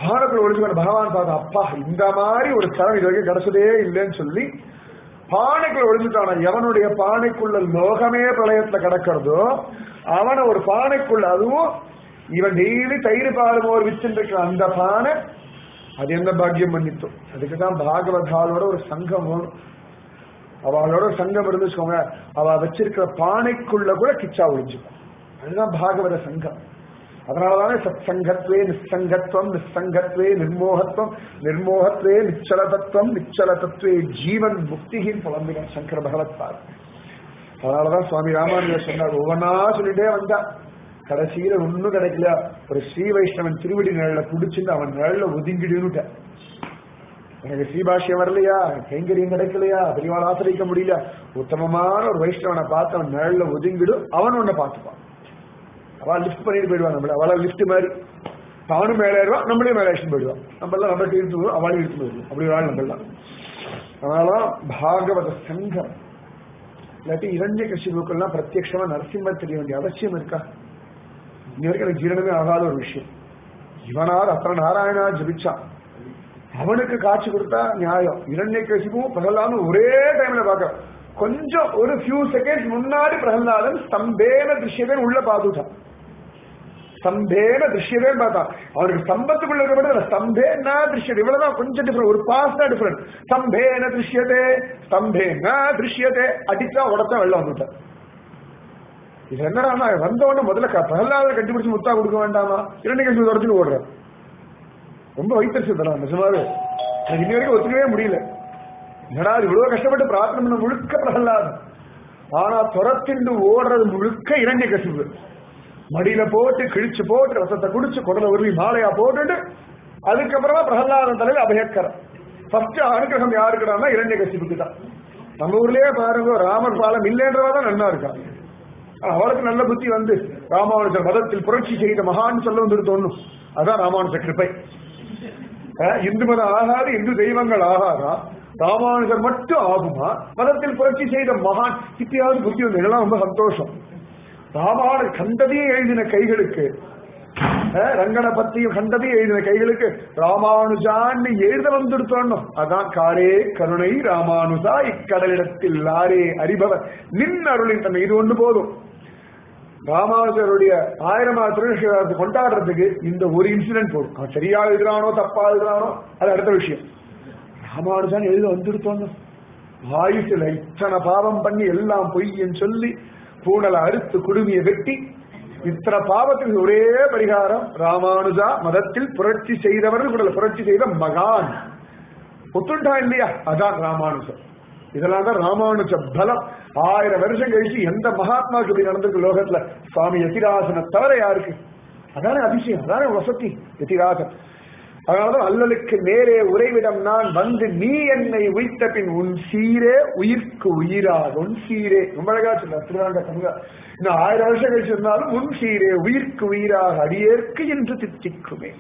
பானைக்குள்ள ஒளிஞ்சு பகவான் பார்த்தா அப்பா இந்த மாதிரி ஒரு ஸ்தலம் இது வரைக்கும் கிடைச்சதே இல்லைன்னு சொல்லி பானைக்குள்ள ஒளிஞ்சுட்டான எவனுடைய பானைக்குள்ள லோகமே பிரளயத்துல கிடக்கிறதோ அவனை ஒரு பானைக்குள்ள அதுவும் இவன் டெய்லி தயிர் பால் மோர் விச்சுருக்கிற அந்த பானை அது என்ன பாக்கியம் பண்ணித்தோம் அதுக்குதான் பாகவதாலோட ஒரு சங்கம் வேணும் அவளோட ஒரு சங்கம் இருந்துச்சுக்கோங்க அவ வச்சிருக்கிற பானைக்குள்ள கூட கிச்சா ஒளிஞ்சுக்கும் அதுதான் பாகவத சங்கம் அதனாலதானே சத் சங்கத்வே நிசங்கத்வம் நிசங்கத்வே நிர்மோகத்துவம் நிர்மோகத்வே நிச்சலதத்துவம் நிச்சல தத்துவே ஜீவன் முக்திகின் புலம்பின சங்கர பகவத்பார் அதனாலதான் சுவாமி ராமானுஜர் சொன்னார் ஒவ்வொன்னா சொல்லிட்டே வந்தா கடைசியில ஒண்ணும் கிடைக்கல ஒரு ஸ்ரீ வைஷ்ணவன் திருவடி நிழல குடிச்சுட்டு அவன் நிழல ஒதுங்கிடுன்னுட்ட எனக்கு ஸ்ரீபாஷ்யம் வரலையா கைங்கரியம் கிடைக்கலையா பெரியவாள் ஆசிரிக்க முடியல உத்தமமான ஒரு வைஷ்ணவனை பார்த்து அவன் நிழல்ல ஒதுங்கிடும் அவன் உன்னை பார்த்துப்பான் அவள் லிஃப்ட் பண்ணிட்டு போயிடுவான் நம்மள அவளை லிஃப்ட் மாதிரி தானும் மேலே ஏறுவான் நம்மளே மேலே அழைச்சிட்டு போயிடுவான் நம்ம எல்லாம் நம்ம இழுத்து போடுவோம் அவளை இழுத்து போயிடுவோம் அப்படி வாழ் நம்ம எல்லாம் அதனால பாகவத சங்கம் இல்லாட்டி இரண்ய கட்சிகளுக்கெல்லாம் பிரத்யட்சமா நரசிம்மர் தெரிய வேண்டிய அவசியம் இருக்கா இன்ன வரைக்கும் எனக்கு ஜீரணமே ஆகாத ஒரு விஷயம் இவனார் அத்தனை நாராயணா ஜபிச்சான் அவனுக்கு காட்சி கொடுத்தா நியாயம் இரண்ய கசிப்பும் பிரகலாதும் ஒரே டைம்ல பார்க்க கொஞ்சம் ஒரு ஃபியூ செகண்ட்ஸ் முன்னாடி பிரகலாதன் ஸ்தம்பேன திருஷ்யவேன் உள்ள பார்த்துட்டான் ஸ்தம்பேன திருஷ்யவேன் பார்த்தான் அவனுக்கு ஸ்தம்பத்துக்குள்ள இருக்க ஸ்தம்பேன திருஷ்யது இவ்வளவுதான் கொஞ்சம் டிஃபரெண்ட் ஒரு பாஸ் தான் டிஃபரெண்ட் ஸ்தம்பேன திருஷ்யதே ஸ்தம்பேன திருஷ்யதே அடிச்சா உடச்சா வெள்ளம் வந்துட்டான் இது என்னடா வந்த உடனே முதல்ல க- பிரகலாதனை கட்டிப்பிடிச்சு முத்தா கொடுக்க வேண்டாமா இரண்டு கட்சி தொடர்ச்சின்னு ஓடுறேன் ரொம்ப வைத்தறிச்சதெல்லாம் நிஜமாவே எனக்கு இன்னி வரைக்கும் ஒத்துக்கவே முடியல என்னடா இது இவ்வளவு கஷ்டப்பட்டு பிரார்த்தனை பண்ண முழுக்க பிரகலாதம் ஆனா துரத்திண்டு ஓடுறது முழுக்க இரண்ய கசிவு மடியில போட்டு கிழிச்சு போட்டு ரசத்தை குடிச்சு குடலை உருவி மாலையா போட்டுட்டு அதுக்கப்புறமா பிரகலாதன் தலையில் அபயக்கரம் ஃபர்ஸ்ட் அனுகிரகம் யாருக்குடான்னா இரண்ய கசிப்புக்கு தான் நம்ம ஊர்லயே பாருங்க ராமர் பாலம் இல்லைன்றவா தான் நன்னா இருக்கா அவளுக்கு நல்ல புத்தி வந்து ராமானுஜர் மதத்தில் புரட்சி செய்த மகான் சொல்ல வந்து தோணும் அதான் ராமானுஜ கிருப்பை அஹ் இந்து மதம் ஆகாது இந்து தெய்வங்கள் ஆகாதா ராமானுஜர் மட்டும் ஆகுமா மதத்தில் புரட்சி செய்த மகான் இப்பயாவது புத்தி வந்து இதெல்லாம் ரொம்ப சந்தோஷம் ராமானு கண்டதையே எழுதின கைகளுக்கு அஹ் ரங்கனை பத்தியும் கண்டதையும் எழுதின கைகளுக்கு ராமானுஜான்னு எழுத வந்துடுத்தோம் அதான் காரே கருணை ராமானுஜா இக்கடலிடத்தில் லாரே அறிபவர் நின் அருளின் தன்மை இது ஒண்ணு போதும் ராமானுஜருடைய ஆயிரமாவது திருநெல்வேலி கொண்டாடுறதுக்கு இந்த ஒரு இன்சிடென்ட் போதும் அவன் சரியா எழுதுறானோ தப்பா எழுதுறானோ அது அடுத்த விஷயம் ராமானுஜான் எழுத வந்துடுத்தோங்க ஆயுசுல இத்தனை பாவம் பண்ணி எல்லாம் பொய்யன்னு சொல்லி பூனலை அறுத்து குடுமியை வெட்டி இத்தனை பாவத்துக்கு ஒரே பரிகாரம் ராமானுஜா மதத்தில் புரட்சி செய்தவர்கள் கூட புரட்சி செய்த மகான் ஒத்துண்டா இல்லையா அதான் ராமானுஜம் இதெல்லாம் தான் ராமானுஜ பலம் ஆயிரம் வருஷம் கழிச்சு எந்த மகாத்மாவுக்கு இப்படி நடந்திருக்கு லோகத்துல சுவாமி யதிராசனை தவிர யாருக்கு அதானே அதிசயம் அதானே வசதி யதிராசன் அதனாலதான் அல்லலுக்கு நேரே உறைவிடம் நான் வந்து நீ என்னை உய்த்த பின் உன் சீரே உயிர்க்கு உயிராக உன் சீரே ரொம்ப அழகா சொல்ல திருவாண்ட தங்க இன்னும் ஆயிரம் வருஷம் கழிச்சு இருந்தாலும் உன் சீரே உயிர்க்கு உயிராக அடியேற்கு என்று தித்திக்குமே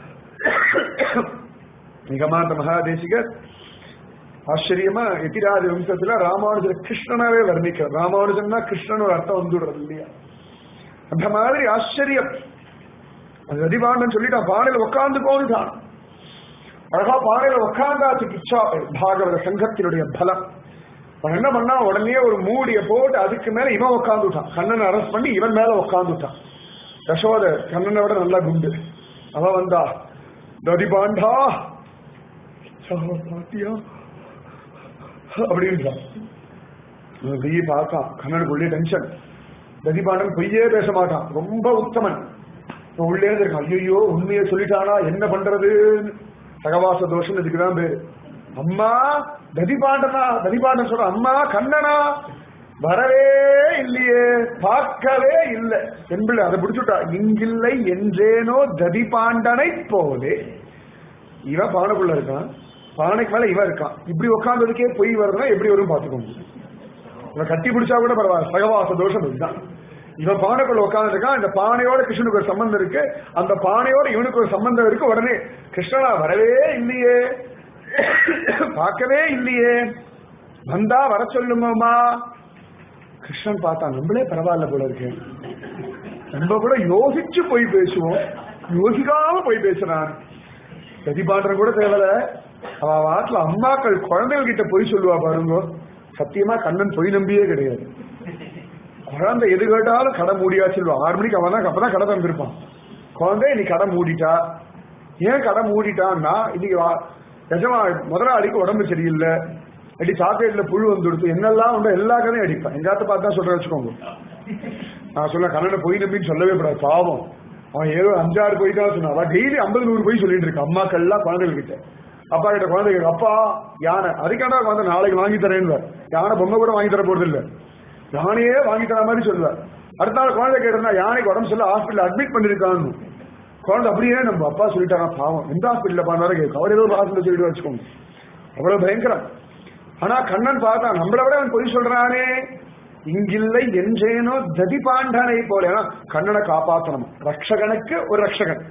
நிகமாந்த மகாதேசிகர் ஆச்சரியமா எதிராஜ வம்சத்துல ராமானுஜர் கிருஷ்ணனாவே வர்ணிக்கிறார் ராமானுஜன்னா கிருஷ்ணன் ஒரு அர்த்தம் வந்துடுறது இல்லையா அந்த மாதிரி ஆச்சரியம் அது அதிபாண்டன் சொல்லிட்டான் பானையில உட்கார்ந்து போதுதான் அழகா பானையில உட்கார்ந்தாச்சு கிச்சா பாகவத சங்கத்தினுடைய பலம் அவன் என்ன பண்ணா உடனே ஒரு மூடிய போட்டு அதுக்கு மேல இவன் உட்காந்துட்டான் கண்ணனை அரெஸ்ட் பண்ணி இவன் மேல உட்காந்துட்டான் யசோத கண்ணனை விட நல்லா குண்டு அவன் வந்தா ததிபாண்டா பாத்தியா அப்படின்றான் அப்படியே பார்த்தான் கண்ணனுக்குள்ளே டென்ஷன் ததிபாண்டன் பொய்யே பேச மாட்டான் ரொம்ப உத்தமன் இப்ப உள்ளே இருக்கான் ஐயோ உண்மையை சொல்லிட்டானா என்ன பண்றது சகவாச தோஷம் இதுக்குதான் பேரு அம்மா ததிபாண்டனா ததிபாண்டன் சொல்ற அம்மா கண்ணனா வரவே இல்லையே பார்க்கவே இல்லை என்பிள்ளை அதை பிடிச்சுட்டா இங்கில்லை என்றேனோ ததிபாண்டனை போலே இவன் பானைக்குள்ள இருக்கான் பானைக்கு மேல இவன் இருக்கான் இப்படி உட்கார்ந்ததுக்கே பொய் வருதுன்னா எப்படி வரும் பாத்துக்கோங்க இவன் கட்டி பிடிச்சா கூட பரவாயில்ல சகவாச தோஷம் இதுதான் இவன் பானைக்குள்ள உட்கார்ந்துருக்கான் இந்த பானையோட கிருஷ்ணனுக்கு ஒரு சம்பந்தம் இருக்கு அந்த பானையோட இவனுக்கு ஒரு சம்பந்தம் இருக்கு உடனே கிருஷ்ணனா வரவே இல்லையே பார்க்கவே இல்லையே வந்தா வர சொல்லுங்கம்மா கிருஷ்ணன் பார்த்தான் நம்மளே பரவாயில்ல போல இருக்கு நம்ம கூட யோசிச்சு போய் பேசுவோம் யோசிக்காம போய் பேசுறான் பிரதிபாண்டனம் கூட தேவையில்ல அவ வாட்டில் அம்மாக்கள் குழந்தைகள் கிட்ட பொய் சொல்லுவா பாருங்க சத்தியமா கண்ணன் பொய் நம்பியே கிடையாது குழந்தை எது கேட்டாலும் கடை மூடியா சொல்லுவா ஆறு மணிக்கு அவன் தான் அப்பதான் கடை தந்திருப்பான் குழந்தை நீ கடை மூடிட்டா ஏன் கடை மூடிட்டான்னா இன்னைக்கு வா- நிஜமா முதலாளிக்கு உடம்பு சரியில்லை அடி சாக்லேட்ல புழு வந்துடுத்து என்னெல்லாம் உண்டோ எல்லா கதையும் அடிப்பேன் எங்காத்த பார்த்து தான் சொல்ற வச்சுக்கோங்க நான் சொல்ல கண்ணனை பொய் நம்பின்னு சொல்லவே கூடாது பாவம் அவன் ஏதோ அஞ்சாறு பொய் தான் சொன்னான் அவன் டெய்லி ஐம்பது நூறு பொய் சொல்லிட்டு இருக்கான் அம்மாக்கள் எல்லாம் குழந்தைகள் கிட்ட அப்பா கிட்ட குழந்தை கேட்கும், அப்பா யானை அதுக்கான குழந்தை நாளைக்கு வாங்கி தரேன்னு யானை பொம்மை கூட வாங்கி தர போறது இல்ல யானையே வாங்கி தர மாதிரி சொல்லுவார் அடுத்த நாள் குழந்தை கேட்டா யானைக்கு உடம்பு சொல்ல ஹாஸ்பிட்டல் அட்மிட் பண்ணிருக்கான்னு குழந்தை அப்படியே நம்ம அப்பா சொல்லிட்டாரா பாவம் எந்த ஹாஸ்பிட்டல்ல பண்ணாரு கேட்கும் அவர் ஏதோ ஒரு ஹாஸ்பிட்டல் சொல்லிட்டு வச்சுக்கோங்க அவ்வளவு பயங்கரம் ஆனா கண்ணன் பார்த்தா நம்மளை விட அவன் பொய் சொல்றானே இங்கில்லை என்றேனோ ததி பாண்டனை போல ஏன்னா கண்ணனை காப்பாத்தணும் ரக்ஷகனுக்கு ஒரு ரக்ஷகன்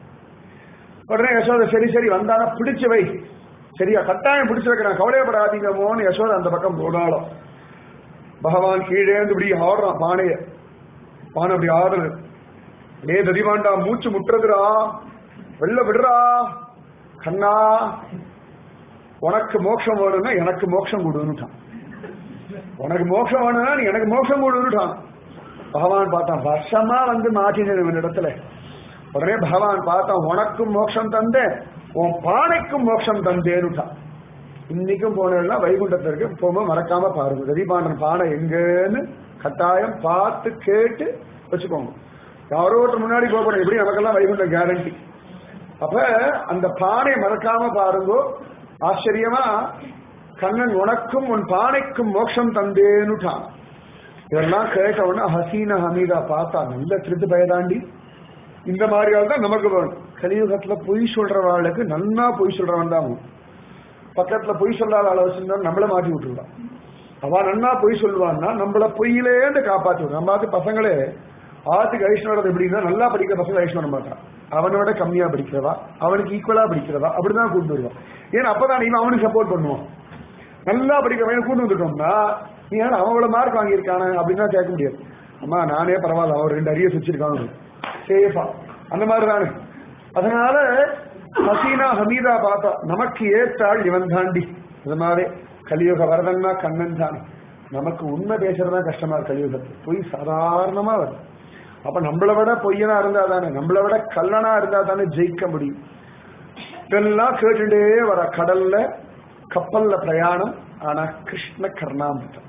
உடனே யசோதை சரி சரி வந்தானா பிடிச்சு வை சரியா கட்டாயம் பிடிச்சு வைக்கிறான் கவலையப்படாதீங்கமோன்னு யசோதை அந்த பக்கம் போனாலும் பகவான் கீழே இருந்து இப்படி ஆடுறான் பானைய பானை அப்படி ஆடுறது லே ததிவாண்டா மூச்சு முட்டுறதுடா வெள்ள விடுறா கண்ணா உனக்கு மோட்சம் வேணும்னா எனக்கு மோட்சம் கொடுன்னுட்டான் உனக்கு மோட்சம் வேணும்னா நீ எனக்கு மோட்சம் கொடுன்னுட்டான் பகவான் பார்த்தான் வருஷமா வந்து மாட்டினது இவன் இடத்துல உடனே பகவான் பார்த்தான் உனக்கும் மோட்சம் தந்தேன் உன் பானைக்கும் மோட்சம் தந்தேன்னுட்டான் இன்னைக்கும் போனா வைகுண்டத்திற்கு போகும்போது மறக்காம பாருங்க ரதிபாண்டன் பானை எங்கன்னு கட்டாயம் பார்த்து கேட்டு வச்சுக்கோங்க யாரோ ஒருத்தர் முன்னாடி போகணும் எப்படி நமக்கெல்லாம் வைகுண்டம் கேரண்டி அப்ப அந்த பானை மறக்காம பாருங்க ஆச்சரியமா கண்ணன் உனக்கும் உன் பானைக்கும் மோட்சம் தந்தேனுட்டான் இதெல்லாம் கேட்ட உடனே ஹசீன ஹமீதா பார்த்தா நல்ல திருத்து பயதாண்டி இந்த மாதிரி ஆள் தான் நமக்கு வேணும் கலியுகத்துல பொய் சொல்றவாளுக்கு நன்னா பொய் சொல்றவன் தான் அவன். பக்கத்துல பொய் சொல்லாத ஆளை வச்சிருந்தா நம்மள மாட்டி விட்டுருவான் அவ நன்னா பொய் சொல்லுவான்னா நம்மள பொய்யிலேருந்து காப்பாத்தி விடும் நம்ம ஆத்து பசங்களே ஆத்துக்கு ஐஸ்வரது எப்படின்னா நல்லா படிக்கிற பசங்க ஐஸ்வர மாட்டான் அவனோட கம்மியா படிக்கிறவா அவனுக்கு ஈக்குவலா படிக்கிறவா அப்படிதான் கூட்டு வருவான் ஏன்னா அப்பதான் இவன் அவனுக்கு சப்போர்ட் பண்ணுவான் நல்லா படிக்கிறவன் கூட்டு வந்துட்டோம்னா நீ ஏன் அவன் அவ்வளவு மார்க் வாங்கியிருக்கானே அப்படின்னா கேட்க முடியாது அம்மா நானே பரவாயில்ல அவன் ரெண்டு அரியஸ் வச்சிருக்காங்க சேஃபா அந்த மாதிரி தானே அதனால ஹசீனா ஹமீதா பார்த்தா நமக்கு ஏத்தாள் இவன் தாண்டி அது மாதிரி கலியுக வரதன்னா கண்ணன் தானே நமக்கு உண்மை பேசுறதா கஷ்டமா இருக்கு கலியுகத்தில் பொய் சாதாரணமா வருது அப்ப நம்மளை விட பொய்யனா இருந்தா தானே நம்மளை விட கல்லனா இருந்தா தானே ஜெயிக்க முடியும் இதெல்லாம் கேட்டுட்டே வர கடல்ல கப்பல்ல பிரயாணம் ஆனா கிருஷ்ண கர்ணாமிருதம்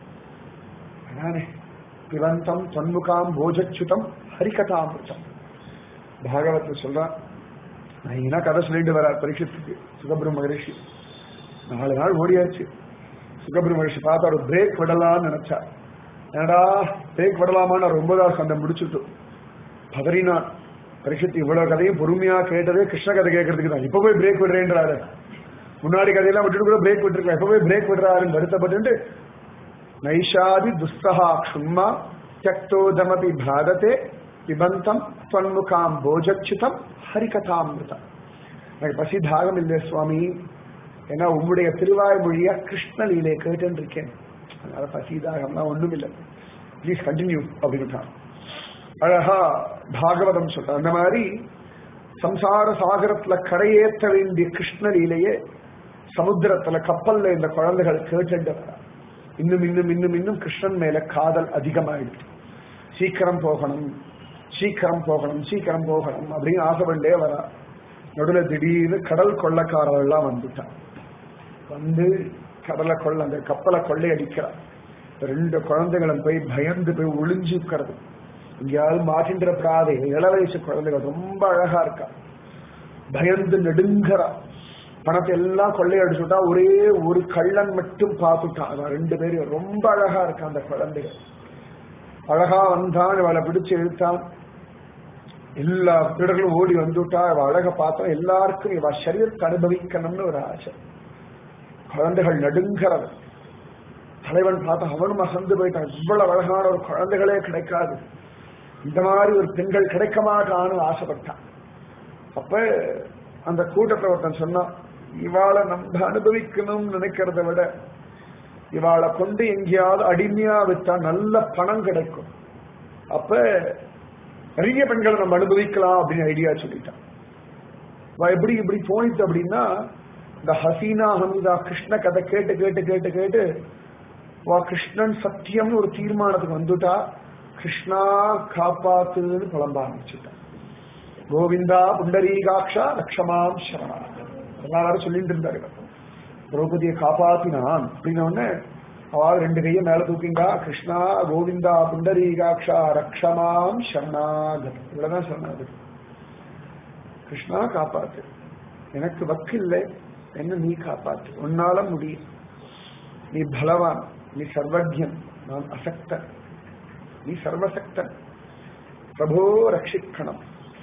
அதானே பிவந்தம் தொன்முகாம் போஜச்சுதம் ஹரிகதாமிருதம் பாகவத்தில் சொல்றான் நைனா கதை சொல்லிட்டு வரார் பரீட்சத்துக்கு சுகபிரம் மகரிஷி நாலு நாள் ஓடியாச்சு சுகபிரம் மகரிஷி பார்த்தா ஒரு பிரேக் விடலாம்னு நினைச்சா என்னடா பிரேக் விடலாமான்னு அவர் ஒன்பதாவது சண்டை முடிச்சுட்டு பதறினான் பரீட்சத்து இவ்வளவு கதையும் பொறுமையா கேட்டதே கிருஷ்ண கதை கேட்கறதுக்கு தான் இப்ப போய் பிரேக் விடுறேன்றாரு முன்னாடி கதையெல்லாம் விட்டுட்டு கூட பிரேக் விட்டுருக்கலாம் இப்ப போய் பிரேக் விடுறாருன்னு வருத்தப்பட்டு நைஷாதி துஸ்தகா க்ஷும்மா தியக்தோதமபி பாததே பிபந்தம் தொன்முகாம் போஜச்சுதம் ஹரிகதாமிருதம் எனக்கு பசி தாகம் இல்லை சுவாமி ஏன்னா உம்முடைய திருவாய்மொழியா கிருஷ்ண லீலை கேட்டுன்னு இருக்கேன் அதனால பசி தாகம்லாம் ஒண்ணும் இல்லை ப்ளீஸ் கண்டினியூ அப்படின்னுட்டான் அழகா பாகவதம் சொல்ற அந்த மாதிரி சம்சார சாகரத்துல கரையேற்ற வேண்டிய கிருஷ்ண லீலையே சமுத்திரத்துல கப்பல்ல இந்த குழந்தைகள் கேட்டுட்டு வரா இன்னும் இன்னும் இன்னும் இன்னும் கிருஷ்ணன் மேல காதல் அதிகமாயிடுச்சு சீக்கிரம் போகணும் சீக்கிரம் போகணும் சீக்கிரம் போகணும் அப்படின்னு ஆசைப்பண்டே வரா நடுவில் திடீர்னு கடல் கொள்ளக்காரர்கள் எல்லாம் வந்துட்டான் வந்து கடலை கொள்ள அந்த கப்பலை கொள்ளையடிக்கிறா ரெண்டு குழந்தைகளும் போய் பயந்து போய் ஒளிஞ்சு உட்கிறது எங்கேயாவது மாட்டின்ற பிராதை இள வயசு குழந்தைகள் ரொம்ப அழகா இருக்கா பயந்து நெடுங்கறா பணத்தை எல்லாம் கொள்ளையடிச்சுட்டா ஒரே ஒரு கள்ளன் மட்டும் பார்த்துட்டான் அவன் ரெண்டு பேரும் ரொம்ப அழகா இருக்கா அந்த குழந்தைகள் அழகா வந்தான் இவளை பிடிச்சு இழுத்தான் எல்லா திருடர்களும் ஓடி வந்துட்டா இவ அழக பார்த்தா எல்லாருக்கும் இவ சரீரத்தை அனுபவிக்கணும்னு ஒரு ஆசை குழந்தைகள் நடுங்கிறது தலைவன் பார்த்தா அவனும் அசந்து போயிட்டான் இவ்வளவு அழகான ஒரு குழந்தைகளே கிடைக்காது இந்த மாதிரி ஒரு பெண்கள் கிடைக்க மாட்டான்னு ஆசைப்பட்டான் அப்ப அந்த கூட்டத்தில் ஒருத்தன் சொன்னான் இவாளை நம்ம அனுபவிக்கணும்னு நினைக்கிறத விட இவாளை கொண்டு எங்கேயாவது அடிமையா விட்டா நல்ல பணம் கிடைக்கும் அப்ப நிறைய பெண்களை நம்ம அனுபவிக்கலாம் அப்படின்னு ஐடியா சொல்லிட்டான் வா எப்படி இப்படி தோணித்து அப்படின்னா இந்த ஹசீனா ஹமீதா கிருஷ்ண கதை கேட்டு கேட்டு கேட்டு கேட்டு வா கிருஷ்ணன் சத்தியம்னு ஒரு தீர்மானத்துக்கு வந்துட்டா கிருஷ்ணா காப்பாத்துன்னு புலம்ப ஆரம்பிச்சுட்டான் கோவிந்தா புண்டரீகாட்சா லக்ஷமாம் சரணா எல்லாரும் சொல்லிட்டு இருந்தாரு திரௌபதியை காப்பாத்தினான் அப்படின்ன உடனே அவள் ரெண்டு கையை மேல தூக்கிண்டா கிருஷ்ணா கோவிந்தா புண்டரீகாட்சா ரக்ஷமாம் சரணாகத் இவ்வளவுதான் சரணாகத் கிருஷ்ணா காப்பாத்து எனக்கு வக்கு இல்லை என்ன நீ காப்பாத்து உன்னால முடியும் நீ பலவான் நீ சர்வஜன் நான் அசக்தன் நீ சர்வசக்தன் பிரபோ ரட்சிக்கணும்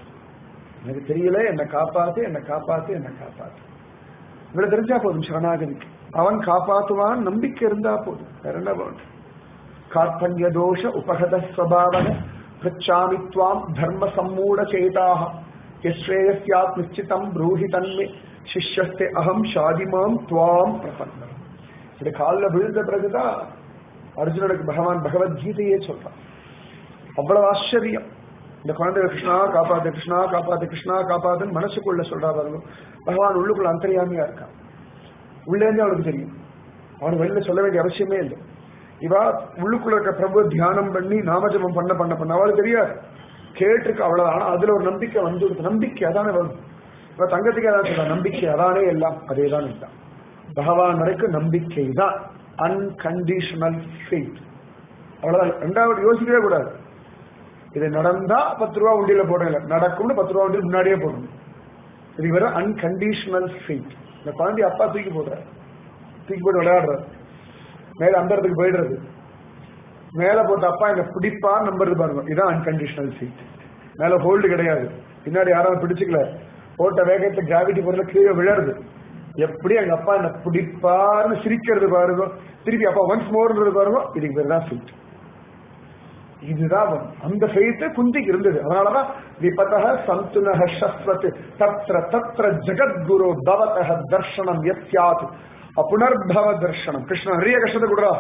எனக்கு தெரியல என்னை காப்பாத்து என்னை காப்பாத்து என்னை காப்பாத்து இவ்வளவு தெரிஞ்சா போதும் சரணாகதிக்கு அவன் காப்பாத்துவான் நம்பிக்கை இருந்தா போதும் வேற என்ன வேணும் கார்பண்ய தோஷ உபகத ஸ்வபாவக பிரிச்சாமி துவாம் தர்ம சம்மூட சேதாக யஸ்ரேயஸ்யாத் நிச்சிதம் ப்ரூஹி தன்மே சிஷ்யஸ்தே அகம் ஷாதிமாம் துவாம் பிரபன்னம் இப்படி காலில் விழுந்த பிறகுதான் அர்ஜுனனுக்கு பகவான் பகவத்கீதையே சொல்றான் அவ்வளவு ஆச்சரியம் இந்த குழந்தை கிருஷ்ணா காப்பாத்து கிருஷ்ணா காப்பாத்து கிருஷ்ணா காப்பாத்துன்னு மனசுக்குள்ள சொல்றா பாருங்க பகவான் உள்ளுக்குள்ள அந்தரியாமையா இருக்கான் உள்ளேருந்து அவனுக்கு தெரியும் அவன் வெளியில சொல்ல வேண்டிய அவசியமே இல்லை இவா உள்ளுக்குள்ள இருக்க பிரபு தியானம் பண்ணி நாமஜபம் பண்ண பண்ண பண்ண அவளுக்கு தெரியாது கேட்டிருக்க அவ்வளவுதான் ஆனா அதுல ஒரு நம்பிக்கை வந்து நம்பிக்கை அதானே வரும் இவ தங்கத்துக்கு அதான் சொல்ற நம்பிக்கை அதானே எல்லாம் அதே தான் எல்லாம் பகவான் வரைக்கும் நம்பிக்கை தான் அன்கண்டிஷனல் ஃபெய்த் அவ்வளவுதான் ரெண்டாவது யோசிக்கவே கூடாது இது நடந்தா பத்து ரூபா உண்டியில போடல நடக்கும்னு பத்து ரூபா உண்டியில் முன்னாடியே போடணும் இது வெறும் அன்கண்டிஷனல் ஃபெய்த் இந்த குழந்தைய அப்பா தூக்கி போடுறாரு தூக்கி போட்டு விளையாடுறாரு மேல அந்த இடத்துக்கு போயிடுறது மேல போட்ட அப்பா என்ன பிடிப்பா நம்புறது பாருங்க இதான் அன்கண்டிஷனல் ஃபெய்த் மேல ஹோல்டு கிடையாது பின்னாடி யாராவது பிடிச்சுக்கல போட்ட வேகத்தை கிராவிட்டி பொருளை கீழே விழருது எப்படி எங்க அப்பா என்ன பிடிப்பார்னு சிரிக்கிறது பாருங்க திருப்பி அப்பா ஒன்ஸ் மோர்ன்றது பாருங்க இதுக்கு பேர் தான் ஃபெய்த் இதுதான் வரும். அந்த ஃபெய்த்து குந்திக்கு இருந்தது அதனாலதான் விபதக சந்துனக சஸ்வத் தத்ர தத்ர ஜெகத்குரு பவதக தர்ஷனம் எத்யாத் அப்புனர்பவ தர்ஷனம் கிருஷ்ணன் நிறைய கஷ்டத்தை கொடுறா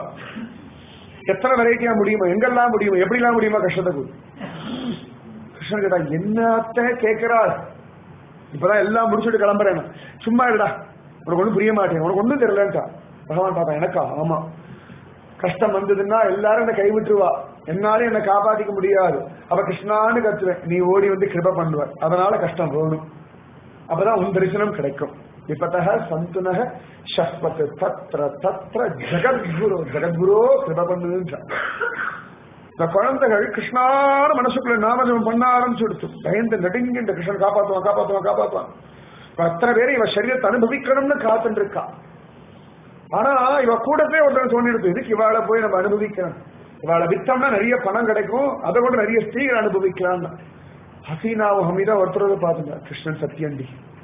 எத்தனை வெரைட்டியா முடியுமோ எங்கெல்லாம் முடியுமோ எப்படிலாம் முடியுமோ கஷ்டத்தை கொடு கிருஷ்ணன் கேட்டா என்னத்த கேட்கிறாள் இப்பதான் எல்லாம் முடிச்சுட்டு கிளம்புறேன் நான். சும்மா இல்லடா உனக்கு ஒண்ணும் புரிய மாட்டேன் உனக்கு ஒண்ணும் தெரியலன்ட்டா பகவான் பார்த்தா எனக்கா ஆமா கஷ்டம் வந்ததுன்னா எல்லாரும் என்ன கைவிட்டுருவா என்னாலும் என்ன காப்பாத்திக்க முடியாது அப்ப கிருஷ்ணான்னு கத்துவேன் நீ ஓடி வந்து கிருப பண்ணுவ அதனால கஷ்டம் போகணும் அப்பதான் உன் தரிசனம் கிடைக்கும் இப்பத்தக சந்துனக சஸ்வத் தத்ர தத்ர ஜெகத்குரு ஜெகத்குரோ கிருப பண்ணுன்றான் இந்த குழந்தைகள் கிருஷ்ணான மனசுக்குள்ள நாமஜபம் பண்ண ஆரம்பிச்சு எடுத்து பயந்து நடுங்கி இந்த கிருஷ்ணன் காப்பாத்துவான் காப்பாத்துவான் காப்பாத்துவான் இப்ப அத்தனை பேரை இவ சரீரத்தை அனுபவிக்கணும்னு காத்துட்டு இருக்கா ஆனா இவ கூடவே ஒருத்தர் தோணிடுது இதுக்கு இவாளை போய் நம்ம அனுபவிக்கணும் இவாளை வித்தோம்னா நிறைய பணம் கிடைக்கும் அதை கூட நிறைய ஸ்திரீகள் அனுபவிக்கலாம் ஹசீனாவும் ஹமீதா ஒருத்தர் பார்த்துங்க கிருஷ்ணன் சத்தியண்டி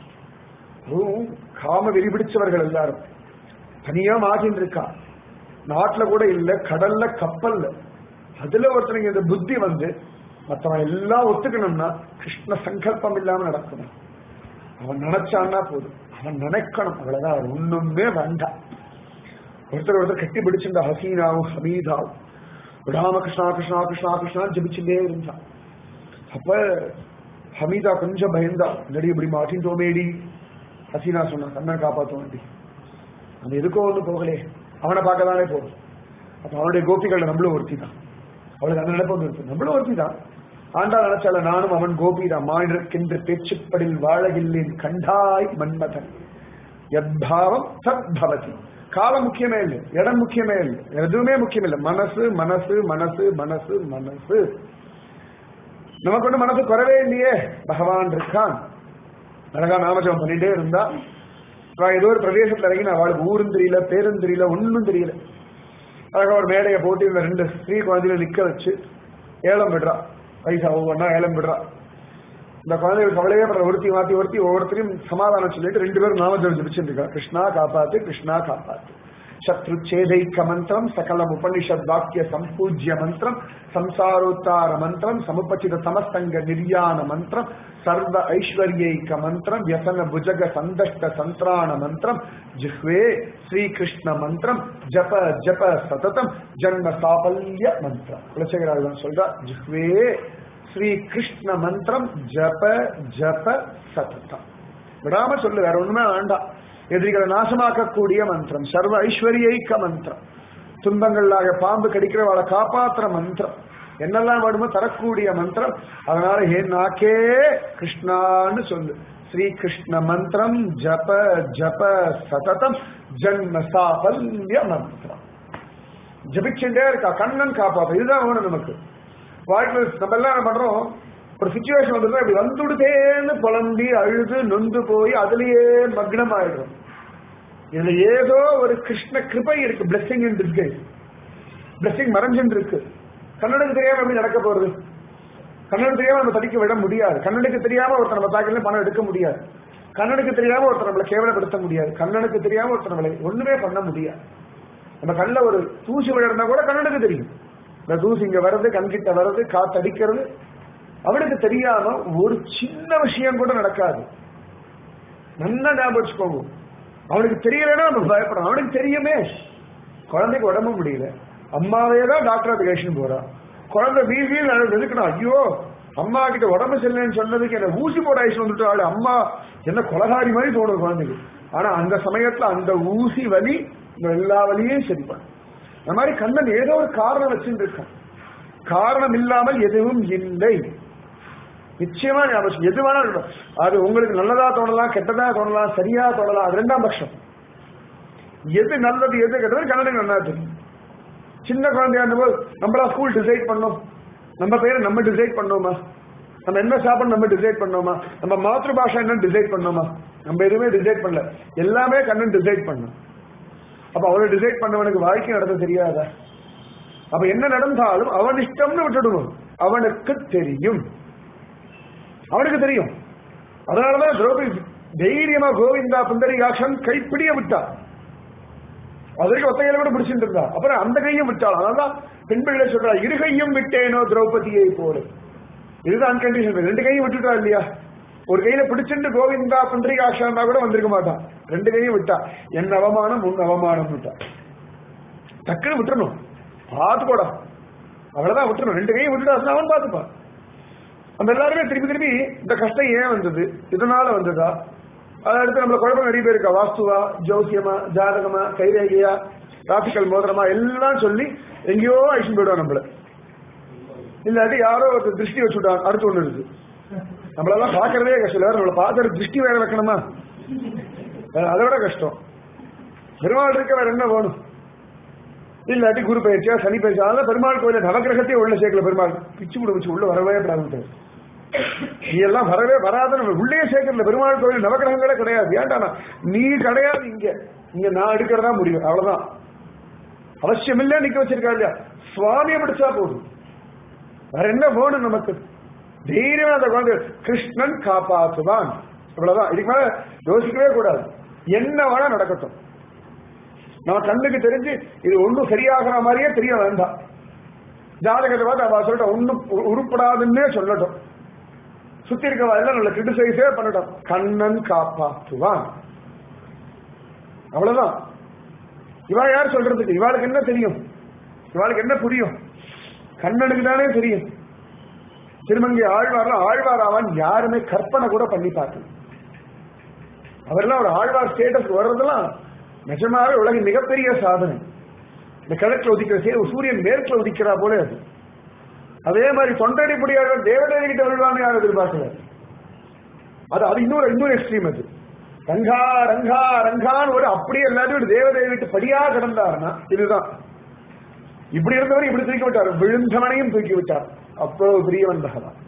அதுவும் காம வெறி பிடிச்சவர்கள் எல்லாரும் தனியா மாட்டின்னு இருக்கா நாட்டுல கூட இல்ல கடல்ல கப்பல்ல அதுல ஒருத்தனுக்கு இந்த புத்தி வந்து மத்தவன் எல்லாம் ஒத்துக்கணும்னா கிருஷ்ண சங்கல்பம் இல்லாம நடக்கணும் அவன் நினைச்சான்னா போதும் அவன் நினைக்கணும் அவ்வளவுதான் அவர் ஒண்ணுமே வேண்டாம் ஒருத்தர் ஒருத்தர் கட்டி பிடிச்சிருந்த ஹசீனாவும் ஹமீதாவும் விடாம கிருஷ்ணா கிருஷ்ணா கிருஷ்ணா கிருஷ்ணா ஜபிச்சுட்டே இருந்தான் அப்ப ஹமீதா கொஞ்சம் பயந்தா நடி இப்படி மாட்டின்டோமேடி ஹசீனா சொன்னா கண்ணை காப்பாத்தும் வேண்டி அந்த எதுக்கோ ஒண்ணு போகலே அவனை பார்க்க தானே போகும் அப்ப அவனுடைய கோபிகள் நம்மளும் ஒருத்தி தான் அவளுக்கு அந்த நினைப்பு வந்து இருக்கு நம்மளும் ஒருத்தி தான் ஆண்டா நினைச்சால நானும் அவன் கோபிதான் மாண்டிருக்கின்ற பேச்சுப்படில் வாழகில்லேன் கண்டாய் மன்மதன் யத்பாவம் சத் பவதி காலம் முக்கியமே இல்லை இடம் முக்கியமே இல்லை எதுவுமே முக்கியம் இல்லை மனசு மனசு மனசு மனசு மனசு நமக்கு ஒண்ணு மனசு குறவே இல்லையே பகவான் இருக்கான் அழகா நாமஜபம் பண்ணிட்டே இருந்தா அவ ஏதோ ஒரு பிரதேசத்துல இறங்கி நான் அவளுக்கு ஊரும் தெரியல பேரும் தெரியல ஒண்ணும் தெரியல அழகா ஒரு மேடையை போட்டு இந்த ரெண்டு ஸ்திரீ குழந்தைகளை நிக்க வச்சு ஏலம் விடுறா பைசா ஒவ்வொன்றா ஏலம் விடுறா இந்த குழந்தைகள் கவலையே படுற ஒருத்தி மாத்தி ஒருத்தி ஒவ்வொருத்தரையும் சமாதானம் சொல்லிட்டு ரெண்டு பேரும் நாமஜபம் ஜபிச்சுட்டு இருக்கா கிருஷ்ணா காப்பாத்து கிருஷ்ணா காப்பாத்து சத்ரு சேதைக்க மந்திரம் சகலம் உபனிஷத் வாக்கிய சம்பூஜ்ய மந்திரம் சம்சாரோத்தார மந்திரம் சமுபச்சித சமஸ்தங்க நிர்யாண மந்திரம் சர்வ ஐஸ்வர்யைக்க மந்திரம் வியசன புஜக சந்தஷ்ட சந்திராண மந்திரம் ஜிஹ்வே ஸ்ரீகிருஷ்ண மந்திரம் ஜப ஜப சததம் ஜன்ம சாபல்ய மந்திரம் குலசேகராஜன் சொல்றா ஜிஹ்வே ஸ்ரீ கிருஷ்ண மந்திரம் ஜப ஜப சததம் விடாம சொல்லு வேற ஒண்ணுமே வேண்டாம் எதிரிகளை நாசமாக்கக்கூடிய மந்திரம் சர்வ ஐஸ்வரியைக்க மந்திரம் துன்பங்களாக பாம்பு கடிக்கிறவளை காப்பாத்துற மந்திரம் என்னெல்லாம் வேணுமோ தரக்கூடிய மந்திரம் அதனால ஹே நாக்கே கிருஷ்ணான்னு சொல்லு ஸ்ரீ கிருஷ்ண மந்திரம் ஜப ஜப சததம் ஜன்ம சாபல்ய மந்திரம் ஜபிச்சுட்டே இருக்கா கண்ணன் காப்பாத்து இதுதான் வேணும் நமக்கு வாழ்க்கையில் நம்ம எல்லாம் என்ன பண்றோம் ஒரு சுச்சுவேஷன் வந்து இப்படி வந்துடுதேன்னு புலம்பி அழுது நொந்து போய் அதுலயே மக்னம் ஆயிடும் இதுல ஏதோ ஒரு கிருஷ்ண கிருபை இருக்கு பிளெஸிங் இன் டிஸ்கைஸ் பிளெஸிங் மறைஞ்சுட்டு இருக்கு கண்ணனுக்கு தெரியாம எப்படி நடக்க போறது கண்ணனுக்கு தெரியாம நம்ம தடிக்க விட முடியாது கண்ணனுக்கு தெரியாம ஒருத்தர் நம்ம பாக்கெட்ல பணம் எடுக்க முடியாது கண்ணனுக்கு தெரியாம ஒருத்தர் நம்மளை கேவலப்படுத்த முடியாது கண்ணனுக்கு தெரியாம ஒருத்தர் நம்மளை ஒண்ணுமே பண்ண முடியாது நம்ம கண்ணுல ஒரு தூசி விழுறா கூட கண்ணனுக்கு தெரியும் இந்த தூசி இங்க வர்றது கண்கிட்ட வர்றது காத்தடிக்கிறது அவனுக்கு தெரியாம ஒரு சின்ன விஷயம் கூட நடக்காது நல்லா ஞாபகம் வச்சுக்கோங்க அவனுக்கு தெரியலன்னா நம்ம பயப்படுறோம் அவனுக்கு தெரியுமே குழந்தைக்கு உடம்பு முடியல அம்மாவே தான் டாக்டர் அப்ளிகேஷன் போறான் குழந்தை வீல் வீல் எதுக்கணும் ஐயோ அம்மா கிட்ட உடம்பு சரியில்லைன்னு சொன்னதுக்கு என்ன ஊசி போட ஆயிடுச்சு வந்துட்டு ஆளு அம்மா என்ன கொலகாரி மாதிரி தோணும் குழந்தைக்கு ஆனா அந்த சமயத்துல அந்த ஊசி வலி இந்த எல்லா வலியும் சரி பண்ணும் அந்த மாதிரி கண்ணன் ஏதோ ஒரு காரணம் வச்சுட்டு இருக்கான் காரணம் இல்லாமல் எதுவும் இல்லை நிச்சயமா ஞாபகம் எது வேணாலும் இருக்கட்டும். அது உங்களுக்கு நல்லதா தோணலாம் கெட்டதா தோணலாம் சரியா தோணலாம் அது ரெண்டாம் பட்சம் எது நல்லது எது கெட்டது கண்ணனுக்கு நல்லா தெரியும் சின்ன குழந்தையா இருந்தபோது நம்மளா ஸ்கூல் டிசைட் பண்ணோம் நம்ம பேரை நம்ம டிசைட் பண்ணோமா நம்ம என்ன சாப்பிட நம்ம டிசைட் பண்ணோமா நம்ம மாத்ரு பாஷா என்ன டிசைட் பண்ணோமா நம்ம எதுவுமே டிசைட் பண்ணல எல்லாமே கண்ணன் டிசைட் பண்ணும் அப்ப அவனை டிசைட் பண்ணவனுக்கு வாழ்க்கை நடத்த தெரியாதா அப்ப என்ன நடந்தாலும் அவன் இஷ்டம்னு விட்டுடுவோம் அவனுக்கு தெரியும் அவனுக்கு தெரியும் அதனாலதான் திரௌபதி தைரியமா கோவிந்தா புந்தரிகாட்சன் கைப்பிடிய விட்டா அது வரைக்கும் ஒத்த கையில கூட பிடிச்சிட்டு இருந்தா அப்புறம் அந்த கையும் விட்டாள் அதனாலதான் பெண் பிள்ளை சொல்றா இரு கையும் விட்டேனோ திரௌபதியை போல இதுதான் அன்கண்டிஷன் ரெண்டு கையும் விட்டுட்டா இல்லையா ஒரு கையில பிடிச்சிட்டு கோவிந்தா புண்டரிகாட்சா கூட வந்திருக்க மாட்டான் ரெண்டு கையும் விட்டா என் அவமானம் உன் அவமானம் விட்டா டக்குன்னு விட்டுறணும் பார்த்துக்கோடா அவ்வளவுதான் விட்டுறணும் ரெண்டு கையும் விட்டுட்டா அவன் பார்த்துப்பான் நம்ம எல்லாருமே திருப்பி திருப்பி இந்த கஷ்டம் ஏன் வந்தது இதனால வந்ததா அதை அடுத்து நம்மள குழப்பம் நிறைய பேர் இருக்கா வாஸ்துவா ஜோசியமா ஜாதகமா கைரேகையா ராசிக்கல் மோதிரமா எல்லாம் சொல்லி எங்கேயோ அழிச்சு போயிடுவோம் நம்மள இல்லாட்டி யாரோ ஒரு திருஷ்டி வச்சுட்டான் அடுத்து ஒண்ணு இருக்கு நம்மளெல்லாம் பாக்குறதே கஷ்டம் இல்ல நம்மள பாக்குற திருஷ்டி வேற வைக்கணுமா அதை விட கஷ்டம் பெருமாள் இருக்க வேற என்ன வேணும் இல்லாட்டி குரு பயிற்சியா சனி பயிற்சி அதனால பெருமாள் கோயில நவகிரகத்தையே உள்ள சேர்க்கல பெருமாள் பிச்சு கூட வச்சு உள்ள வரவே கூடாது நீ எல்லாம் வரவே வராத நம்ம உள்ளே சேர்க்கல பெருமாள் கோயில் நவகிரகங்களே கிடையாது ஏன்டா நீ கிடையாது இங்க இங்க நான் எடுக்கிறதா முடியும் அவ்வளவுதான் அவசியம் இல்ல நிக்க வச்சிருக்கா இல்லையா சுவாமியை பிடிச்சா போதும் வேற என்ன வேணும் நமக்கு தைரியம் அந்த குழந்தை கிருஷ்ணன் காப்பாற்றுவான் இவ்வளவுதான் இதுக்கு மேல யோசிக்கவே கூடாது என்ன வேணா நடக்கட்டும் நம்ம கண்ணுக்கு தெரிஞ்சு இது ஒண்ணும் சரியாகிற மாதிரியே தெரிய வேண்டாம் ஜாதகத்தை பார்த்து அவ சொல்லிட்ட ஒண்ணும் உ- உருப்படாதுன்னே சொல்லட்டும் சுத்தி இருக்கவா எல்லாம் நல்ல கிரிட்டிசைஸே பண்ணட்டும் கண்ணன் காப்பாற்றுவான் அவ்வளவுதான் இவா யார் சொல்றதுக்கு இவாளுக்கு என்ன தெரியும் இவாளுக்கு என்ன புரியும் கண்ணனுக்கு தானே தெரியும் திருமங்கை ஆழ்வார்லாம் ஆழ்வார் ஆவான் யாருமே கற்பனை கூட பண்ணி பார்க்கல அவரெல்லாம் ஒரு ஆழ்வார் ஸ்டேட்டஸ் வர்றதெல்லாம் நிஜமாவே உலகின் மிகப்பெரிய சாதனை இந்த கிழக்குல உதிக்கிற சே சூரியன் மேற்குல உதிக்கிறா போல அது அதே மாதிரி தொண்டடிப்படியாக தேவதேவி கிட்ட விழுவான்னு யாரும் எதிர்பார்க்கல அது அது இன்னொரு இன்னொரு எக்ஸ்ட்ரீம் அது ரங்கா ரங்கா ரங்கான்னு ஒரு அப்படியே எல்லாத்தையும் ஒரு தேவதேவி விட்டு படியா கிடந்தாருன்னா இதுதான் இப்படி இருந்தவர் இப்படி தூக்கி விட்டார் விழுந்தவனையும் தூக்கி விட்டார் அப்போ பிரியவன் பகவான்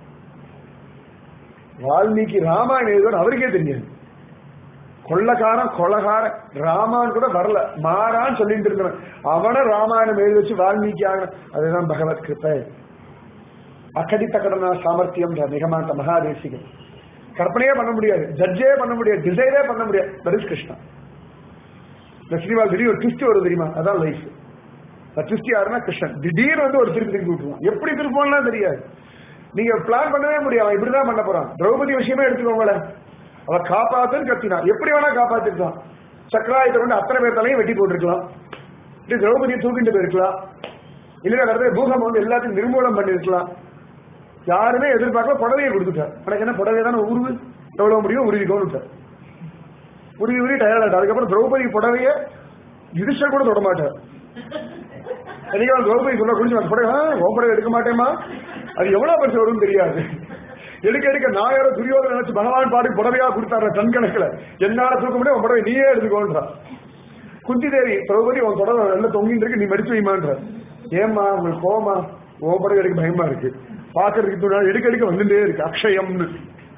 வால்மீகி ராமாயணம் எழுதுவார் அவருக்கே தெரியாது கொள்ளக்காரன் கொலகாரன் ராமான் கூட வரல மாறான்னு சொல்லிட்டு இருக்கிறான் அவன ராமாயணம் எழுதி வச்சு வால்மீகி ஆகணும் அதுதான் பகவத் கிருப்பை அக்கடித்த கடனா சாமர்த்தியம் மிகமாந்த மகாதேசிகள் கற்பனையே பண்ண முடியாது ஜட்ஜே பண்ண முடியாது டிசைனே பண்ண முடியாது தட் இஸ் கிருஷ்ணா இந்த சினிமா திடீர் ஒரு ட்விஸ்ட் வரும் தெரியுமா அதான் லைஃப் ட்விஸ்ட் யாருன்னா கிருஷ்ணன் திடீர்னு வந்து ஒரு திருப்பி திருப்பி விட்டுருவான் எப்படி திருப்போம்லாம் தெரியாது நீங்க பிளான் பண்ணவே முடியாது அவன் இப்படிதான் பண்ண போறான் திரௌபதி விஷயமே எடுத்துக்கோங்களேன் அவ காப்பாத்துன்னு கத்தினான் எப்படி வேணா காப்பாத்திருக்கலாம் சக்கராயத்தை கொண்டு அத்தனை பேர் தலையும் வெட்டி போட்டிருக்கலாம் இப்படி திரௌபதியை தூக்கிட்டு போயிருக்கலாம் இல்லைன்னா வேற பூகம் வந்து எல்லாத்தையும் நிர்மூலம் பண்ணிருக்கலாம் யாருமே எதிர்பார்க்கல புடவையை கொடுத்துட்டார் உனக்கு என்ன புடவை தானே உருவு எவ்வளவு முடியும் உருவிக்கோன்னு விட்டார் உருவி உருவி டயர்ட் ஆயிட்டு அதுக்கப்புறம் திரௌபதி புடவைய யுதிஷ்டர் கூட தொட மாட்டார் எனக்கு அவன் திரௌபதி சொல்ல குடிச்சு அந்த புடவை உன் புடவை எடுக்க மாட்டேமா அது எவ்வளவு பரிசு வரும்னு தெரியாது எடுக்க எடுக்க நான் யாரோ துரியோதனை நினைச்சு பகவான் பாடி புடவையா கொடுத்தாரு டன் கணக்குல என்னால தூக்க முடியும் உன் புடவை நீயே எடுத்துக்கோன்றான் குந்தி தேவி திரௌபதி உன் தொடர் எல்லாம் தொங்கிட்டு இருக்கு நீ மடிச்சு வைமான்ற ஏம்மா உங்களுக்கு கோமா உன் புடவை எடுக்க பயமா இருக்கு பாக்குறதுக்கு துணை எடுக்க எடுக்க வந்துட்டே இருக்கு அக்ஷயம்னு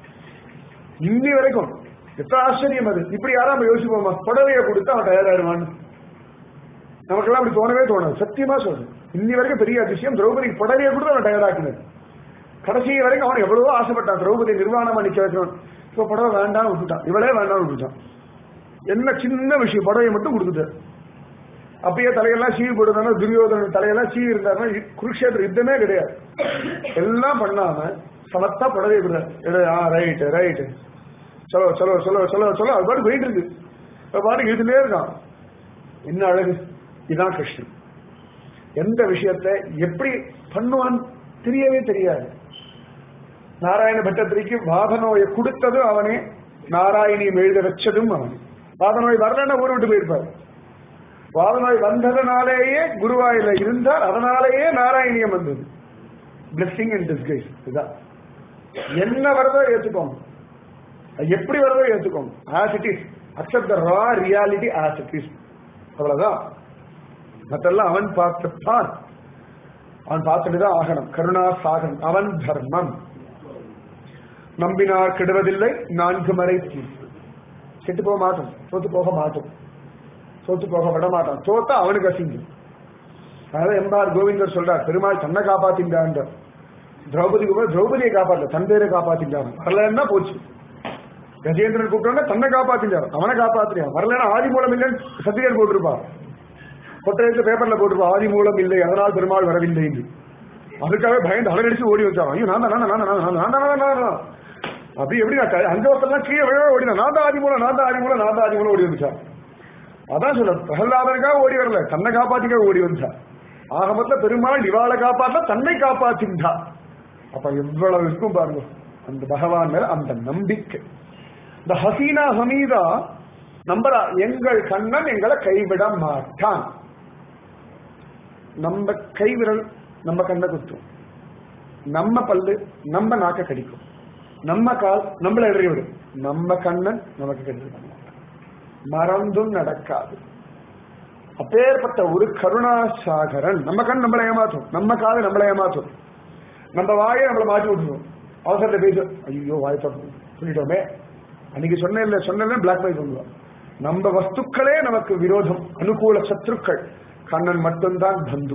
இன்னி வரைக்கும் எத்தனை ஆச்சரியம் அது இப்படி யாரும் நம்ம யோசிப்போமா புடவையை கொடுத்து அவன் தயாராடுவான்னு நமக்கெல்லாம் அப்படி தோணவே தோணாது சத்தியமா சொல்றேன் இன்னி வரைக்கும் பெரிய அதிசயம் திரௌபதிக்கு புடவையை கொடுத்து அவன் டயர்டாக்குனது கடைசி வரைக்கும் அவன் எவ்வளவோ ஆசைப்பட்டான் திரௌபதி நிர்வாணமா நிக்க வைக்கணும் இப்ப புடவை வேண்டாம்னு விட்டுட்டான் இவளே வேண்டாம்னு விட்டுட்டான் என்ன சின்ன விஷயம் புடவையை மட்டும் கொடுத்துட்டார் அப்பயே தலையெல்லாம் சீவி போடுறதுனால துரியோதன தலையெல்லாம் சீவி இருந்தாருன்னா குருஷேத்திர யுத்தமே கிடையாது எல்லாம் பண்ணாம சமத்தா புடவை விடுறாரு ஆ ரைட்டு ரைட்டு சொல்லோ சொல்லோ சொல்லோ சொல்லோ சொல்லோ அது பாட்டு போயிட்டு இருக்கு அது பாட்டு இழுத்துட்டே இருக்கான் என்ன அழகு இதுதான் கிருஷ்ணன் எந்த விஷயத்தை எப்படி பண்ணுவான் தெரியவே தெரியாது நாராயண பட்டத்திரிக்கு வாத நோயை கொடுத்ததும் அவனே நாராயணியம் எழுத வச்சதும் அவனே வாத நோய் வரலன்னா ஊர் விட்டு போயிருப்பார் வாத நோய் வந்ததுனாலேயே குருவாயில இருந்தார் அதனாலேயே நாராயணியம் வந்தது பிளெஸிங் அண்ட் டிஸ்கைஸ் இதுதான் என்ன வருதோ ஏத்துக்கோங்க அது எப்படி வருதோ ஏத்துக்கோங்க as it is accept the raw reality as it is அவ்வளவுதான் மற்றெல்லாம் அவன் பார்த்துப்பான் அவன் பார்த்துட்டுதான் ஆகணும் கருணா சாகரம் அவன் தர்மம் நம்பினார் கெடுவதில்லை நான்கு மறை தீர்ப்பு கெட்டு போக மாட்டோம் தோத்து போக மாட்டோம் தோத்து போக விட மாட்டான் தோத்தா அவனுக்கு அசிங்கம் அதாவது எம்பார் கோவிந்தர் சொல்றார் பெருமாள் தன்னை காப்பாத்தின்றான் திரௌபதிக்கு போய் திரௌபதியை காப்பாத்தல தன் பேரை காப்பாத்தின்றான் வரலன்னா போச்சு கஜேந்திரன் கூப்பிட்டோன்னா தன்னை காப்பாத்தின்றார் அவனை காப்பாத்தினான் வரலன்னா ஆதி மூலம் இல்லைன்னு சர்டிபிகேட் போட்டிருப்பான் கொட்டையத்து பேப்பர்ல போட்டிருப்பான் ஆதி மூலம் இல்லை அதனால் பெருமாள் வரவில்லை என்று அதுக்காக பயந்து அலரடிச்சு ஓடி வச்சான் ஐயோ நான் தான் நான் தான், நான் தான், நான் தான், நான் தான், நான் தான். அப்படி எப்படி நான் க- அஞ்சு வருஷம்லாம் கீழே விழ ஓடினா நான் தான் ஆதி மூலம் நான் தான் ஆதி மூலம் நான் தான் ஆதி மூலம் ஓடி வந்துச்சான் அதான் சொல்ல பிரகலாதனுக்காக ஓடி வரல தன்னை காப்பாத்திக்காக ஓடி வந்தா ஆக மொத்தம் பெருமாள் இவாளை காப்பாற்ற தன்னை காப்பாத்தின்றா அப்ப எவ்வளவு இருக்கும் பாருங்க அந்த பகவான் மேல அந்த நம்பிக்கை இந்த ஹசீனா ஹமீதா நம்பரா எங்கள் கண்ணன் எங்களை கைவிட மாட்டான் நம்ம கைவிரல் நம்ம கண்ணை குத்தும் நம்ம பல்லு நம்ம நாக்க கடிக்கும் நம்ம கால் நம்மள எதிரி விடும் நம்ம கண்ணன் நமக்கு கெடுதல் பண்ண மாட்டான். மறந்தும் நடக்காது அப்பேற்பட்ட ஒரு கருணாசாகரன் நம்ம கண் நம்மளை ஏமாற்றும் நம்ம காது நம்மளை ஏமாற்றும் நம்ம வாயை நம்மளை மாற்றி விட்டுருவோம் அவசரத்தை பேச ஐயோ வாய் தப்பு சொல்லிட்டோமே அன்னைக்கு சொன்ன இல்ல சொன்ன பிளாக் மெயில் பண்ணுவோம் நம்ம வஸ்துக்களே நமக்கு விரோதம் அனுகூல சத்ருக்கள் கண்ணன் மட்டும்தான் பந்து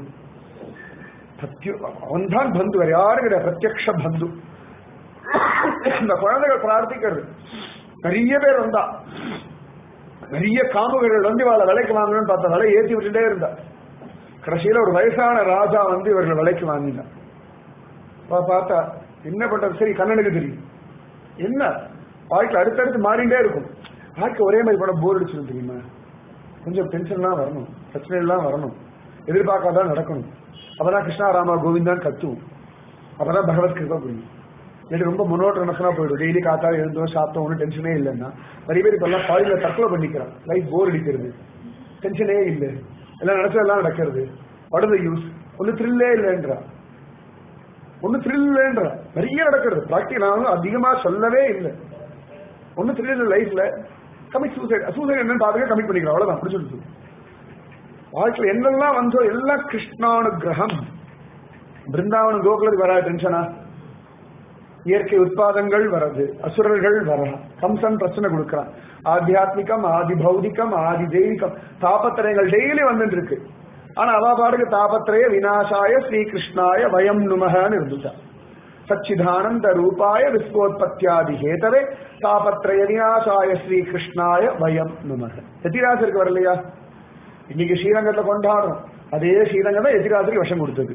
அவன் தான் பந்து வேற யாரும் கிடையாது பிரத்யக்ஷ பந்து இந்த குழந்தைகள் பிரார்த்திக்கிறது நிறைய பேர் வந்தா நிறைய காமுகர்கள் வந்து இவளை விலைக்கு வாங்கணும்னு பார்த்த விலை ஏற்றி விட்டுட்டே இருந்தா கடைசியில ஒரு வயசான ராஜா வந்து இவர்களை விலைக்கு வாங்கினார் அப்ப பார்த்தா என்ன பண்றது சரி கண்ணனுக்கு தெரியும் என்ன வாழ்க்கை அடுத்தடுத்து மாறிண்டே இருக்கும் வாழ்க்கை ஒரே மாதிரி படம் போர் அடிச்சிடும் தெரியுமா கொஞ்சம் டென்ஷன்லாம் வரணும் பிரச்சனை எல்லாம் வரணும் எதிர்பார்க்காதான் நடக்கணும் அப்பதான் கிருஷ்ணா ராமா கோவிந்தான் கத்துவோம் அப்பதான் பகவத் கிருபா புரியும் இல்லாட்டி ரொம்ப முன்னோட்டனசனா போயிடும் டெய்லி காத்தால எழுந்தோம் சாப்பிட்டோம் ஒன்றும் டென்ஷனே இல்லைன்னா நிறைய பேர் இப்பெல்லாம் பாதியில தற்கொலை பண்ணிக்கிறான் லைஃப் போர் அடிக்கிறது டென்ஷனே இல்லை எல்லாம் நினைச்சதெல்லாம் நடக்கிறது படுத யூஸ் ஒன்றும் த்ரில்லே இல்லைன்றா ஒன்றும் த்ரில் இல்லைன்றா நிறைய நடக்கிறது பிராக்டிகலாக அதிகமா சொல்லவே இல்லை ஒன்றும் த்ரில் இல்லை லைஃப்ல கமிட் சூசைட் சூசைட் என்னன்னு பார்த்துக்க கமிட் பண்ணிக்கிறோம் அவ்வளவுதான் பிடிச்சிருக்கு வாழ்க்கையில் என்னெல்லாம் வந்தோ எல்லாம் கிருஷ்ணானுகிரகம் பிருந்தாவனம் கோகுலத்துக்கு வராது டென்ஷனா இயற்கை உற்பாதங்கள் வரது அசுரர்கள் வர கம்சன் பிரச்சனை கொடுக்கிறான் ஆத்தியாத்மிகம் ஆதி பௌதிகம் ஆதி தெய்வீகம் தாபத்திரயங்கள் டெய்லி வந்துட்டு இருக்கு ஆனா அவ பாடுக்கு தாபத்திரய விநாசாய ஸ்ரீகிருஷ்ணாய வயம் நுமகன்னு இருந்துச்சா சச்சிதானந்த ரூபாய விஸ்வோத்பத்தியாதி ஹேதவே தாபத்திரய விநாசாய ஸ்ரீகிருஷ்ணாய வயம் நுமக எத்திராசருக்கு வரலையா இன்னைக்கு ஸ்ரீரங்கத்துல கொண்டாடுறோம் அதே ஸ்ரீரங்கம் தான் எத்திராசருக்கு விஷம் கொடுத்தது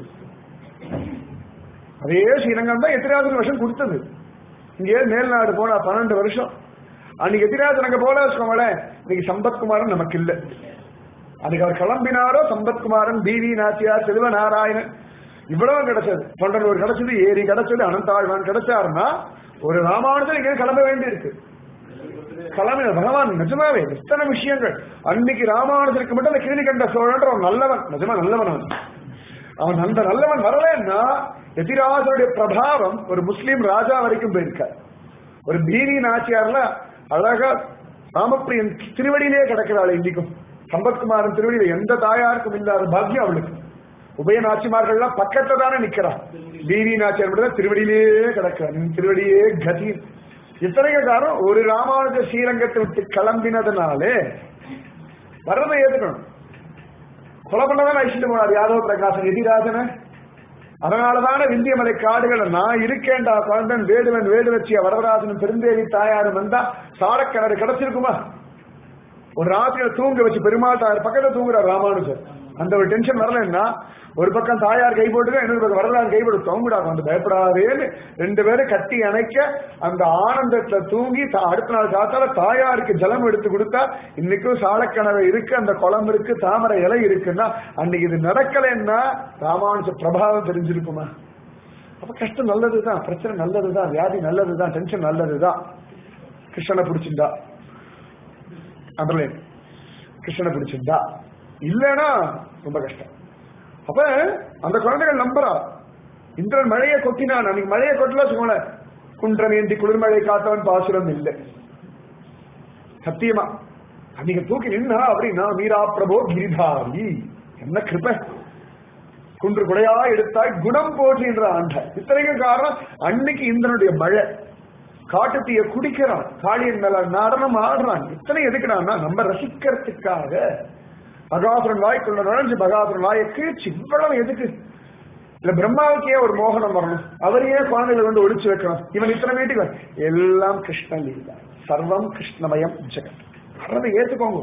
அதே ஸ்ரீரங்கம் தான் எத்திராஜன் வருஷம் கொடுத்தது இங்கே மேல்நாடு போனா பன்னெண்டு வருஷம் அன்னைக்கு எத்திராஜன் அங்க போல வச்சுக்கோங்களேன் இன்னைக்கு சம்பத்குமாரன் நமக்கு இல்ல அன்னைக்கு அவர் கிளம்பினாரோ சம்பத்குமாரன் பிவி நாச்சியார் செல்வ நாராயணன் இவ்வளவு கிடைச்சது தொண்டனூர் கிடைச்சது ஏரி கிடைச்சது அனந்தாழ்வான் கிடைச்சாருன்னா ஒரு ராமானுஜன் இங்கே கிளம்ப வேண்டி இருக்கு கிளம்பின பகவான் நிஜமாவே எத்தனை விஷயங்கள் அன்னைக்கு ராமானுஜருக்கு மட்டும் அந்த கிருணிகண்ட சோழன்ற ஒரு நல்லவன் நிஜமா நல்லவன் அவன் அவன் அந்த நல்லவன் வரலன்னா எதிராசருடைய பிரபாவம் ஒரு முஸ்லீம் ராஜா வரைக்கும் போயிருக்கார் ஒரு பீரி நாச்சியார்ல அழகா ராமப்பிரியன் திருவடியிலே கிடக்கிறாள் இன்னைக்கும் சம்பத்குமாரன் திருவடியில எந்த தாயாருக்கும் இல்லாத பாக்கியம் அவளுக்கு உபய நாச்சிமார்கள்லாம் பக்கத்துல தானே நிக்கிறா பீரி நாச்சியார் மட்டும் தான் திருவடியிலே கிடக்கிறார் நின் திருவடியே கதி இத்தனைக்கு காரணம் ஒரு ராமானுஜ ஸ்ரீரங்கத்தை விட்டு கிளம்பினதுனாலே வர்றதை ஏத்துக்கணும் கொலை பண்ணதான் அழிச்சுட்டு போனார் யாதவ பிரகாசன் எதிராஜன அதனாலதான விந்தியமலை காடுகளை நான் இருக்கேன்டா குழந்தன் வேடுவன் வேடு வச்சிய வரதராஜனும் பெருந்தேவி தாயாரும் வந்தா சாடக்கிணறு கிடைச்சிருக்குமா ஒரு ராத்திரியில தூங்க வச்சு பெருமாள் தாயார் பக்கத்துல தூங்குறார் ராமானுஜர் அந்த ஒரு டென்ஷன் வரலன்னா ஒரு பக்கம் தாயார் கை போட்டுக்க இன்னொரு பக்கம் வரலாறு கை போட்டு தூங்கிடாங்க வந்து பயப்படாதேன்னு ரெண்டு பேரும் கட்டி அணைக்க அந்த ஆனந்தத்துல தூங்கி தா- அடுத்த நாள் காத்தால தாயாருக்கு ஜலம் எடுத்து கொடுத்தா இன்னைக்கும் சாலக்கிணறு இருக்கு அந்த குளம் இருக்கு தாமரை இலை இருக்குன்னா அன்னைக்கு இது நடக்கலைன்னா ராமானுஜ பிரபாவம் தெரிஞ்சிருக்குமா அப்ப கஷ்டம் நல்லதுதான் பிரச்சனை நல்லதுதான் வியாதி நல்லதுதான் டென்ஷன் நல்லதுதான் கிருஷ்ணனை பிடிச்சிருந்தா அண்டர்லைன் கிருஷ்ணனை பிடிச்சிருந்தா இல்லைன்னா ரொம்ப கஷ்டம் அப்ப அந்த குழந்தைகள் நம்புறா இந்திரன் மழையை கொட்டினான் அன்னைக்கு மழையை கொட்டல வச்சுக்கோங்கள குன்றம் ஏந்தி குளிர்மழை காத்தவன் பாசுரம் இல்லை சத்தியமா அன்னைக்கு தூக்கி நின்னா அப்படின்னா மீரா பிரபோ கிரிதாரி என்ன கிருபை குன்று குடையா எடுத்தாய் குணம் போற்றுகின்ற ஆண்ட இத்தனைக்கும் காரணம் அன்னைக்கு இந்திரனுடைய மழை காட்டு தீய குடிக்கிறான் காளியன் மேல நடனம் ஆடுறான் இத்தனை எதுக்குறான்னா நம்ம ரசிக்கிறதுக்காக பகாசுரன் வாய்க்குள்ள நுழைஞ்சு பகாசுரன் வாயை கீழ்ச்சி இவ்வளவு எதுக்கு இல்ல பிரம்மாவுக்கே ஒரு மோகனம் வரணும் அவரையே குழந்தைகளை வந்து ஒழிச்சு வைக்கணும் இவன் இத்தனை வீட்டுக்கு வர- எல்லாம் கிருஷ்ண லீலா சர்வம் கிருஷ்ணமயம் ஜெகத் வர்றதை ஏத்துக்கோங்க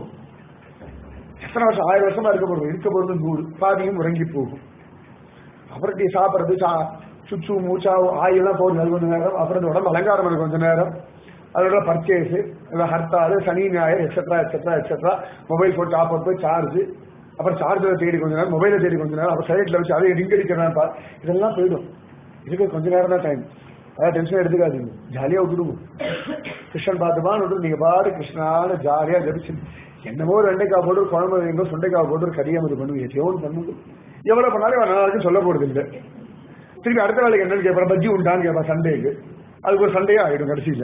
எத்தனை வருஷம் ஆயிரம் வருஷமா இருக்க போறது இருக்க போறது நூறு பாதியும் உறங்கி போகும் அப்புறம் டீ சாப்பிடுறது சா சுச்சு மூச்சா ஆயெல்லாம் போகுது அது கொஞ்ச நேரம் அப்புறம் இந்த உடம்பு அலங்காரம் இருக்கு கொஞ்ச நேரம் அதோட பர்ச்சேஸ் ஹர்த்தால் சனி ஞாயிறு எக்ஸெட்ரா எக்ஸெட்ரா எக்ஸெட்ரா மொபைல் போட்டு டாப் அப் சார்ஜ் அப்புறம் சார்ஜரை தேடி கொஞ்ச நேரம் மொபைலை தேடி கொஞ்ச நேரம் அப்புறம் சைட்ல வச்சு அதை ரிங் அடிக்கிறேன் பா இதெல்லாம் போயிடும் இதுக்கு கொஞ்ச நேரம் தான் டைம் அதான் டென்ஷன் எடுத்துக்காதீங்க ஜாலியா விட்டுடுங்க கிருஷ்ணன் பார்த்துப்பான்னு விட்டு நீங்க பாடு கிருஷ்ணான ஜாலியா ஜபிச்சு என்னமோ ஒரு வெண்டைக்காய் போட்டு ஒரு குழம்பு வைங்க சுண்டைக்காய் போட்டு ஒரு கறியாமது பண்ணுங்க எதையோன்னு பண்ணுங்க எவ்வளவு பண்ணாலும் இவன் நாளைக்கு சொல்ல போறது இல்லை திருப்பி அடுத்த வேலைக்கு என்னன்னு கேட்பான் பஜ்ஜி உண்டான்னு கேட்பான் சண்டேக்கு அதுக்கு ஒரு சண்டையா ஆயிடும் கடைசியில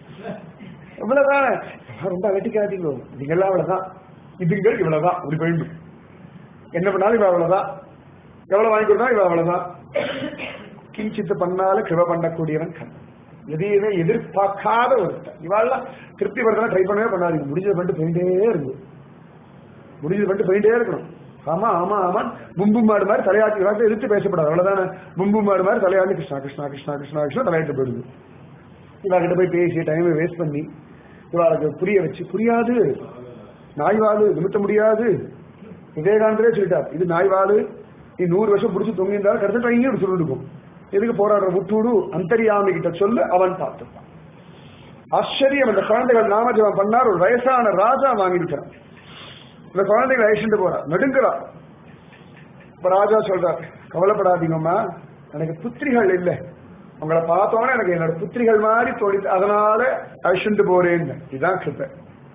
இவ்வளவுதானே ரொம்ப வெட்டிக்காதீங்க நீங்க எல்லாம் அவ்வளவுதான் இதுங்க இவ்வளவுதான் அப்படி போயிடும் என்ன பண்ணாலும் இவ அவ்வளவுதான் எவ்வளவு வாங்கி கொடுத்தா இவ அவ்வளவுதான் கிஞ்சித்து பண்ணால கிருப பண்ணக்கூடியவன் கண் எதையுமே எதிர்பார்க்காத ஒருத்தன் இவாள்லாம் திருப்தி படுத்தலாம் ட்ரை பண்ணவே பண்ணாதீங்க முடிஞ்சது பண்ணிட்டு போயிட்டே இருக்கு முடிஞ்சது பண்ணிட்டு போயிட்டே இருக்கணும் ஆமா ஆமா ஆமா மும்பு மாடு மாதிரி தலையாட்டி வார்த்தை எதிர்த்து பேசப்படாது அவ்வளவுதானே மும்பு மாடு மாதிரி தலையாட்டி கிருஷ்ணா கிருஷ்ணா கிருஷ்ணா கிருஷ்ணா கிருஷ்ணா தலையாட்டு போயிடுது இவாகிட்ட போய் பேசி டைமை வேஸ்ட் பண்ணி இவாளுக்கு புரிய வச்சு புரியாது நாய்வாலு நிமித்த முடியாது விவேகானந்தரே சொல்லிட்டார் இது நாய்வாலு நீ நூறு வருஷம் பிடிச்சி தொங்கியிருந்தாலும் கடைசி டைம் இப்படி சொல்லிருக்கும் எதுக்கு போராடுற விட்டுடு அந்தரியாமி கிட்ட சொல்லு அவன் பார்த்துப்பான் ஆச்சரியம் அந்த குழந்தைகள் நாமஜபம் பண்ணார் ஒரு வயசான ராஜா வாங்கியிருக்கிறான் இந்த குழந்தைகளை அழிச்சுட்டு போறா நடுங்குறா இப்ப ராஜா சொல்றார் கவலைப்படாதீங்கம்மா எனக்கு புத்திரிகள் இல்லை உங்களை பார்த்தோன்னே எனக்கு என்னோட புத்திரிகள் மாதிரி தோணித்து அதனால அழிச்சுட்டு போறேன்னு இதுதான் கிருப்பை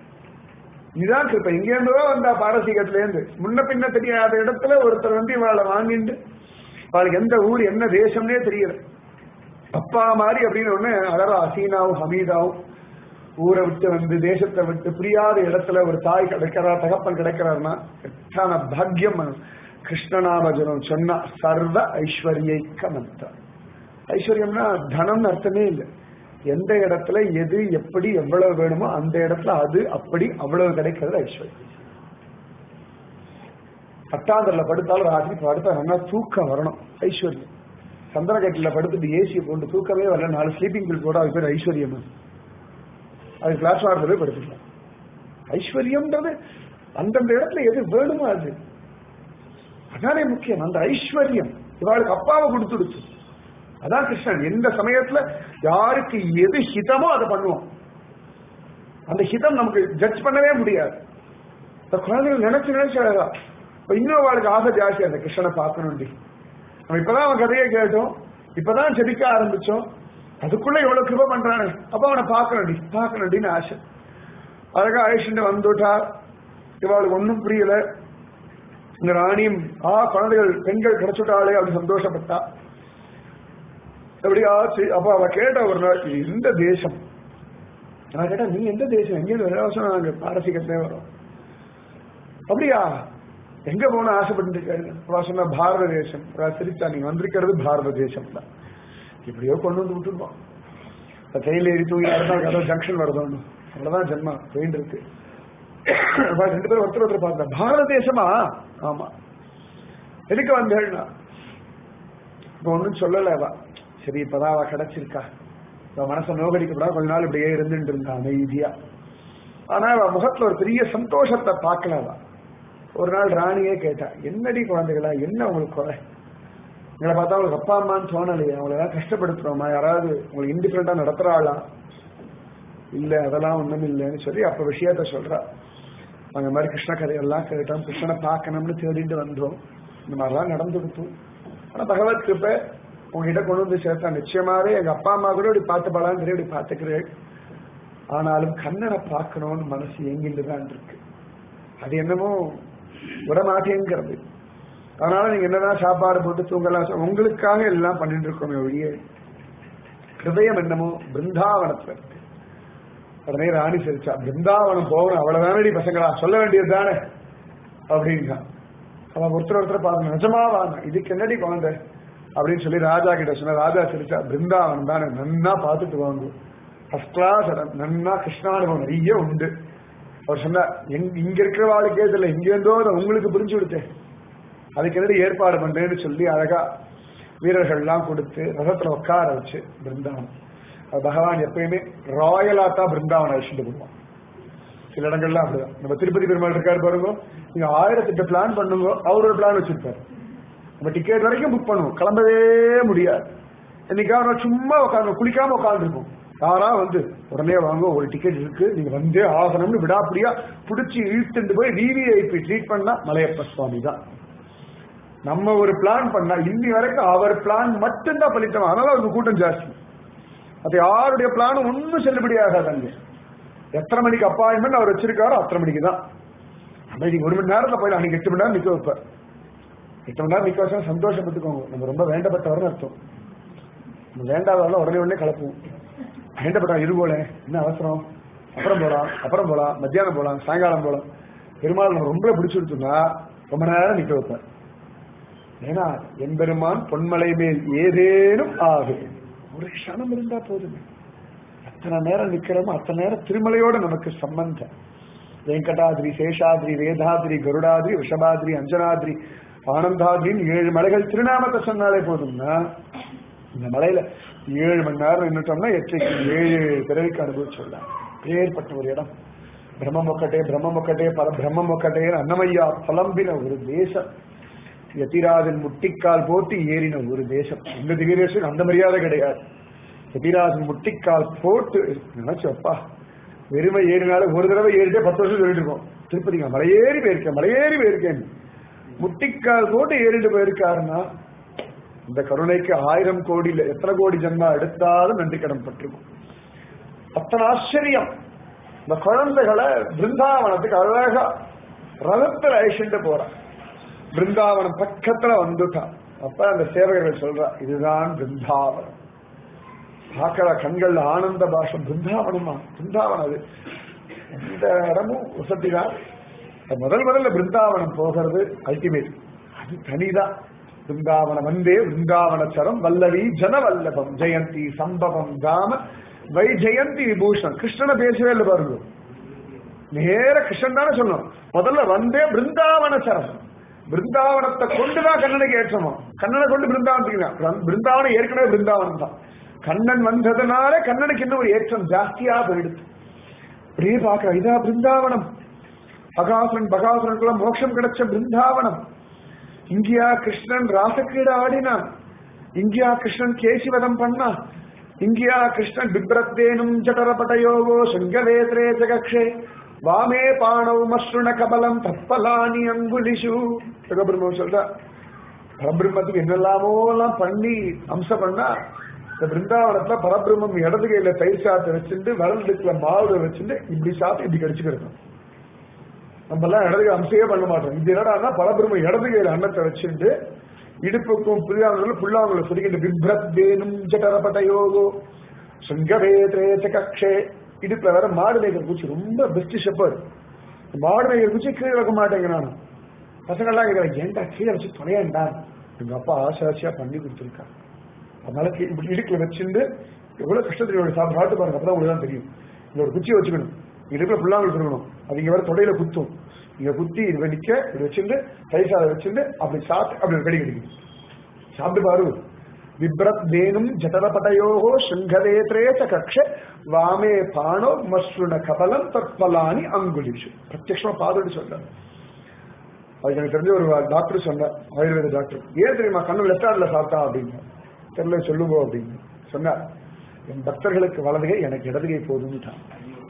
இதுதான் கிருப்பை இங்க இருந்தோ வந்தா பாரசீகத்துல இருந்து முன்ன பின்ன தெரியாத இடத்துல ஒருத்தர் வந்து இவாளை வாங்கிட்டு அவளுக்கு எந்த ஊர் என்ன தேசம்னே தெரியல அப்பா மாதிரி அப்படின்னு ஒண்ணு அழகா அசீனாவும் ஹமீதாவும் ஊரை விட்டு வந்து தேசத்தை விட்டு புரியாத இடத்துல ஒரு தாய் கிடைக்கிறார் தகப்பன் கிடைக்கிறார்னா எத்தான பாக்கியம் கிருஷ்ணநாமஜனம் சொன்னா சர்வ ஐஸ்வர்யைக்க மந்தம் ஐஸ்வர்யம்னா தனம்னு அர்த்தமே இல்லை எந்த இடத்துல எது எப்படி எவ்வளவு வேணுமோ அந்த இடத்துல அது அப்படி அவ்வளவு கிடைக்கிறது ஐஸ்வர்யம் பட்டாந்தரில் படுத்தாலும் ராத்திரி படுத்தா நல்லா தூக்கம் வரணும் ஐஸ்வர்யம் சந்திரகட்டில படுத்துட்டு ஏசியை போட்டு தூக்கமே வரல நாலு ஸ்லீப்பிங் பில் போட அது பேர் ஐஸ்வர்யம் அது பிளாட்ஃபார்ம்ல போய் படுத்துக்கலாம் ஐஸ்வர்யம்ன்றது அந்தந்த இடத்துல எது வேணுமோ அது அதானே முக்கியம் அந்த ஐஸ்வர்யம் இவாளுக்கு அப்பாவை கொடுத்துடுச்சு அதான் கிருஷ்ணன் எந்த சமயத்துல யாருக்கு எது ஹிதமோ அதை பண்ணுவோம் அந்த ஹிதம் நமக்கு ஜட்ஜ் பண்ணவே முடியாது இந்த குழந்தைகள் நினைச்சு நினைச்சு அழகா இப்ப இன்னும் அவளுக்கு ஆசை ஜாஸ்தி அந்த கிருஷ்ணனை பார்க்கணும்டி நம்ம இப்பதான் அவன் கதையை கேட்டோம் இப்பதான் செபிக்க ஆரம்பிச்சோம் அதுக்குள்ள இவ்வளவு கிருப பண்றானே அப்ப அவனை பார்க்கணும்டி பார்க்கணும்டின்னு ஆசை அழகா அழிச்சுட்டு வந்துட்டா இவாளுக்கு ஒன்றும் புரியல இந்த ராணியும் ஆ குழந்தைகள் பெண்கள் கிடைச்சுட்டாளே அப்படின்னு சந்தோஷப்பட்டா எப்படி ஆச்சு அப்ப அவ கேட்ட ஒரு நாள் "இது எந்த தேசம் நான் கேட்டா நீ எந்த தேசம் எங்க விலாசம் நாங்க பாரசீகத்திலே வரோம் அப்படியா எங்க போன ஆசைப்பட்டு இருக்காரு அவ சொன்னா பாரத தேசம் அவ சிரிச்சா நீங்க வந்திருக்கிறது பாரத தேசம் தான் இப்படியோ கொண்டு வந்து விட்டுருவோம் ட்ரெயின்ல ஏறி தூங்கி அடுத்த நாள் கதை ஜங்ஷன் வரதோன்னு அவ்வளவுதான் ஜென்மா ட்ரெயின் இருக்கு அப்ப ரெண்டு பேரும் ஒருத்தர் ஒருத்தர் பார்த்தா பாரத தேசமா ஆமா எதுக்கு வந்தேன்னா இப்ப ஒன்றும் சொல்லல அவ சரி இப்பதான் அவ கிடைச்சிருக்கா அவ மனசை நோகடிக்கப்படா கொஞ்ச நாள் இப்படியே இருந்துட்டு இருந்தா அமைதியா ஆனா அவ முகத்துல ஒரு பெரிய சந்தோஷத்தை பார்க்கல அவ ஒரு நாள் ராணியே கேட்டா என்னடி குழந்தைகளா என்ன உங்களுக்கு குறை எங்களை பார்த்தா உங்களுக்கு அப்பா அம்மான்னு தோணலையே அவங்கள ஏதாவது கஷ்டப்படுத்துறோமா யாராவது உங்களுக்கு இண்டிஃபரெண்டா நடத்துறாளா இல்ல அதெல்லாம் ஒண்ணும் இல்லைன்னு சொல்லி அப்ப விஷயத்த சொல்றா அந்த மாதிரி கிருஷ்ண கதையெல்லாம் கேட்டோம் கிருஷ்ணனை பார்க்கணும்னு தேடிட்டு வந்தோம் இந்த மாதிரிலாம் நடந்துடுத்து ஆனா பகவத் கிருப்பை உங்ககிட்ட கொண்டு வந்து சேர்த்தா நிச்சயமாவே எங்க அப்பா அம்மா கூட இப்படி பார்த்து பலான்னு இப்படி பார்த்துக்கிறேன் ஆனாலும் கண்ணனை பார்க்கணும்னு மனசு எங்கிட்டு தான் இருக்கு அது என்னமோ விட மாட்டேங்கிறது அதனால நீங்க என்னதான் சாப்பாடு போட்டு தூங்கலாம் சொ- உங்களுக்காக எல்லாம் பண்ணிட்டு இருக்கோமே ஒழிய ஹிருதயம் என்னமோ பிருந்தாவனத்துல இருக்கு உடனே ராணி சிரிச்சா பிருந்தாவனம் போகணும் அவ்வளவுதானடி பசங்களா சொல்ல வேண்டியது தானே அப்படின்னா அவன் ஒருத்தர் ஒருத்தர் பார்க்கணும் நிஜமா வாங்க இதுக்கு என்னடி குழந்தை அப்படின்னு சொல்லி ராஜா கிட்ட சொன்ன ராஜா சிரிச்சா பிருந்தாவனம் தானே நன்னா பார்த்துட்டு வாங்க ஃபர்ஸ்ட் கிளாஸ் இடம் நன்னா கிருஷ்ணானுபவம் நிறைய உண்டு அவர் சொன்னா எங்க இங்க இருக்கிறவாளுக்கே தெரியல இங்க இருந்தோ அதை உங்களுக்கு புரிஞ்சு கொடுத்தேன் அதுக்கு என்னடி ஏற்பாடு பண்றேன்னு சொல்லி அழகா வீரர்கள்லாம் கொடுத்து ரதத்துல உட்கார வச்சு பிருந்தாவனம் அது பகவான் எப்பயுமே ராயலா தான் பிருந்தாவனம் அழிச்சுட்டு போடுவான் சில இடங்கள்லாம் அப்படிதான் நம்ம திருப்பதி பெருமாள் இருக்காரு பாருங்க நீங்க ஆயிரத்தெட்டு பிளான் பண்ணுங்க அவர் ஒரு பிளான் வச்சிருப்பாரு நம்ம டிக்கெட் வரைக்கும் புக் பண்ணுவோம் கிளம்பவே முடியாது என்னைக்காவது ஒரு நாள் சும்மா உட்காந்து குளிக்காம உட்காந்துருப்போம் யாரா வந்து உடனே வாங்க ஒரு டிக்கெட் இருக்கு நீங்க வந்தே ஆகணும்னு விடாப்படியா பிடிச்சி இழுத்துட்டு போய் விவிஐபி ட்ரீட் பண்ணா மலையப்ப சுவாமி தான் நம்ம ஒரு பிளான் பண்ணா இன்னி வரைக்கும் அவர் பிளான் மட்டும்தான் பலித்தம் அதனால அவருக்கு கூட்டம் ஜாஸ்தி அது யாருடைய பிளானும் ஒன்றும் செல்லுபடி ஆகாது அங்க எத்தனை மணிக்கு அப்பாயின்மெண்ட் அவர் வச்சிருக்காரோ அத்தனை மணிக்கு தான் அன்னைக்கு ஒரு மணி நேரத்துல போய் அன்னைக்கு எட்டு மணி நேரம் நிக்க வைப்பார் எட்டு மணி நேரம் நிக்க வச்சா சந்தோஷப்பட்டுக்கோங்க நம்ம ரொம்ப வேண்டப்பட்டவர்னு அர்த்தம் நம்ம வேண்டாதவரெல்லாம் உடனே உடனே கலப்புவோம் வேண்டப்பட்டவன் இது போல என்ன அவசரம் அப்புறம் போலாம் அப்புறம் போலாம் மத்தியானம் போலாம் சாயங்காலம் போலாம் பெருமாள் நம்ம ரொம்ப பிடிச்சிருத்தோம்னா ரொம்ப நேரம் நிக்க வைப்பார் ஏன்னா எம்பெருமான் பொன்மலை மேல் ஏதேனும் ஆகு ஒரு க்ஷணம் இருந்தா போதுமே அத்தனை நேரம் நிக்கிறோமோ அத்தனை நேரம் திருமலையோட நமக்கு சம்பந்தம் வெங்கடாத்ரி சேஷாத்ரி வேதாத்ரி கருடாத்ரி விஷபாத்ரி அஞ்சனாத்ரி ஆனந்தாத்ரின்னு ஏழு மலைகள் திருநாமத்தை சொன்னாலே போதும்னா இந்த மலையில ஏழு மணி நேரம் நின்றுட்டோம்னா எச்சரிக்கை ஏழு பிறவிக்கு அனுபவிச்சுடலாம் பேர்பட்ட ஒரு இடம் பிரம்மம் ஒக்கட்டே பிரம்மம் ஒக்கட்டே பல பிரம்மம் ஒக்கட்டே அன்னமையா புலம்பின ஒரு தேசம் யதிராஜன் முட்டிக்கால் போட்டு ஏறின ஒரு தேசம் இந்த திவ்யதேசம் அந்த மரியாதை கிடையாது யதிராஜன் முட்டிக்கால் போட்டு நினைச்சப்பா வெறுமை ஏறினால ஒரு தடவை ஏறிட்டே பத்து வருஷம் சொல்லிட்டு இருக்கோம் திருப்பதிங்க மலையேறி போயிருக்கேன் மலையேறி போயிருக்கேன் முட்டிக்கால் போட்டு ஏறிட்டு போயிருக்காருன்னா இந்த கருணைக்கு ஆயிரம் கோடியில எத்தனை கோடி ஜென்மா எடுத்தாலும் நன்றி கடன் பட்டிருக்கும் அத்தனை ஆச்சரியம் இந்த குழந்தைகளை பிருந்தாவனத்துக்கு அழகா ரதத்துல அழிச்சுட்டு போறான் பிருந்தாவனம் பக்கத்துல வந்துட்டான் அப்ப அந்த சேவகர்கள் சொல்றா இதுதான் பிருந்தாவனம் பார்க்கிற கண்கள்ல ஆனந்த பாஷம் பிருந்தாவனமா பிருந்தாவனம் அது இந்த இடமும் வசதி தான் முதல் முதல்ல பிருந்தாவனம் போகிறது அல்டிமேட் அது தனிதான் பிருந்தாவனம் வந்தே பிருந்தாவனச்சரம் வல்லவி ஜனவல்லபம் ஜெயந்தி சம்பவம் தாம வை ஜெயந்தி விபூஷணம் கிருஷ்ணனை பேசவே இல்லை பாருங்க நேர கிருஷ்ணன் தானே சொன்னோம் முதல்ல வந்தே பிருந்தாவனச்சரம் பிருந்தாவனத்தை கொண்டுதான் கண்ணனுக்கு ஏற்றமா கண்ணனை கொண்டு பிருந்தாவனத்துக்கு தான் பிருந்தாவனம் ஏற்கனவே பிருந்தாவனம் தான் கண்ணன் வந்ததுனால கண்ணனுக்கு இன்னும் ஒரு ஏற்றம் ஜாஸ்தியா போயிடுது அப்படியே பார்க்க இதா பிருந்தாவனம் அகாசுரன் பகாசுரனுக்குள்ள மோட்சம் கிடைச்ச பிருந்தாவனம் இங்கேயா கிருஷ்ணன் ராசக்கீட ஆடினான் இங்கேயா கிருஷ்ணன் கேசிவதம் பண்ணா இங்கேயா கிருஷ்ணன் பிப்ரத்தேனும் ஜடரபடயோகோ சங்கவேத்ரே ஜகக்ஷே வாமே பாணவ் மஸ்ருண கபலம் தப்பலானி அங்குலிஷு ஜெகபிரம்மம் சொல்ற பரபிரம்மத்துக்கு என்னெல்லாமோ எல்லாம் பண்ணி அம்சம் பண்ணா இந்த பிருந்தாவனத்துல பரபிரம்மம் இடது கையில தயிர் சாத்தை வச்சுட்டு வரலுக்குல மாவு வச்சுட்டு இப்படி சாப்பிட்டு இப்படி கடிச்சுக்கிட்டு நம்ம எல்லாம் இடது கை அம்சையே பண்ண மாட்டோம் இது என்னடா பரபிரம்மம் இடது கையில அன்னத்தை வச்சுட்டு இடுப்புக்கும் புல்லாங்குழல் புல்லாங்குழல் சொல்லிக்கிட்டு பிப்ரத் வேணும் ஜடரபட்டயோகோ சுங்கவேத்ரேச்ச கக்ஷே இடுப்புல வேற மாடு மேய்க்கிற பூச்சி ரொம்ப பெஸ்ட் ஷெப்பர் மாடு மேய்க்கிற பூச்சி கீழே வைக்க மாட்டேங்க நான் பசங்கள்லாம் கேட்கறேன் ஏன்டா கீழே வச்சு தொலையாண்டா எங்க அப்பா ஆசை ஆசையா பண்ணி கொடுத்துருக்கா அதனால கீ- இப்படி இடுப்புல வச்சுட்டு எவ்வளவு கஷ்டத்துல சாப்பிட்டு சாப்பிட்டு பாருங்க அப்பதான் உங்களுக்கு தான் தெரியும் இங்க ஒரு குச்சியை வச்சுக்கணும் இடுப்புல புல்லாங்குழல் இருக்கணும் அது இங்க வேற தொடையில குத்தும் இங்க குத்தி இது வெடிக்க இது வச்சுட்டு கை சாதை வச்சுட்டு அப்படி சாப்பிட்டு அப்படி ஒரு கடி கடிக்கும் சாப்பிட்டு பாரு விப்ரத் வேணும் ஜடரபட்டயோகோ சிங்கவேத்ரே ச கக்ஷ வாமே பாணோ மஸ்ருண கபலம் தற்பலானி அங்குலிஷு பிரத்யக்ஷமா பாதுட்டு சொல்றாரு அதுக்கு எனக்கு தெரிஞ்ச ஒரு டாக்டர் சொன்னார் ஆயுர்வேத டாக்டர் ஏன் தெரியுமா கண்ணு லெஃப்ட் ஹேண்ட்ல சாப்பிட்டா அப்படின்னு தெரியல சொல்லுங்க அப்படின்னு சொன்னார் என் பக்தர்களுக்கு வலதுகை எனக்கு இடதுகை போதும்ட்டான்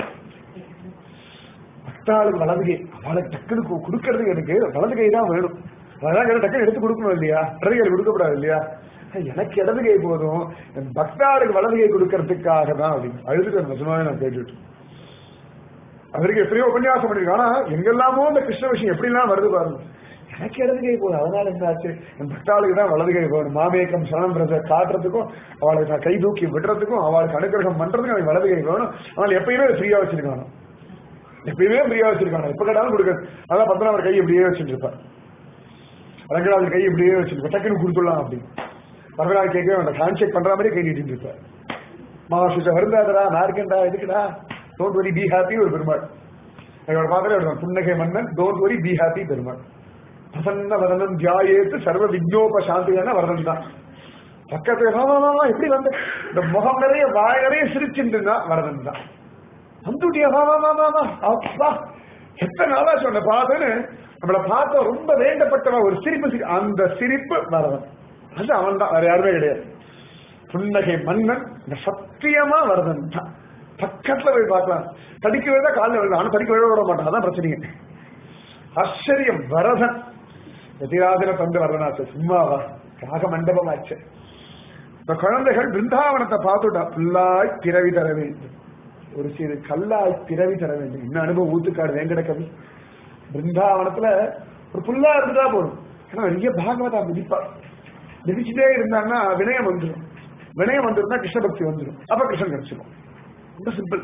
பக்தாளுக்கு வலதுகை அவளுக்கு டக்குனு கு- கொடுக்கறது எனக்கு வலதுகை தான் வேணும் அதான் எனக்கு டக்குனு எடுத்து கொடுக்கணும் இல்லையா இடதுகை கொடுக்கப்படாது இல்லையா எனக்கு இடதுகை போதும் என் பக்தாளுக்கு வலதுகை கொடுக்கறதுக்காக தான் அப்படின்னு அழுதுட்டு அந்த சும்மாவே நான் கேட்டுட்டு அவருக்கு எப்படியோ உபன்யாசம் பண்ணிருக்காங்க ஆனா எங்கெல்லாமோ இந்த கிருஷ்ண விஷயம் எப்படிலாம் வருது பாருங்க எனக்கு இடதுகை போதும் அதனால என்ன ஆச்சு என் பக்தாளுக்கு தான் வலதுகை போகணும் மாமேக்கம் சனம் பிரத காட்டுறதுக்கும் அவளுக்கு நான் கை தூக்கி விடுறதுக்கும் அவளுக்கு அனுகிரகம் பண்றதுக்கும் எனக்கு வலதுகை வேணும் ஆனால் எப்பயுமே ஃப்ரீயா வச்சிருக்காங்க எப்பயுமே ஃப்ரீயா வச்சிருக்காங்க எப்ப கேட்டாலும் கொடுக்குறது அதான் பத்மநாபர் கை இப்படியே வச்சுட்டு இருப்பார் ரங்கநாதர் கை இப்படியே வச்சிருப்பார் டக்குன்னு கொடுத்துடலாம் அப்படின்னு பரவலாக கேட்கவே வேண்டாம் ஹேண்ட் ஷேக் பண்ற மாதிரி கை நீட்டிட்டு இருப்பார் மாசுச்ச வருந்தாதரா நான் இருக்கேன்டா எதுக்குடா டோன்ட் வரி பி ஹாப்பி ஒரு பெருமாள் என்னோட பாத்திரம் எழுதுறோம் புன்னகை மன்னன் don't worry be happy Perumal Prasanna Varadhan தியாயேத்து சர்வ விக்னோப சாந்தியான வரதன் தான் பக்கத்துல வா, வா, வா, வா, எப்படி வந்து இந்த முகம் நிறைய வாய் நிறைய சிரிச்சுட்டு வரதன் தான் வந்துட்டியா வா வா வா வா வா அப்பா எத்தனை நாளா சொன்ன பார்த்தேன்னு நம்மளை பார்த்த ரொம்ப வேண்டப்பட்டவன் ஒரு சிரிப்பு சிரி அந்த சிரிப்பு வரதன் அது அவன் தான் வேற யாருமே கிடையாது புன்னகை மன்னன் இந்த சத்தியமா வரதன் தான் பக்கத்துல போய் பார்க்கலாம் படிக்கவே தான் காலில் விழுது ஆனா படிக்க விழ விட மாட்டான் அதான் பிரச்சனைங்க ஆச்சரியம் வரதன் எதிராதின தந்து வரதனாச்சு சும்மாவா ராக மண்டபமாச்சு இப்ப குழந்தைகள் பிருந்தாவனத்தை பார்த்துட்டா புல்லாய் பிறவி தர வேண்டும் ஒரு சிறு கல்லாய் பிறவி தர வேண்டும் இன்னும் அனுபவம் ஊத்துக்காடு வேங்கட கவி பிருந்தாவனத்துல ஒரு புல்லா இருந்துட்டா போதும் ஏன்னா நிறைய பாகவதா மிதிப்பா மிதிச்சுட்டே இருந்தாங்கன்னா வினயம் வந்துடும் வினயம் வந்துருந்தா கிருஷ்ண பக்தி வந்துடும் அப்ப கிருஷ்ணன் கிடைச்சிடும் ரொம்ப சிம்பிள்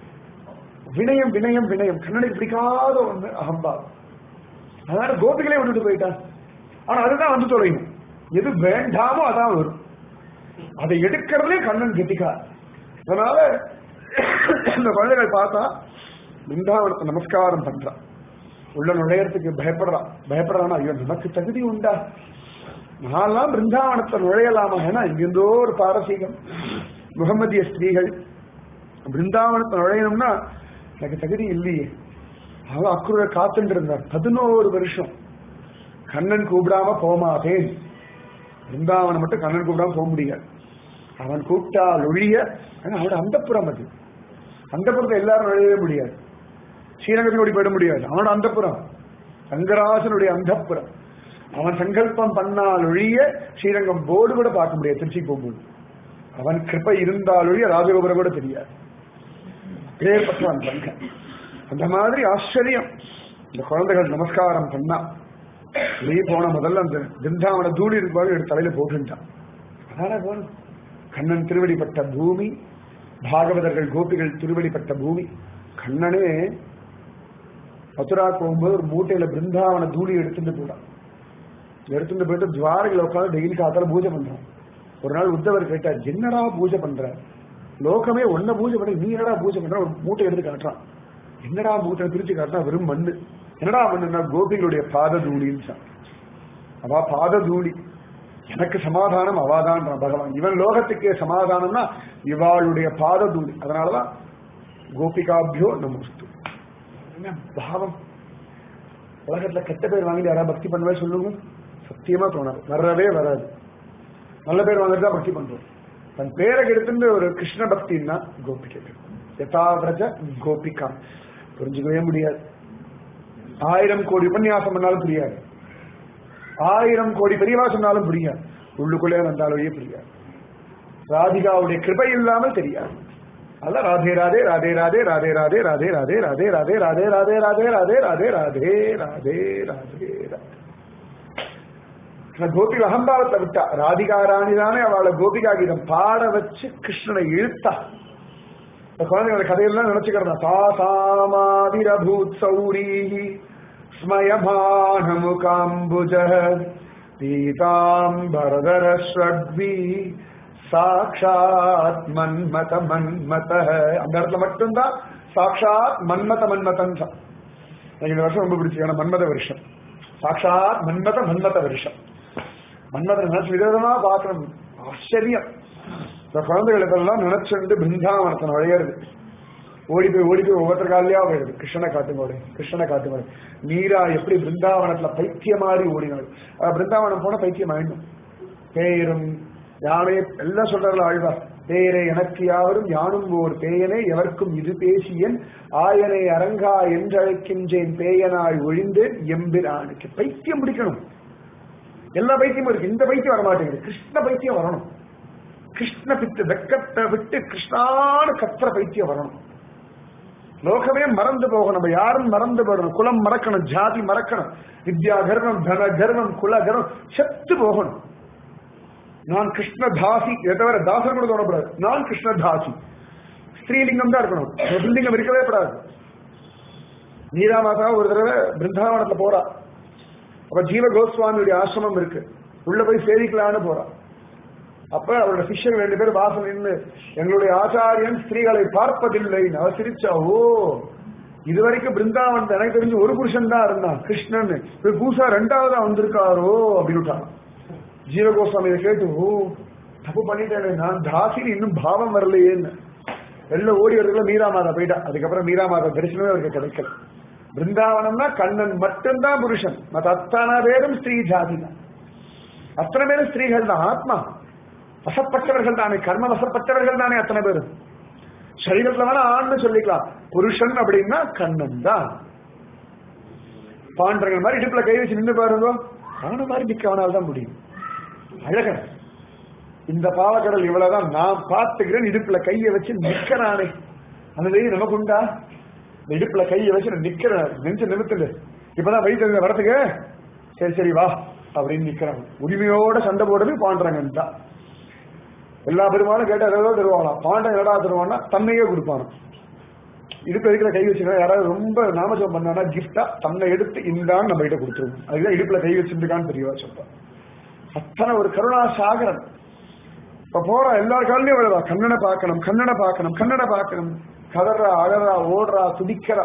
வினயம் வினயம் வினயம் கண்ணனுக்கு பிடிக்காத ஒண்ணு அகம்பாவம் அதனால கோபிகளே விட்டுட்டு போயிட்டான் ஆனா அதுதான் வந்து தொலையும் எது வேண்டாமோ அதான் வரும் அதை எடுக்கிறதே கண்ணன் கெட்டிக்கா அதனால இந்த குழந்தைகள் பார்த்தா பிருந்தாவனத்தை நமஸ்காரம் பண்றான் உள்ள நுழையறதுக்கு பயப்படுறான் பயப்படுறான்னா ஐயோ நமக்கு தகுதி உண்டா நான்லாம் பிருந்தாவனத்தை நுழையலாமா ஏன்னா இங்கிருந்தோ ஒரு பாரசீகம் முகமதிய ஸ்திரீகள் பிருந்தாவனத்தை நுழையணும்னா எனக்கு தகுதி இல்லையே அவன் அக்குற காத்துட்டு இருந்தான் பதினோரு வருஷம் கண்ணன் கூப்பிடாம போமாட்டேன் பிருந்தாவனம் மட்டும் கண்ணன் கூப்பிடாம போக முடியாது அவன் கூப்பிட்டால் ஒழிய ஆனா அவனோட அந்தப்புறம் அது அந்தப்புறத்தை எல்லாரும் நுழையவே முடியாது ஸ்ரீரங்கத்தில் ஓடி போயிட முடியாது அவனோட அந்தப்புறம் ரங்கராசனுடைய அந்தப்புறம் அவன் சங்கல்பம் பண்ணால் ஒழிய ஸ்ரீரங்கம் போர்டு கூட பார்க்க முடியாது திருச்சி போகும்போது அவன் கிருப்பை இருந்தால் ஒழிய ராஜகோபுரம் கூட தெரியாது பேர்பட்டவன் ரங்கன் அந்த மாதிரி ஆச்சரியம் இந்த குழந்தைகள் நமஸ்காரம் பண்ணா வெளியே போன முதல்ல அந்த பிருந்தாவன தூளி இருப்பாரு எடுத்து தலையில போட்டுட்டான் அதான போகணும் கண்ணன் திருவடிப்பட்ட பூமி பாகவதர்கள் கோபிகள் திருவடிப்பட்ட பூமி கண்ணனே மதுரா போகும்போது ஒரு மூட்டையில பிருந்தாவன தூளி எடுத்துட்டு போறான் எடுத்துட்டு போயிட்டு துவாரகளை உட்காந்து டெய்லி காத்தால பூஜை பண்றான் ஒரு நாள் உத்தவர் கேட்டார் என்னடா பூஜை பண்ற லோகமே ஒன்ன பூஜை பண்ணி நீ என்னடா பூஜை பண்ற ஒரு மூட்டை எடுத்து காட்டுறான் என்னடா மூட்டை பிரிச்சு காட்டினா வெறும் மண்ணு என்னடா மண்ணுன்னா கோபிகளுடைய பாத தூளின்னு அவா பாத தூளி எனக்கு சமாதானம் அவாதான் பகவான் இவன் லோகத்துக்கே சமாதானம்னா இவாளுடைய பாத தூளி அதனாலதான் கோபிகாபியோ நமஸ்து என்ன பாவம் உலகத்துல கெட்ட பேர் வாங்கி யாராவது பக்தி பண்ணவே சொல்லுங்க சத்தியமா தோணாது வரவே வராது நல்ல பேர் வாங்கிட்டு தான் பக்தி பண்றோம் தன் பேரை எடுத்துட்டு ஒரு கிருஷ்ண பக்தின்னா கோபிகை யதாவிரஜ கோபிகா புரிஞ்சுக்கவே முடியாது ஆயிரம் கோடி உபன்யாசம் பண்ணாலும் புரியாது ஆயிரம் கோடி பெரியவா சொன்னாலும் புரியாது உள்ளுக்குள்ளே வந்தாலே புரியாது ராதிகாவுடைய கிருபை இல்லாமல் தெரியாது அல்ல ராதே ராதே ராதே ராதே ராதே ராதே ராதே ராதே ராதே ராதே ராதே ராதே ராதே ராதே ராதே ராதே ராதே ராதே ராதே கோபி அகம்பாவத்தை விட்டா ராதிகா ராணி தானே அவளை கோபிகா கீதம் பாட வச்சு கிருஷ்ணனை இழுத்தா இந்த குழந்தைங்களோட கதையெல்லாம் நினைச்சுக்கிறதா தாசாமாதிரபூத் சௌரி ஸ்மயமானமுகாம்புஜ பீதாம்பரதர ஸ்வக்வி சாட்சாத் மன்மத மன்மத அந்த இடத்துல மட்டும்தான் சாட்சாத் மன்மத மன்மதன் தான் எனக்கு இந்த வருஷம் ரொம்ப பிடிச்சி ஏன்னா மன்மத வருஷம் சாட்சாத் மன்மத மன்மத வருஷம் மன்மத நினைச்சு விதவிதமா பார்க்கணும் ஆச்சரியம் இந்த குழந்தைகளுக்கெல்லாம் நினைச்சுண்டு பிருந்தாவனத்தை நுழையிறது ஓடி போய் ஓடி போய் ஒவ்வொருத்தர் காலையா போயிடுது கிருஷ்ணனை காட்டுங்கோடு கிருஷ்ணனை காட்டுங்கோடு மீரா எப்படி பிருந்தாவனத்துல பைத்திய மாதிரி ஓடினாள் அஹ் பிருந்தாவனம் போன பைத்தியம் ஆயிடும் பேரும் யானை எல்லாம் சொல்றாரு ஆழ்வார் பேரை எனக்கு யாவரும் யானும் ஓர் பேயனை எவர்க்கும் இது பேசியன் ஆயனை அரங்கா என்றழைக்கின்றேன் பேயனாய் ஒழிந்து எம்பிரானுக்கு பைத்தியம் பிடிக்கணும் எல்லா பைத்தியமும் இருக்கு இந்த பைத்தியம் வரமாட்டேங்குது கிருஷ்ண பைத்தியம் வரணும் கிருஷ்ண பித்து வெக்கத்தை விட்டு கிருஷ்ணான கத்திர பைத்தியம் வரணும் லோகமே மறந்து போகணும் நம்ம யாரும் மறந்து போகணும் குலம் மறக்கணும் ஜாதி மறக்கணும் வித்யா கர்வம் தன கர்வம் குல கர்வம் செத்து போகணும் நான் கிருஷ்ண தாசி இதை தவிர தாசர் கூட தோணப்படாது நான் கிருஷ்ண தாசி ஸ்ரீலிங்கம் தான் இருக்கணும் புல்லிங்கம் இருக்கவே கூடாது நீரா மாதா ஒரு தடவை பிருந்தாவனத்துல போறா அப்ப ஜீவ கோஸ்வாமியுடைய ஆசிரமம் இருக்கு உள்ள போய் சேவிக்கலான்னு போறா அப்ப அவரோட சிஷ்யர்கள் ரெண்டு பேரும் வாசல் நின்று எங்களுடைய ஆச்சாரியன் ஸ்திரீகளை பார்ப்பதில்லை அவ சிரிச்சா ஓ இதுவரைக்கும் பிருந்தாவன் எனக்கு தெரிஞ்சு ஒரு புருஷன் தான் இருந்தான் கிருஷ்ணன் இப்ப பூசா ரெண்டாவதா வந்திருக்காரோ அப்படின்னுட்டான் ஜீவகோஸ்வாமி இதை கேட்டு ஓ தப்பு பண்ணிட்டேனே நான் தாசினி இன்னும் பாவம் வரலையேன்னு வெளில ஓடி வரதுக்குள்ள மீராமாதா போயிட்டா அதுக்கப்புறம் மீராமாதா தரிசனமே அவருக்கு கிடைக்கல பிருந்தாவனம்னா கண்ணன் மட்டும்தான் புருஷன் மத்த அத்தனை பேரும் ஸ்திரீ ஜாதி தான் அத்தனை பேரும் ஸ்திரீகள் தான் ஆத்மா வசப்பட்டவர்கள் தானே கர்ம வசப்பட்டவர்கள் தானே அத்தனை பேரும் சரீரத்துல வேணா ஆண்னு சொல்லிக்கலாம் புருஷன் அப்படின்னா கண்ணன் தான் பாண்டர்கள் மாதிரி இடுப்புல கை வச்சு நின்று பாருங்க அவன மாதிரி நிக்கவனால் தான் முடியும் அழகன் இந்த பாவக்கடல் இவ்வளவுதான் நான் பார்த்துக்கிறேன் இடுப்புல கையை வச்சு நிக்கிறானே அந்த வெயில் நமக்கு உண்டா இந்த இடுப்புல கையை வச்சு நான் நிக்கிறேன் நெஞ்சு நிமித்தது இப்பதான் வயிற்று வரத்துக்கு சரி சரி வா அப்படின்னு நிக்கிறாங்க உரிமையோட சண்டை போடுறது பாண்டரங்கன் தான் எல்லா பெருமாளும் கேட்டா ஏதோ தருவாங்களாம் பாண்டன் எடா தருவான்னா தன்னையே கொடுப்பானு இடுப்பு இருக்கிற கை வச்சுக்கா யாராவது ரொம்ப நாமஜம் பண்ணானா கிஃப்டா தன்னை எடுத்து இந்தான்னு நம்ம கிட்ட கொடுத்துருவோம் அதுதான் இடுப்புல கை வச்சிருக்கான்னு தெரியவா சொல்றான் அத்தனை ஒரு கருணா சாகரன் இப்ப போறா எல்லார் காலையும் விழுவா கண்ணனை பார்க்கணும் கண்ணனை பார்க்கணும் கண்ணனை பார்க்கணும் கதறா அழறா ஓடுறா துடிக்கிறா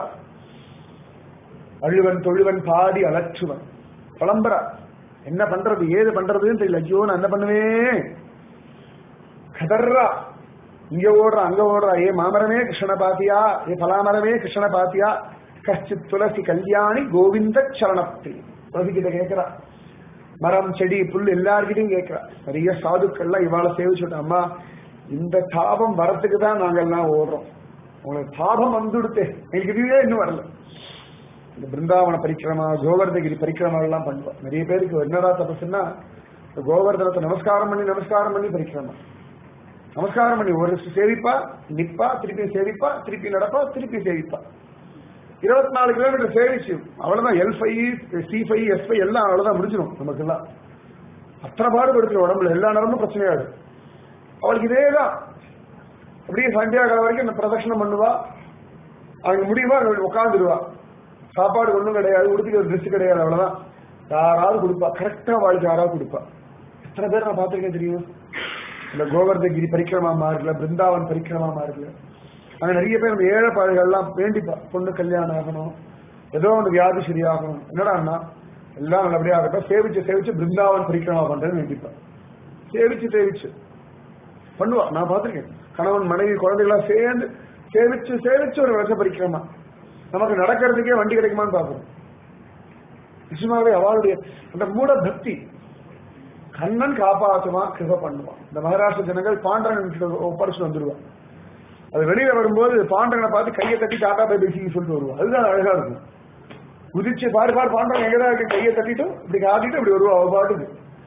அழுவன் தொழுவன் பாடி அலற்றுவன் புலம்புறா என்ன பண்றது ஏது பண்றதுன்னு தெரியல ஐயோ நான் என்ன பண்ணுவேன் கதர்றா இங்க ஓடுறா அங்க ஓடுறா ஏ மாமரமே கிருஷ்ணனை பாத்தியா ஏ பலாமரமே கிருஷ்ணனை பாத்தியா கஷ்டித் துளசி கல்யாணி கோவிந்த சரணப்தி துளசி கிட்ட கேட்கிறா மரம் செடி புல் எல்லார்கிட்டையும் கேட்கிறா நிறைய சாதுக்கள்லாம் இவாள சேவிச்சுட்டா அம்மா இந்த தாபம் வரத்துக்கு தான் நாங்கெல்லாம் ஓடுறோம் உங்களுக்கு தாபம் வந்துடுத்தே எங்களுக்கு இதுவே இன்னும் வரல இந்த பிருந்தாவன பரிக்கிரமா கோவர்தகிரி பரிக்கிரமா எல்லாம் பண்ணுவோம் நிறைய பேருக்கு என்னடா தபசுன்னா இந்த கோவர்தனத்தை நமஸ்காரம் பண்ணி நமஸ்காரம் பண்ணி பரிக்கிரமா நமஸ்காரம் பண்ணி ஒரு சேவிப்பா நிப்பா திருப்பி சேவிப்பா திருப்பி நடப்பா திருப்பி சேவிப்பா இருபத்தி நாலு கிலோமீட்டர் சேவிச்சு அவ்வளவுதான் L five C five S five எல்லாம் அவ்வளவுதான் முடிஞ்சிடும் நமக்கு எல்லாம் அத்தனை பாடுபடுத்துற உடம்புல எல்லா நேரமும் பிரச்சனையாடு அவளுக்கு இதே தான் அப்படியே சந்தியா காலம் வரைக்கும் இந்த பிரதட்சணம் பண்ணுவா அவங்க முடியுமா உட்காந்துருவா சாப்பாடு ஒன்றும் கிடையாது உடுத்திக்க ஒரு ட்ரெஸ் கிடையாது அவ்வளவுதான் யாராவது கொடுப்பா கரெக்டா வாழ்க்கை யாராவது கொடுப்பா எத்தனை பேர் நான் பார்த்திருக்கேன் தெரியும் இந்த கோவர்தகிரி பரிக்கிரமா இருக்குல்ல பிருந்தாவன் பரிக்கிரமா இருக்குல்ல அங்க நிறைய பேர் அந்த ஏழை பாடுகள்லாம் வேண்டிப்பா பொண்ணு கல்யாணம் ஆகணும் ஏதோ ஒன்று வியாதி சரியாகணும் என்னடா அண்ணா எல்லாம் நல்லபடியா இருக்கட்டும் சேவிச்சு சேவிச்சு பிருந்தாவன் பரிக்கிரமா பண்றேன்னு வேண்டிப்பா சேவிச்சு சேவிச்சு பண்ணுவா நான் பார்த்திருக்கேன் கணவன் மனைவி குழந்தைகளா சேர்ந்து சேவிச்சு சேவிச்சு ஒரு வருஷம் பரிக்கிரமா நமக்கு நடக்கிறதுக்கே வண்டி கிடைக்குமான்னு பார்க்கணும் நிச்சயமாவே அவளுடைய அந்த மூட பக்தி கண்ணன் காப்பாற்றுவான் கிருப பண்ணுவான் இந்த மகாராஷ்டிர ஜனங்கள் பாண்டரன் ஒப்படைச்சு வந்துருவான் அது வெளியில வரும்போது பாண்டரனை பார்த்து கையை தட்டி டாட்டா பை பேசின்னு சொல்லிட்டு வருவான் அதுதான் அழகா இருக்கும் குதிச்சு பாரு பாரு பாண்டவன் எங்கதான் இருக்கு கையை தட்டிட்டும் இப்படி காட்டிட்டு இப்படி வருவா அவ பாட்டுக்கு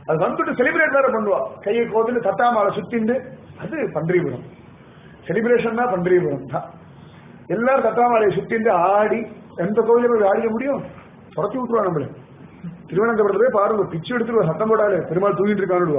அது வந்துட்டு செலிப்ரேட் வேற பண்ணுவா கையை கோத்துட்டு தட்டாமாலை சுத்திண்டு அது பன்றிபுரம் செலிப்ரேஷன் தான் பன்றிபுரம் தான் எல்லாரும் தட்டாமாலையை சுத்திண்டு ஆடி எந்த கோவில போய் ஆடிக்க முடியும் துரத்தி விட்டுருவா நம்மள திருவனந்தபுரத்துல போய் பாருங்க பிச்சு எடுத்துருவா சத்தம் போடாது பெருமாள் தூங்கிட்டு இருக்கான்னு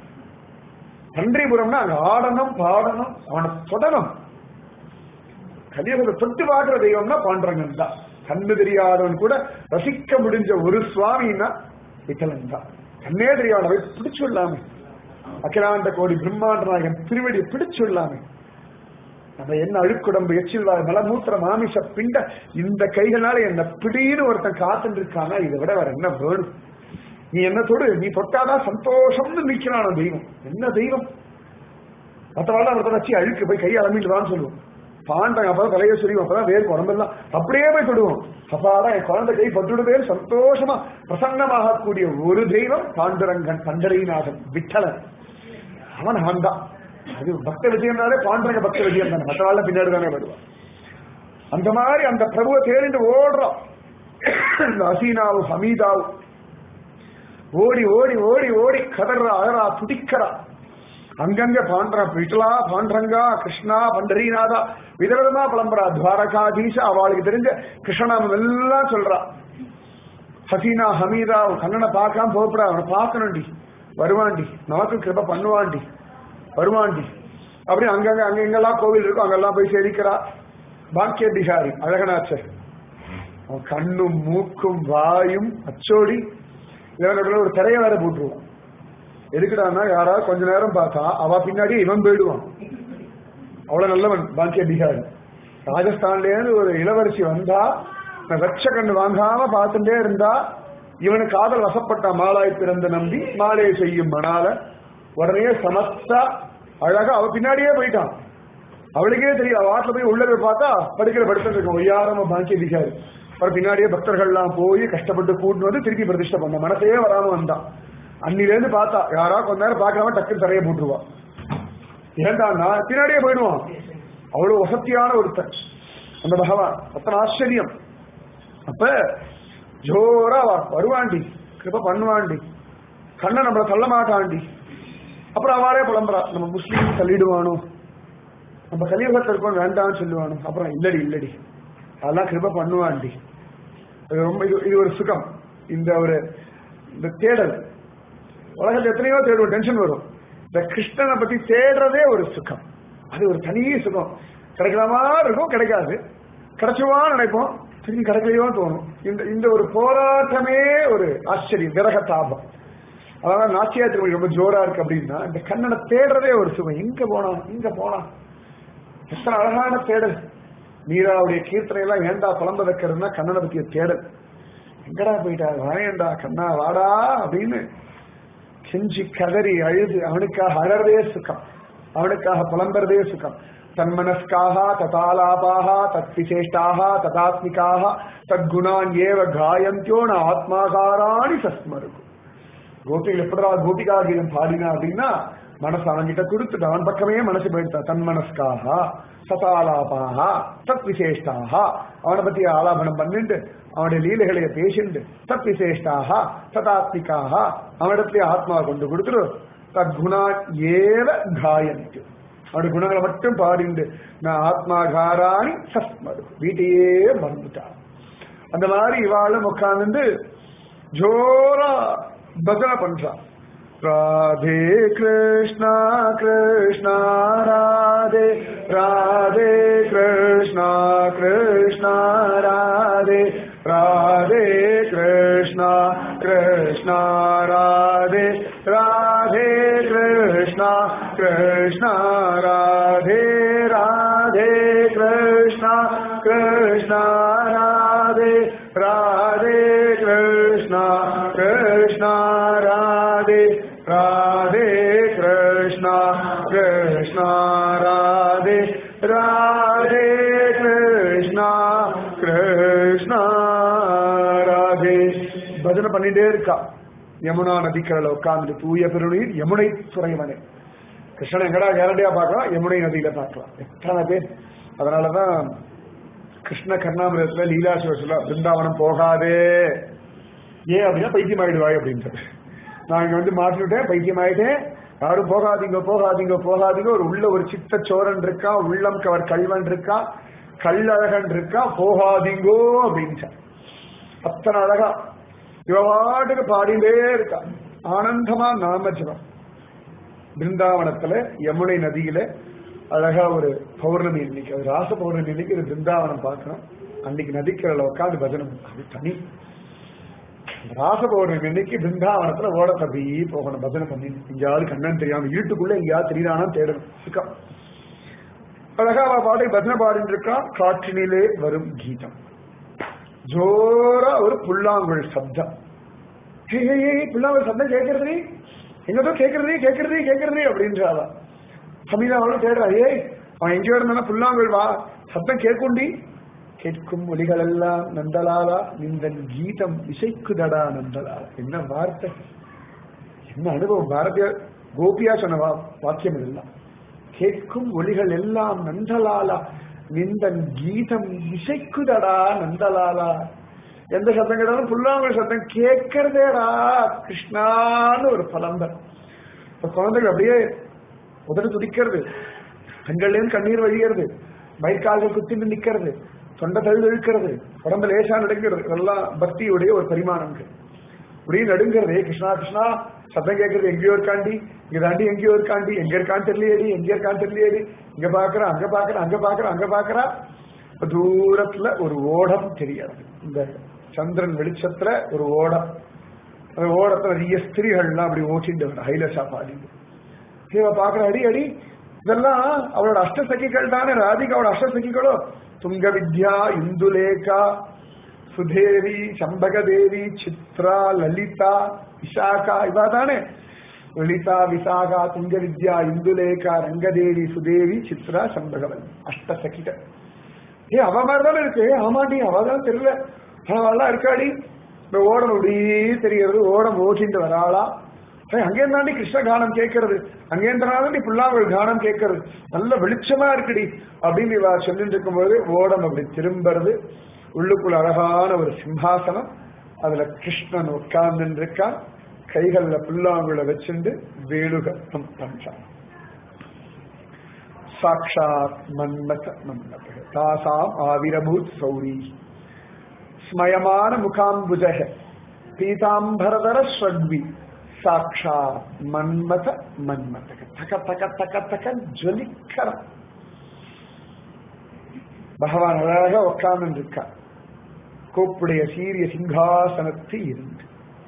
பன்றிபுரம்னா அங்க ஆடணும் பாடணும் அவனை தொடணும் கலியுகத்தை தொட்டு பார்க்கிற தெய்வம்னா பாண்டரங்கன் தான் கண்ணு தெரியாதவன் கூட ரசிக்க முடிஞ்ச ஒரு சுவாமின்னா விட்டலன் தான் கண்ணே தெரியாதவை பிடிச்சு விடலாமே அகிலாண்ட கோடி பிரம்மாண்ட நாயகன் திருவடியை பிடிச்சு விடலாமே நம்ம என்ன அழுக்குடம்பு எச்சில்வாய் மலமூத்திர மாமிச பிண்ட இந்த கைகளால என்ன பிடின்னு ஒருத்தன் காத்துட்டு இருக்கானா இதை விட வேற என்ன வேணும் நீ என்ன தொடு நீ தொட்டாதான் சந்தோஷம்னு நிக்கிறான தெய்வம் என்ன தெய்வம் மற்றவாள் ஒருத்தன் வச்சு அழுக்கு போய் கை அலம்பிட்டு தான் சொல்லுவோம் பாண்டாங்க அப்பதான் தலையை சொல்லுவோம் அப்பதான் வேறு உடம்பெல்லாம் அப்படியே போய் தொடுவோம் அப்பாடா என் குழந்தை கை பட்டுடுவே சந்தோஷமா பிரசன்னமாகக்கூடிய ஒரு தெய்வம் பாண்டுரங்கன் பண்டரிநாதன் விட்டலன் அவன் அவன் தான் அது பக்த விஜயம்னாலே பாண்டுரங்க பக்த விஜயம் தானே மற்றவாள் பின்னாடி தானே வருவான் அந்த மாதிரி அந்த பிரபுவை தேடிட்டு ஓடுறான் இந்த அசீனாவும் ஹமீதாவும் ஓடி ஓடி ஓடி ஓடி கதறா அழறா துடிக்கிறா அங்கங்க பாண்டா விட்டலா பாண்டரங்கா கிருஷ்ணா பண்டரீநாதா விதவிதமா புலம்புறா துவாரகாதீஷா அவளுக்கு தெரிஞ்ச கிருஷ்ணநாமம் எல்லாம் சொல்றா ஹசீனா ஹமீதா கண்ணனை பார்க்காம போகப்படா அவனை பார்க்கணும்டி வருவாண்டி நமக்கு கிருப பண்ணுவாண்டி வருவாண்டி அப்படி அங்கங்க அங்க எங்கெல்லாம் கோவில் இருக்கோ அங்கெல்லாம் போய் சேவிக்கிறா பாக்கிய பிகாரி அழகநாச்சர் அவன் கண்ணும் மூக்கும் வாயும் அச்சோடி இவனுக்குள்ள ஒரு திரைய வேற போட்டுருவான் எதுக்குடான்னா யாராவது கொஞ்ச நேரம் பார்த்தா அவ பின்னாடி இவன் போயிடுவான் அவ்வளவு நல்லவன் பாக்கிய பிகாரி ராஜஸ்தான்ல இருந்து ஒரு இளவரசி வந்தா நான் வெச்ச கண்ணு வாங்காம பார்த்துட்டே இருந்தா இவனுக்கு காதல் வசப்பட்ட மாலாய் பிறந்த நம்பி மாலையை செய்யும் மணால உடனே சமஸ்தா அழகா அவ பின்னாடியே போயிட்டான் அவளுக்கே தெரியும் அவ ஆட்டில் போய் உள்ள போய் பார்த்தா படுக்கிற படுத்து இருக்கும் ஒய்யாரமா பாக்கிய பிகாரி அப்புறம் பின்னாடியே பக்தர்கள்லாம் போய் கஷ்டப்பட்டு கூட்டு வந்து திருப்பி பிரதிஷ்டை பண்ண மனசையே வராம வந்தான் அன்னிலேருந்து பார்த்தா யாரா கொஞ்ச நேரம் பார்க்காம டக்குன்னு தரைய போட்டுருவா ஏண்டான்னா பின்னாடியே போயிடுவான் அவ்வளவு வசத்தியான ஒருத்தன் அந்த பகவான் அத்தனை ஆச்சரியம் அப்ப ஜோரா வா வருவாண்டி கிருப பண்ணுவாண்டி கண்ணை நம்மள தள்ள மாட்டாண்டி அப்புறம் அவளே புலம்புறா நம்ம முஸ்லீம் தள்ளிடுவானோ நம்ம கலியுகத்தில் இருக்கோம் வேண்டாம்னு சொல்லுவானோ அப்புறம் இல்லடி இல்லடி அதெல்லாம் கிருப பண்ணுவாண்டி இது ரொம்ப இது இது ஒரு சுகம் இந்த ஒரு இந்த தேடல் உலகத்துல எத்தனையோ தேடுவோம் டென்ஷன் வரும் இந்த கிருஷ்ணனை பத்தி தேடுறதே ஒரு சுகம் அது ஒரு தனி சுகம் கிடைக்கலாமா இருக்கும் கிடைக்காது கிடைச்சுவான்னு நினைப்போம் திரும்பி கிடைக்கலையோ தோணும் இந்த இந்த ஒரு போராட்டமே ஒரு ஆச்சரியம் விரக தாபம் அதாவது நாச்சியா திருமணி ரொம்ப ஜோரா இருக்கு அப்படின்னா இந்த கண்ணனை தேடுறதே ஒரு சுகம் எங்க போனா இங்க போனா எத்தனை அழகான தேடல் மீராவுடைய கீர்த்தனை எல்லாம் ஏண்டா புலம்ப வைக்கிறதுனா கண்ணனை பத்திய தேடல் எங்கடா போயிட்டா வாயேண்டா கண்ணா வாடா அப்படின்னு கெஞ்சி கதறி அழுது அவனுக்காக அழறதே சுகம் அவனுக்காக புலம்புறதே சுகம் தன்மனஸ்காக ததாலாபாக தத் விசேஷ்டாக ததாத்மிகாக தத்குணான் ஏவ காயந்தியோ ந ஆத்மாகாராணி சஸ்மருகு கோபிகள் எப்படா கோபிகா கீதம் பாடினா அப்படின்னா மனசு அவன்கிட்ட கொடுத்துட்டு அவன் பக்கமே மனசு போயிட்டா தன்மனஸ்காக சதாலாபாக தத் விசேஷ்டாக அவனை பத்தி ஆலாபனம் பண்ணிட்டு அவனுடைய லீலைகளை பேசிண்டு தத் விசேஷ்டாக ததாத்மிகாக அவனிடத்திலே ஆத்மா கொண்டு கொடுத்துரு தத்குணா ஏவ காயந்து அவனுடைய குணங்களை மட்டும் பாடிண்டு நான் ஆத்மாகாராணி சஸ்மரு வீட்டையே மறந்துட்டான் அந்த மாதிரி இவாளும் உட்கார்ந்து ஜோரா பஜனை பண்றான் ராதே கிருஷ்ணா கிருஷ்ணா ராதே ராதே கிருஷ்ணா கிருஷ்ணா ராதே ராதே கிருஷ்ணா கிருஷ்ணா ராதே ராதே கிருஷ்ணா கிருஷ்ணா ராதே ராதே கிருஷ்ணா கிருஷ்ணா ராதே ராதே கிருஷ்ணா கிருஷ்ணா ராதே ராதே கிருஷ்ணா கிருஷ்ணா ராதே ராதே கிருஷ்ணா கிருஷ்ணா ராதே பஜனை பண்ணிட்டே இருக்கா யமுனா நதிக்கரையில உட்கார்ந்து தூய பெருநீர் யமுனை துறைவனே கிருஷ்ணன் எங்கடா கேரண்டியா பார்க்கலாம் யமுனை நதியில பார்க்கலாம் எத்தனை பேர் அதனாலதான் கிருஷ்ண கர்ணாமிரத்துல லீலா சிவசுல பிருந்தாவனம் போகாதே ஏன் அப்படின்னா பைத்தியம் ஆயிடுவாய் அப்படின்றது நான் இங்க வந்து மாட்டிவிட்டேன் பைத்தியம் ஆயிட்டேன் யாரும் போகாதீங்க போகாதீங்க போகாதீங்க ஒரு உள்ள ஒரு சித்த சோரன் இருக்கா உள்ளம் கவர் கல்வன் இருக்கா கல்லழகன் இருக்கா போகாதீங்கோ அப்படின்ட்டான் அத்தனை அழகா இவாட்டுக்கு பாடிண்டே இருக்கா ஆனந்தமா நாம ஜபம் பிருந்தாவனத்துல யமுனை நதியில அழகா ஒரு பௌர்ணமி இன்னைக்கு அது ராச பௌர்ணமி இன்னைக்கு ஒரு பிருந்தாவனம் பார்க்கணும் அன்னைக்கு நதிக்கரையில உட்காந்து பஜனம் அது தனி ராச பௌர்ணமி இன்னைக்கு பிருந்தாவனத்துல ஓடத்தை அப்படியே போகணும் பஜனை பண்ணி எங்கேயாவது கண்ணன் தெரியாம இருட்டுக்குள்ள எங்கேயாவது தெரியுதானா தேடணும் இருக்கா அழகா அவ பாட்டை பஜனை பாடிட்டு இருக்கா காற்றினிலே வரும் கீதம் ஜோரா ஒரு புல்லாங்குழல் சப்தம் ஹே ஹே ஹே புல்லாங்குழல் சப்தம் கேட்கறது எங்கதோ கேட்கறது கேட்கறது கேட்கறது அப்படின்றாவா சமீதா அவளும் தேடுறா ஏய் அவன் எங்கேயோ இருந்தானா புல்லாங்குழல் வா சப்தம் கேட்குண்டி கேட்கும் ஒலிகள் எல்லாம் நந்தலாலா நிந்தன் கீதம் இசைக்குதடா நந்தலாலா என்ன வார்த்தை என்ன அனுபவம் பாரதிய கோபியா சொன்ன வா- வாக்கியம் இதெல்லாம் கேட்கும் ஒலிகள் எல்லாம் நந்தலாலா நிந்தன் கீதம் இசைக்குதடா நந்தலாலா எந்த சத்தம் கேட்டாலும் புல்லாங்குழல் சத்தம் கேட்கறதேடா கிருஷ்ணான்னு ஒரு பலம்பர் இப்ப குழந்தைகள் அப்படியே உதடு துடிக்கிறது கண்கள்லேருந்து கண்ணீர் வழிகிறது மயிர்கால்கள் குத்திட்டு நிக்கிறது தொண்டை தழுவு இழுக்கிறது உடம்பு லேசா நடுங்கிறது இதெல்லாம் பக்தியுடைய ஒரு பரிமாணங்கள் அப்படியே நடுங்கிறது "ஏய் கிருஷ்ணா கிருஷ்ணா சத்தம் கேட்கறது எங்கேயோ இருக்காண்டி இங்க தாண்டி எங்கேயோ இருக்காண்டி எங்க இருக்கான்னு தெரியலையேடி எங்க இருக்கான்னு தெரியலையேடி இங்க பாக்குற அங்க பாக்குற அங்க பாக்குற அங்க பாக்குறா இப்ப தூரத்துல ஒரு ஓடம் தெரியாது இந்த சந்திரன் வெளிச்சத்துல ஒரு ஓடம் அந்த ஓடத்துல நிறைய ஸ்திரீகள்லாம் அப்படி ஓட்டிட்டு வர ஹைலசா பாடிட்டு இவ பாக்குற அடி அடி இதெல்லாம் அவளோட அஷ்டசகிகள் தானே ராதிகாவோட அஷ்டசகிகளோ துங்க வித்யா இந்துலேகா சுதேவி சம்பகதேவி சித்ரா லலிதா விசாகா இவா தானே லலிதா விசாகா துங்க வித்யா இந்துலேகா ரங்கதேவி சுதேவி சித்ரா சம்பகவன் அஷ்டசகிகள் ஏ அவ மாதிரி தானே இருக்கு ஆமாண்டி அவ தான் தெரியல அவெல்லாம் இருக்காடி இந்த ஓடம் அப்படியே தெரியறது ஓடம் ஓட்டிட்டு வராளா ஏய், அங்கேயும் தாண்டி கிருஷ்ண கானம் கேட்கறது அங்கேயும் தாண்டி புல்லாங்குழல் கானம் கேட்கறது நல்ல வெளிச்சமா இருக்குடி அப்படின்னு இவ சொல்லிட்டு இருக்கும்போது ஓடம் அப்படி திரும்புறது உள்ளுக்குள்ள அழகான ஒரு சிம்ஹாசனம் அதுல கிருஷ்ணன் உட்கார்ந்து இருக்கா கைகள்ல புல்லாங்குழல வச்சுண்டு வேணுகத்தம் பண்றான் சாட்சாத் மன்மத மன்மத தாசாம் ஆவிரபூத் சௌரி ஸ்மயமான முகாம்புஜக பீதாம்பரதர ஸ்ரக்வி சாட்சாத் மன்மத மன்மதக தக தக தக தக ஜொலிக்கரம் பகவான் அழகாக உட்கார்ந்து இருக்கா கோப்புடைய சீரிய சிங்காசனத்தில் இருந்து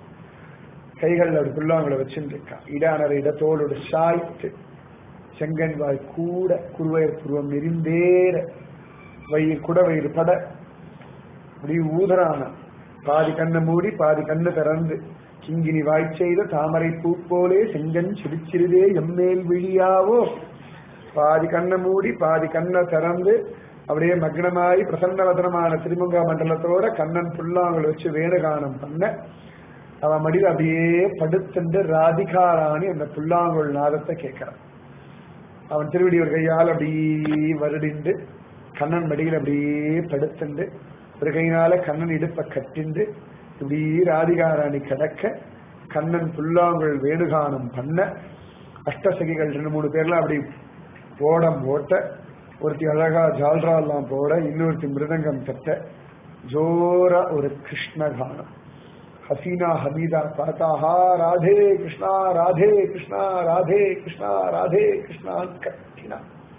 கைகள் அப்படி புல்லாங்களை வச்சுருக்கா இடானரை இடத்தோடு சாய்த்து செங்கன்வாய் கூட குருவயர் புருவம் நெறிந்தேற வயிறு குடவயிறு பட அப்படி ஊதரான பாதி கண்ணை மூடி பாதி கண்ணு திறந்து கிங்கினி வாய் செய்த தாமரை பூ போலே செங்கன் சிரிச்சிருதே எம்மேல் விழியாவோ பாதி கண்ணை மூடி பாதி கண்ணை திறந்து அப்படியே மக்னமாயி பிரசன்னவதனமான திருமங்க மண்டலத்தோட கண்ணன் புல்லாங்கல் வச்சு வேணுகானம் பண்ண அவன் மடியில் அப்படியே படுத்துண்டு ராதிகாராணி அந்த புல்லாங்குழல் நாதத்தை கேட்கிறான் அவன் திருவடி ஒரு கையால் அப்படியே வருடிண்டு கண்ணன் மடியில் அப்படியே படுத்துண்டு ஒரு கையினால கண்ணன் இடுப்பை கட்டிண்டு இப்படி ராதிகாராணி கிடக்க கண்ணன் புல்லாங்குழல் வேணுகானம் பண்ண அஷ்டசகிகள் ரெண்டு மூணு பேர்லாம் அப்படி ஓடம் ஓட்ட ஒருத்தி அழகா ஜால்ரா எல்லாம் போட இன்னொருத்தி மிருதங்கம் தட்ட ஜோரா ஒரு கிருஷ்ண கானம் ஹசீனா ஹமீதா பார்த்தா ஹா ராதே கிருஷ்ணா ராதே கிருஷ்ணா ராதே கிருஷ்ணா ராதே கிருஷ்ணா கத்தினா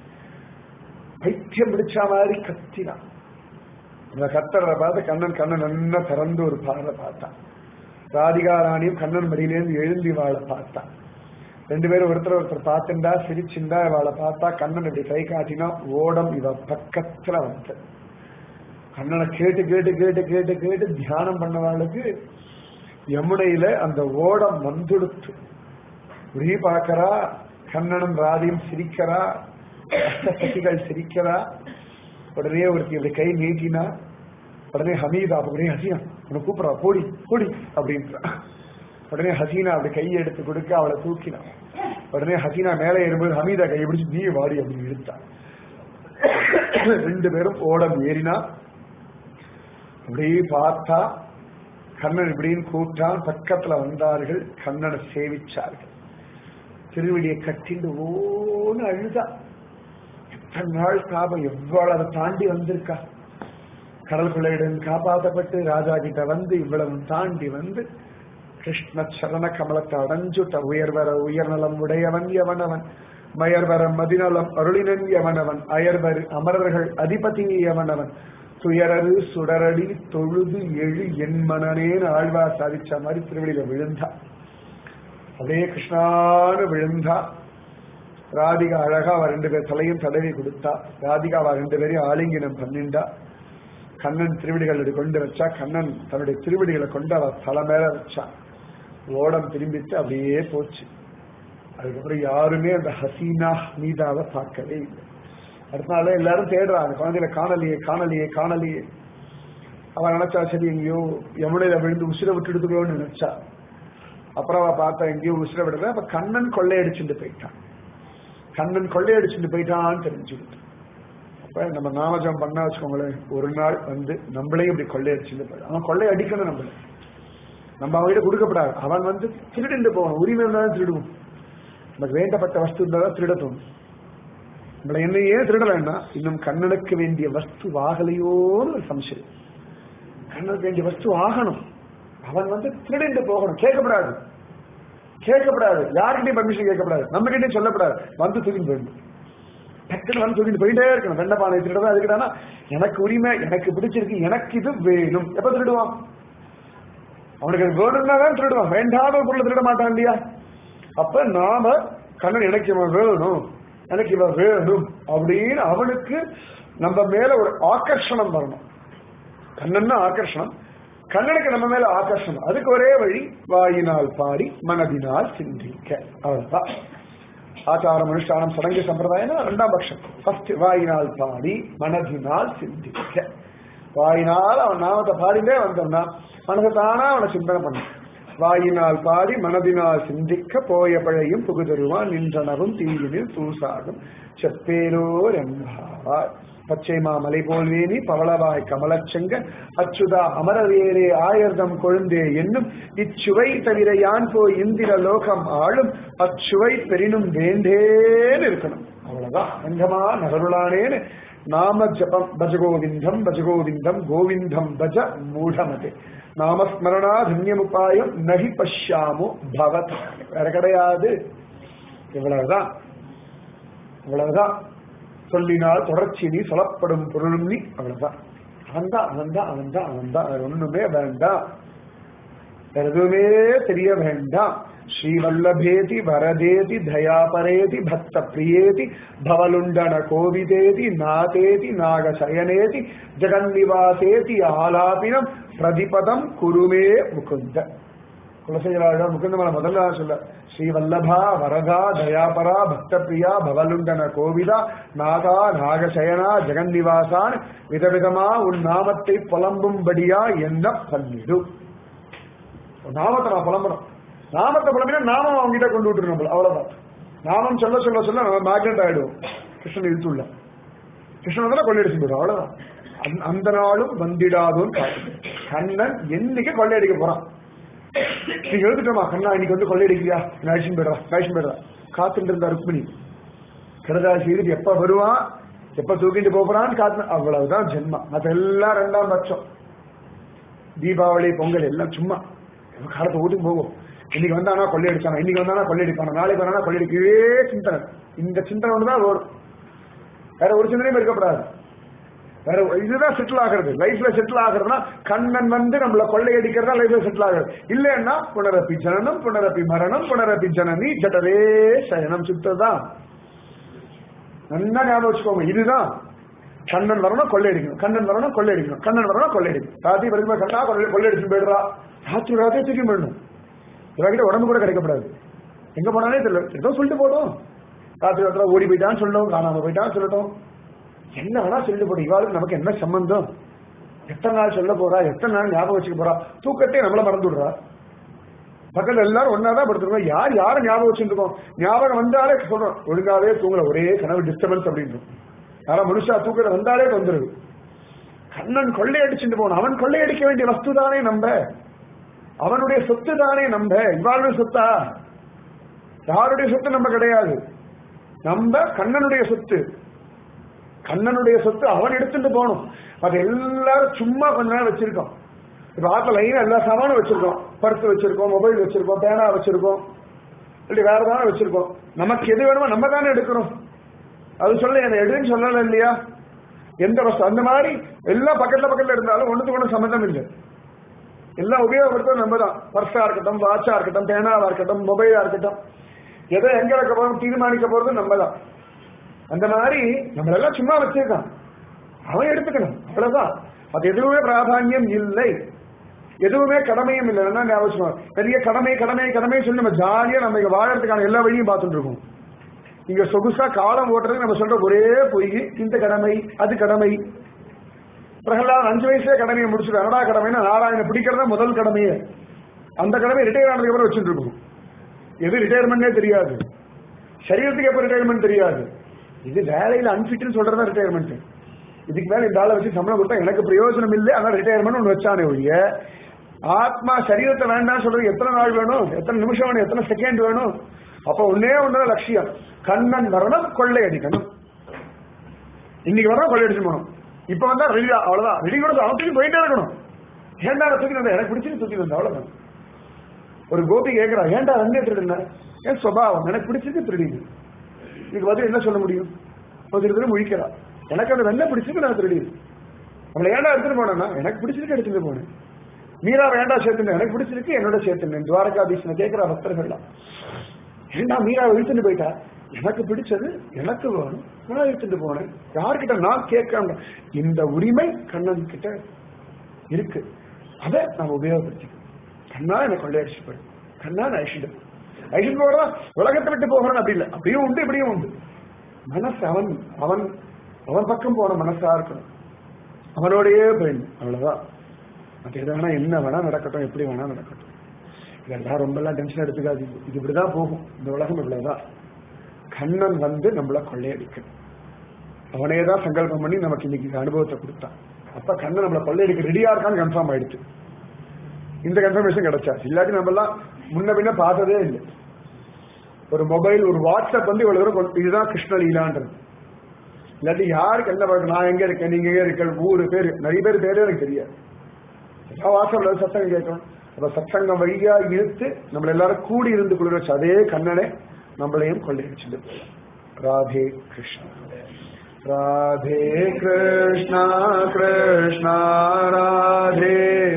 பைத்தியம் பிடிச்ச மாதிரி கத்தினா அந்த கத்தரை பார்த்து கண்ணன் கண்ணன் நன்னா திறந்து ஒரு பார்வை பார்த்தான் ராதிகா ராணியும் கண்ணன் மடியிலேருந்து எழுந்தி வாழ பார்த்தான் ரெண்டு பேரும் ஒருத்தர் ஒருத்தர் பார்த்துண்டா சிரிச்சுண்டா இவாளை பார்த்தா கண்ணன் இப்படி கை காட்டினா ஓடம் இவ பக்கத்துல வந்து கண்ணனை கேட்டு கேட்டு கேட்டு கேட்டு கேட்டு தியானம் பண்ணவாளுக்கு யமுனையில அந்த ஓடம் வந்துடுத்து இப்படி பார்க்கறா கண்ணனும் ராதியும் சிரிக்கிறா அஷ்டசக்திகள் சிரிக்கிறா உடனே ஒருத்தி இப்படி கை நீட்டினா உடனே ஹமீதா உடனே ஹசீனா உன்னை கூப்பிடுறா போடி போடி அப்படின்றா உடனே ஹசீனா அப்படி கையை எடுத்து கொடுக்க அவளை தூக்கினா உடனே ஹசீனா மேலே ஏறும்போது ஹமீதா கையை பிடிச்சு நீ வாடி அப்படின்னு இழுத்தா ரெண்டு பேரும் ஓடம் ஏறினா அப்படியே பார்த்தா கண்ணன் இப்படின்னு கூப்பிட்டான் பக்கத்துல வந்தார்கள் கண்ணனை சேவிச்சார்கள் திருவடியை கட்டிண்டு ஓன்னு அழுதா எத்தனை நாள் தாபம் எவ்வளவு அதை தாண்டி வந்திருக்கா கடல் பிள்ளையிடம் காப்பாற்றப்பட்டு ராஜா கிட்ட வந்து இவ்வளவு தாண்டி வந்து கிருஷ்ண சரண கமலத்தை அடைஞ்சுட்ட உயர்வர உயர்நலம் உடையவன் எவனவன் மயர்வர மதிநலம் அருளினன் எவனவன் அயர்வர் அமரர்கள் அதிபதி எவனவன் துயரரு சுடரடி தொழுது எழு என் மனநேன்னு ஆழ்வா சாதிச்ச மாதிரி திருவடியில விழுந்தா அப்படியே கிருஷ்ணான்னு விழுந்தா ராதிகா அழகா அவ ரெண்டு பேர் தலையும் தடவி கொடுத்தா ராதிகா அவ ரெண்டு பேரையும் ஆலிங்கினம் பண்ணிண்டா கண்ணன் திருவடிகள் கொண்டு வச்சா கண்ணன் தன்னுடைய திருவடிகளை கொண்டு அவ தலை மேல வச்சான் ஓடம் திரும்பிட்டு அப்படியே போச்சு அதுக்கப்புறம் யாருமே அந்த ஹசீனா மீதாவை பார்க்கவே இல்லை அடுத்த நாள் எல்லாரும் தேடுறாங்க குழந்தைகளை காணலையே காணலையே காணலையே அவன் நினைச்சா சரி எங்கேயோ யமுனையில விழுந்து உசிரை விட்டுடுத்துக்கோன்னு நினைச்சா அப்புறம் அவ பார்த்தா எங்கேயோ உசிரை விடுற அப்ப கண்ணன் கொள்ளையடிச்சுட்டு போயிட்டான் கண்ணன் கொள்ளையடிச்சுட்டு போயிட்டான்னு தெரிஞ்சுக்கிட்டு அப்ப நம்ம நாமஜம் பண்ணா வச்சுக்கோங்களேன் ஒரு நாள் வந்து நம்மளையும் இப்படி கொள்ளையடிச்சுட்டு போயிடும் அவன் கொள்ளை அடிக்கணும் நம்மள நம்ம அவன்கிட்ட கொடுக்கப்படாது அவன் வந்து திருடிட்டு போவான் உரிமை இருந்தாலும் திருடுவோம் நமக்கு வேண்டப்பட்ட வஸ்து இருந்தாலும் திருட தோணும் நம்மளை என்ன ஏன் திருடலைன்னா இன்னும் கண்ணனுக்கு வேண்டிய வஸ்து ஆகலையோன்னு ஒரு சம்சயம் கண்ணனுக்கு வேண்டிய வஸ்து ஆகணும் அவன் வந்து திருடிட்டு போகணும் கேட்கப்படாது கேட்கப்படாது யார்கிட்டயும் பர்மிஷன் கேட்கப்படாது நம்ம கிட்டயும் சொல்லப்படாது வந்து தூக்கிட்டு போயிடணும் டக்குன்னு வந்து தூக்கிட்டு போயிட்டே இருக்கணும் வெண்டப்பானை திருடதான் அதுக்கிட்டானா எனக்கு உரிமை எனக்கு பிடிச்சிருக்கு எனக்கு இது வேணும் எப்ப திருடுவான் அவனுக்கு அது வேணும்னா தான் திருடுவான் வேண்டாத ஒரு பொருளை திருட மாட்டான் இல்லையா அப்ப நாம கண்ணன் எனக்கு இவன் வேணும் எனக்கு இவன் வேணும் அப்படின்னு அவனுக்கு நம்ம மேல ஒரு ஆகர்ஷணம் வரணும் கண்ணன் ஆகர்ஷணம் கண்ணனுக்கு நம்ம மேல ஆகர்ஷணம் அதுக்கு ஒரே வழி வாயினால் பாடி மனதினால் சிந்திக்க அவ்வளவுதான் ஆச்சாரம் அனுஷ்டானம் சடங்கு சம்பிரதாயம் ரெண்டாம் பட்சம் ஃபர்ஸ்ட் வாயினால் பாடி மனதினால் சிந்திக்க வாயினால் அவன் நாமத்தை பாடிட்டே வந்தோம்னா மனதை தானா அவனை சிந்தனை பண்ண வாயினால் பாடி மனதினால் சிந்திக்க போய பழையும் புகுதருவான் நின்றனவும் தீயினில் தூசாகும் செப்பேரோர் என்பார் பச்சை மாமலை போல்வேணி பவளவாய் கமலச்செங்க அச்சுதா அமரவேரே ஆயர்தம் கொழுந்தே என்னும் இச்சுவை தவிர யான் போய் இந்திர லோகம் ஆளும் அச்சுவை பெரினும் வேண்டேன்னு இருக்கணும் அவ்வளவுதான் அங்கமா நகருளானேன்னு நாம ஜபம் பஜகோவிந்தம் பஜகோவிந்தம் கோவிந்தம் பஜ மூடமதே நாமஸ்மரணா தன்யமுபாயம் நகி பஷ்யாமோ பவத் வேற கிடையாது இவ்வளவுதான் இவ்வளவுதான் சொல்லினால் தொடர்ச்சி நீ சொல்லப்படும் பொருளும் நீ அவ்வளவுதான் அவன்தான் அவன்தான் அவன்தான் அவன்தான் வேற ஒண்ணுமே வேண்டாம் வேற எதுவுமே தெரிய வேண்டாம் ஸ்ரீவல்லபேதி வரதேதி தயாபரேதி பக்த பிரியேதி பவலுண்டன கோவிதேதி நாதேதி நாகசயனேதி ஜெகன்னிவாசேதி ஆலாபினம் பிரதிபதம் குருமே முகுந்த குலசேகராஜா முகுந்தமல முதல்ல சொல்ல ஸ்ரீ வல்லபா வரதா தயாபரா பக்த பிரியா பவலுண்டன கோவிதா நாதா நாகசயனா ஜெகன்னிவாசான் விதவிதமா உன் நாமத்தை புலம்பும்படியா என்ன பண்ணிடு நாமத்தை நான் புலம்பணும் நாமத்தை புலம்பினா நாமம் அவங்ககிட்ட கொண்டு விட்டுரும் நம்மள அவ்வளவுதான் நாமம் சொல்ல சொல்ல சொல்ல நம்ம மேக்னெட் ஆயிடுவோம் கிருஷ்ணன் இழுத்துள்ள கிருஷ்ணன் தான் கொள்ளையடிச்சு போயிடும் அவ்வளவுதான் அந்த- அந்த நாளும் வந்திடாதோன்னு காட்டு. கண்ணன் என்னைக்கு கொள்ளையடிக்க போறான் நீ எழுதிட்டோமா கண்ணா இன்னைக்கு வந்து கொள்ளையடிக்கிறியா நான் அழிச்சுன்னு போயிடுறா அழிச்சுன்னு போயிடுறா காத்துட்டு இருந்தா ருக்மிணி கடதாசி இறுதி எப்ப வருவான் எப்ப தூக்கிட்டு போறான்னு காத்து அவ்வளவுதான் ஜென்மா மத்த எல்லாம் ரெண்டாம் பட்சம் தீபாவளி பொங்கல் எல்லாம் சும்மா காலத்தை ஓட்டுக்கு போகும் இன்னைக்கு வந்தானா கொள்ளையடிச்சானா இன்னைக்கு வந்தானா கொள்ளையடிப்பானா நாளைக்கு வந்தானா கொள்ளையடிக்கவே சிந்தனை இந்த சிந்தனை ஒண்ணுதான் வரும் வேற ஒரு சிந்தனையும் இருக்கப்படாது வேற ஒரு- இதுதான் செட்டில் ஆகிறது லைஃப்ல செட்டில் ஆகுறதுனா கண்ணன் வந்து நம்மள கொள்ளையடிக்கிறதா லைஃப்ல செட்டில் ஆகுறது இல்லைன்னா புனரப்பி ஜனனம் புனரப்பி மரணம் புனரப்பி ஜனனி ஜடரே சயனம் சுத்ததான் நல்லா ஞாபகம் வச்சுக்கோங்க இதுதான் கண்ணன் வரணும் கொள்ளையடிக்கணும் கண்ணன் வரணும் கொள்ளையடிக்கணும் கண்ணன் வரணும் கொள்ளையடிக்கணும் ராத்திரி வருமா கண்ணா கொள்ளை கொள்ளையடிச்சு போயிடுறா ராத்திரி ராத்திரி தூக்கி போயிடணும் இவகிட்ட உடம்பு கூட கிடைக்கப்படாது எங்க போனாலே தெரியல ஏதோ சொல்லிட்டு போடும் ராத்திரி ராத்திரி ஓடி போயிட்டான்னு சொல்லட்டும் காணாம போயிட்டான்னு சொல்லட்டும் என்ன வேணா சொல்லிட்டு போடும் இவாளுக்கு நமக்கு என்ன சம்பந்தம் எத்தனை நாள் சொல்ல போறா எத்தனை நாள் ஞாபகம் வச்சுக்க போறா தூக்கத்தையே நம்மள மறந்து விடுறா பக்கத்துல எல்லாரும் ஒன்னாதான் படுத்துருக்கோம் யார் யாரை ஞாபகம் வச்சுருக்கோம் ஞாபகம் வந்தாலே சொல்றோம் ஒழுங்காவே தூங்கல ஒரே கனவு டிஸ்டர்பன்ஸ் அப்படின்னு யாரா மனுஷா தூக்கத்தை வந்தாலே வந்துருது கண்ணன் கொள்ளையடிச்சுட்டு போகணும் அவன் கொள்ளையடிக்க வேண்டிய வஸ்து தானே நம்ம அவனுடைய சொத்து தானே நம்ம இவாளுடைய சொத்தா யாருடைய சொத்து நம்ம கிடையாது நம்ம கண்ணனுடைய சொத்து கண்ணனுடைய சொத்து அவன் எடுத்துட்டு போகணும் அது எல்லாரும் சும்மா கொஞ்ச நேரம் வச்சிருக்கோம் இப்ப ஆத்துல லைன் எல்லா சாமானும் வச்சிருக்கோம் பர்ஸ் வச்சிருக்கோம் மொபைல் வச்சிருக்கோம் பேனா வச்சிருக்கோம் இப்படி வேற தானே வச்சிருக்கோம் நமக்கு எது வேணுமோ நம்ம தானே எடுக்கிறோம் அது சொல்ல என்ன எடுன்னு சொல்லல இல்லையா எந்த வசதி அந்த மாதிரி எல்லாம் பக்கத்துல பக்கத்துல இருந்தாலும் ஒண்ணுக்கு ஒண்ணு சம்மந்தம் இல்லை எல்லாம் உபயோகப்படுத்துறது நம்ம தான் பர்ஸா இருக்கட்டும் வாட்சா இருக்கட்டும் பேனாவா இருக்கட்டும் மொபைலா இருக்கட்டும் எதை எங்க வைக்க போறோம் தீர்மானிக்க போறது நம்ம தான் அந்த மாதிரி நம்ம எல்லாம் சும்மா வச்சிருக்கான் அவன் எடுத்துக்கணும் அவ்வளவுதான் அது எதுவுமே பிராதானியம் இல்லை எதுவுமே கடமையும் இல்லை என்ன ஞாபகம் நிறைய கடமை கடமை கடமை சொல்லி நம்ம ஜாலியா நம்ம இங்க வாழறதுக்கான எல்லா வழியும் பார்த்துட்டு இருக்கோம் இங்க சொகுசா காலம் ஓட்டுறதுக்கு நம்ம சொல்ற ஒரே பொய் இந்த கடமை அது கடமை பிரகலாத் அஞ்சு வயசுல கடமையை முடிச்சுட்டு என்னடா கடமைன்னா நாராயண பிடிக்கிறதா முதல் கடமையே அந்த கடமை ரிட்டையர் ஆனதுக்கு அப்புறம் வச்சுட்டு இருக்கோம் எது ரிட்டையர்மெண்ட்னே தெரியாது சரீரத்துக்கு எப்ப ரிட்டையர்மெண்ட் தெரியாது இது வேலையில அன்பிட்னு சொல்றதா ரிட்டையர்மெண்ட் இதுக்கு மேல இந்த ஆளை வச்சு சம்பளம் கொடுத்தா எனக்கு பிரயோஜனம் இல்லை ஆனா ரிட்டையர்மெண்ட் ஒன்று வச்சானே ஒழிய ஆத்மா சரீரத்தை வேண்டாம் சொல்றது எத்தனை நாள் வேணும் எத்தனை நிமிஷம் வேணும் எத்தனை செகண்ட் வேணும் அப்ப ஒன்னே ஒண்ணுதான் லட்சியம் கண்ணன் வரணும் கொள்ளை அடிக்கணும் இன்னைக்கு வரணும் கொள்ளை அடிச்சு போகணும் இப்ப வந்தா ரெடி அவ்வளவுதான் ரெடி கூட அவன் தூக்கி போயிட்டே இருக்கணும் ஏன்டா அதை தூக்கி வந்தா எனக்கு பிடிச்சிருந்து தூக்கி வந்தா அவ்வளவுதான் ஒரு கோபி கேட்கிறா ஏன்டா அங்கே திருடுன ஏன் சுபாவம் எனக்கு பிடிச்சது திருடிது இதுக்கு பதில் என்ன சொல்ல முடியும் ஒரு திருடு முழிக்கிறா எனக்கு அந்த வெண்ணை பிடிச்சது நான் திருடி அவளை ஏன்டா எடுத்துட்டு போனேன்னா எனக்கு பிடிச்சிருக்கு எடுத்துட்டு போனேன் மீரா வேண்டா சேர்த்துனேன் எனக்கு பிடிச்சிருக்கு என்னோட சேர்த்துனேன் துவாரகாதீசனை கேட்கிற பக்தர்கள்லாம் ஏண்டா மீரா இழுத்துட்டு போயிட்டா எனக்கு பிடிச்சது எனக்கு வேணும் நான் இழுத்துட்டு போனேன் யார்கிட்ட நான் கேட்க இந்த உரிமை கண்ணன் கிட்ட இருக்கு அதை நான் உபயோகப்படுத்திக்கணும் கண்ணா எனக்கு கொள்ளையடிச்சு போய் கண்ணா நான் ஐஷிட்டு ஐஷன் போகிறதா உலகத்தை விட்டு போகிறேன் அப்படி இல்லை அப்படியும் உண்டு இப்படியும் உண்டு மனசு அவன் அவன் அவன் பக்கம் போன மனசா இருக்கணும் அவனோடையே போயிடணும் அவ்வளவுதான் மற்ற எது வேணா என்ன வேணா நடக்கட்டும் எப்படி வேணா நடக்கட்டும் இதெல்லாம் ரொம்ப எல்லாம் டென்ஷன் எடுத்துக்காதீங்க இது இப்படிதான் போகும் இந்த உலகம் இவ்வளவுதான் கண்ணன் வந்து நம்மள கொள்ளையடிக்கணும் அவனே தான் சங்கல்பம் பண்ணி நமக்கு இன்னைக்கு இந்த அனுபவத்தை கொடுத்தான் அப்ப கண்ணன் நம்மளை கொள்ளையடிக்க ரெடியா இருக்கான்னு கன்ஃபார்ம் ஆயிடுச்சு இந்த கன்ஃபர்மேஷன் கிடைச்சாச்சு இல்லாட்டி நம்ம எல்லாம் முன்ன பின்ன பார்த்ததே இல்லை ஒரு மொபைல் ஒரு வாட்ஸ்அப் வந்து இவ்வளவு தூரம் கொண்டு- இதுதான் கிருஷ்ண லீலான்றது இல்லாட்டி யாருக்கு என்ன பழக்கம் நான் எங்க இருக்கேன் நீங்க எங்க இருக்க ஊரு பேரு நிறைய பேர் பேரே எனக்கு தெரியாது ஏதாவது வாட்ஸ்அப்ல சத்தம் கேட்கணும் அப்ப சத்தங்கம் வழியா இழுத்து நம்மள எல்லாரும் கூடி இருந்து குளிர வச்சு அதே கண்ணனே நம்மளையும் கொள்ளையடிச்சுட்டு போயிடும். ராதே கிருஷ்ணா ராதே கிருஷ்ணா கிருஷ்ணா ராதே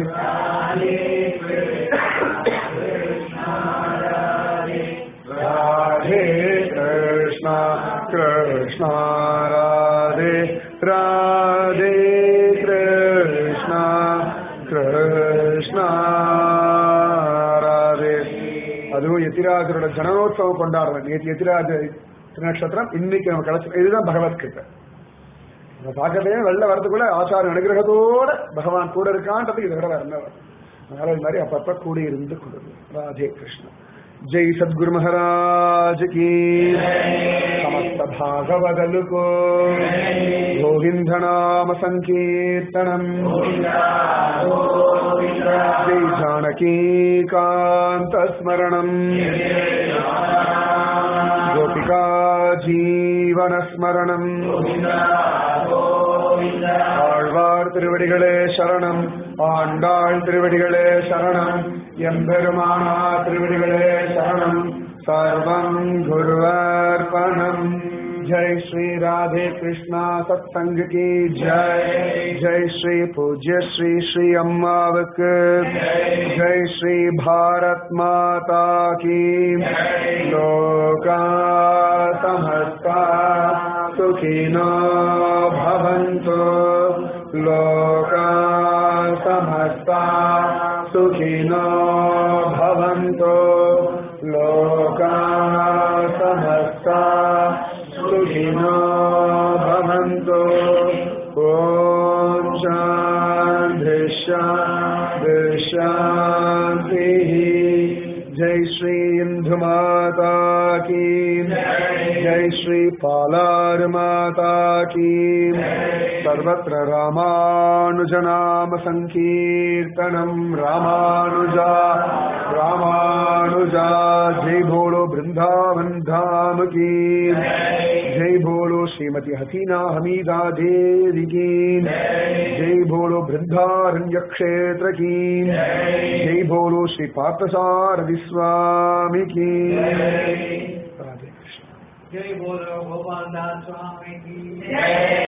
ராதே கிருஷ்ணா கிருஷ்ணா ராதே ராதே கிருஷ்ணா கிருஷ்ணா ராதே அதுவும் எத்திராஜரோட ஜனனோத்சவம் கொண்டாடுறோம் நேற்று எத்திராஜ திருநட்சத்திரம் இன்னைக்கு நம்ம கிடைச்ச இதுதான் பகவத்கீதை நம்ம பார்க்கறதே வெளில வரதுக்குள்ள ஆச்சார அனுகிரகத்தோட பகவான் கூட இருக்கான்றதுக்கு இதை விட வேற என்ன வரும் அதனால இது மாதிரி அப்பப்ப கூடி இருந்து கொடுங்க ராதே கிருஷ்ணா जय सद्गुरु महाराज की समस्त भागवदलु को गोविंद नाम संकीर्तनम जय जानकी कांत स्मरणम गोपिका जीवन स्मरणम ஆழ்வார் திருவடிகளே சரணம் ஆண்டாள் திருவடிகளே சரணம் எம்பெருமானா திருவடிகளே சரணம் சர்வம் குருவர்ப்பணம் ஜெய் ஸ்ரீ ராதே கிருஷ்ணா சத்சங்க கி ஜெய் ஜெய் ஸ்ரீ பூஜ்ய ஸ்ரீ ஸ்ரீ அம்மாவுக்கு ஜெய் ஸ்ரீ பாரத் மாதா கி லோகா சமஸ்தா सुखिनो भवन्तु लोका समस्ता सुखिनो भवन्तु लोका समस्ता सुखिनो भवन्तु ॐ शान्ति शान्ति शान्तिः जय श्री इन्दुमाता की जय श्री पालार माता की सर्वत्र रामानुजनाम संकीर्तनम रामानुजा रामानुजा जय भोलो वृंदावन धाम की जय भोलो श्रीमती हसीना हमीदा देवी की जय भोलो वृंदारण्य क्षेत्र की जय भोलो श्री पार्थसारथि स्वामी की राधे कृष्ण जय बोलो गोपाल दास स्वामी की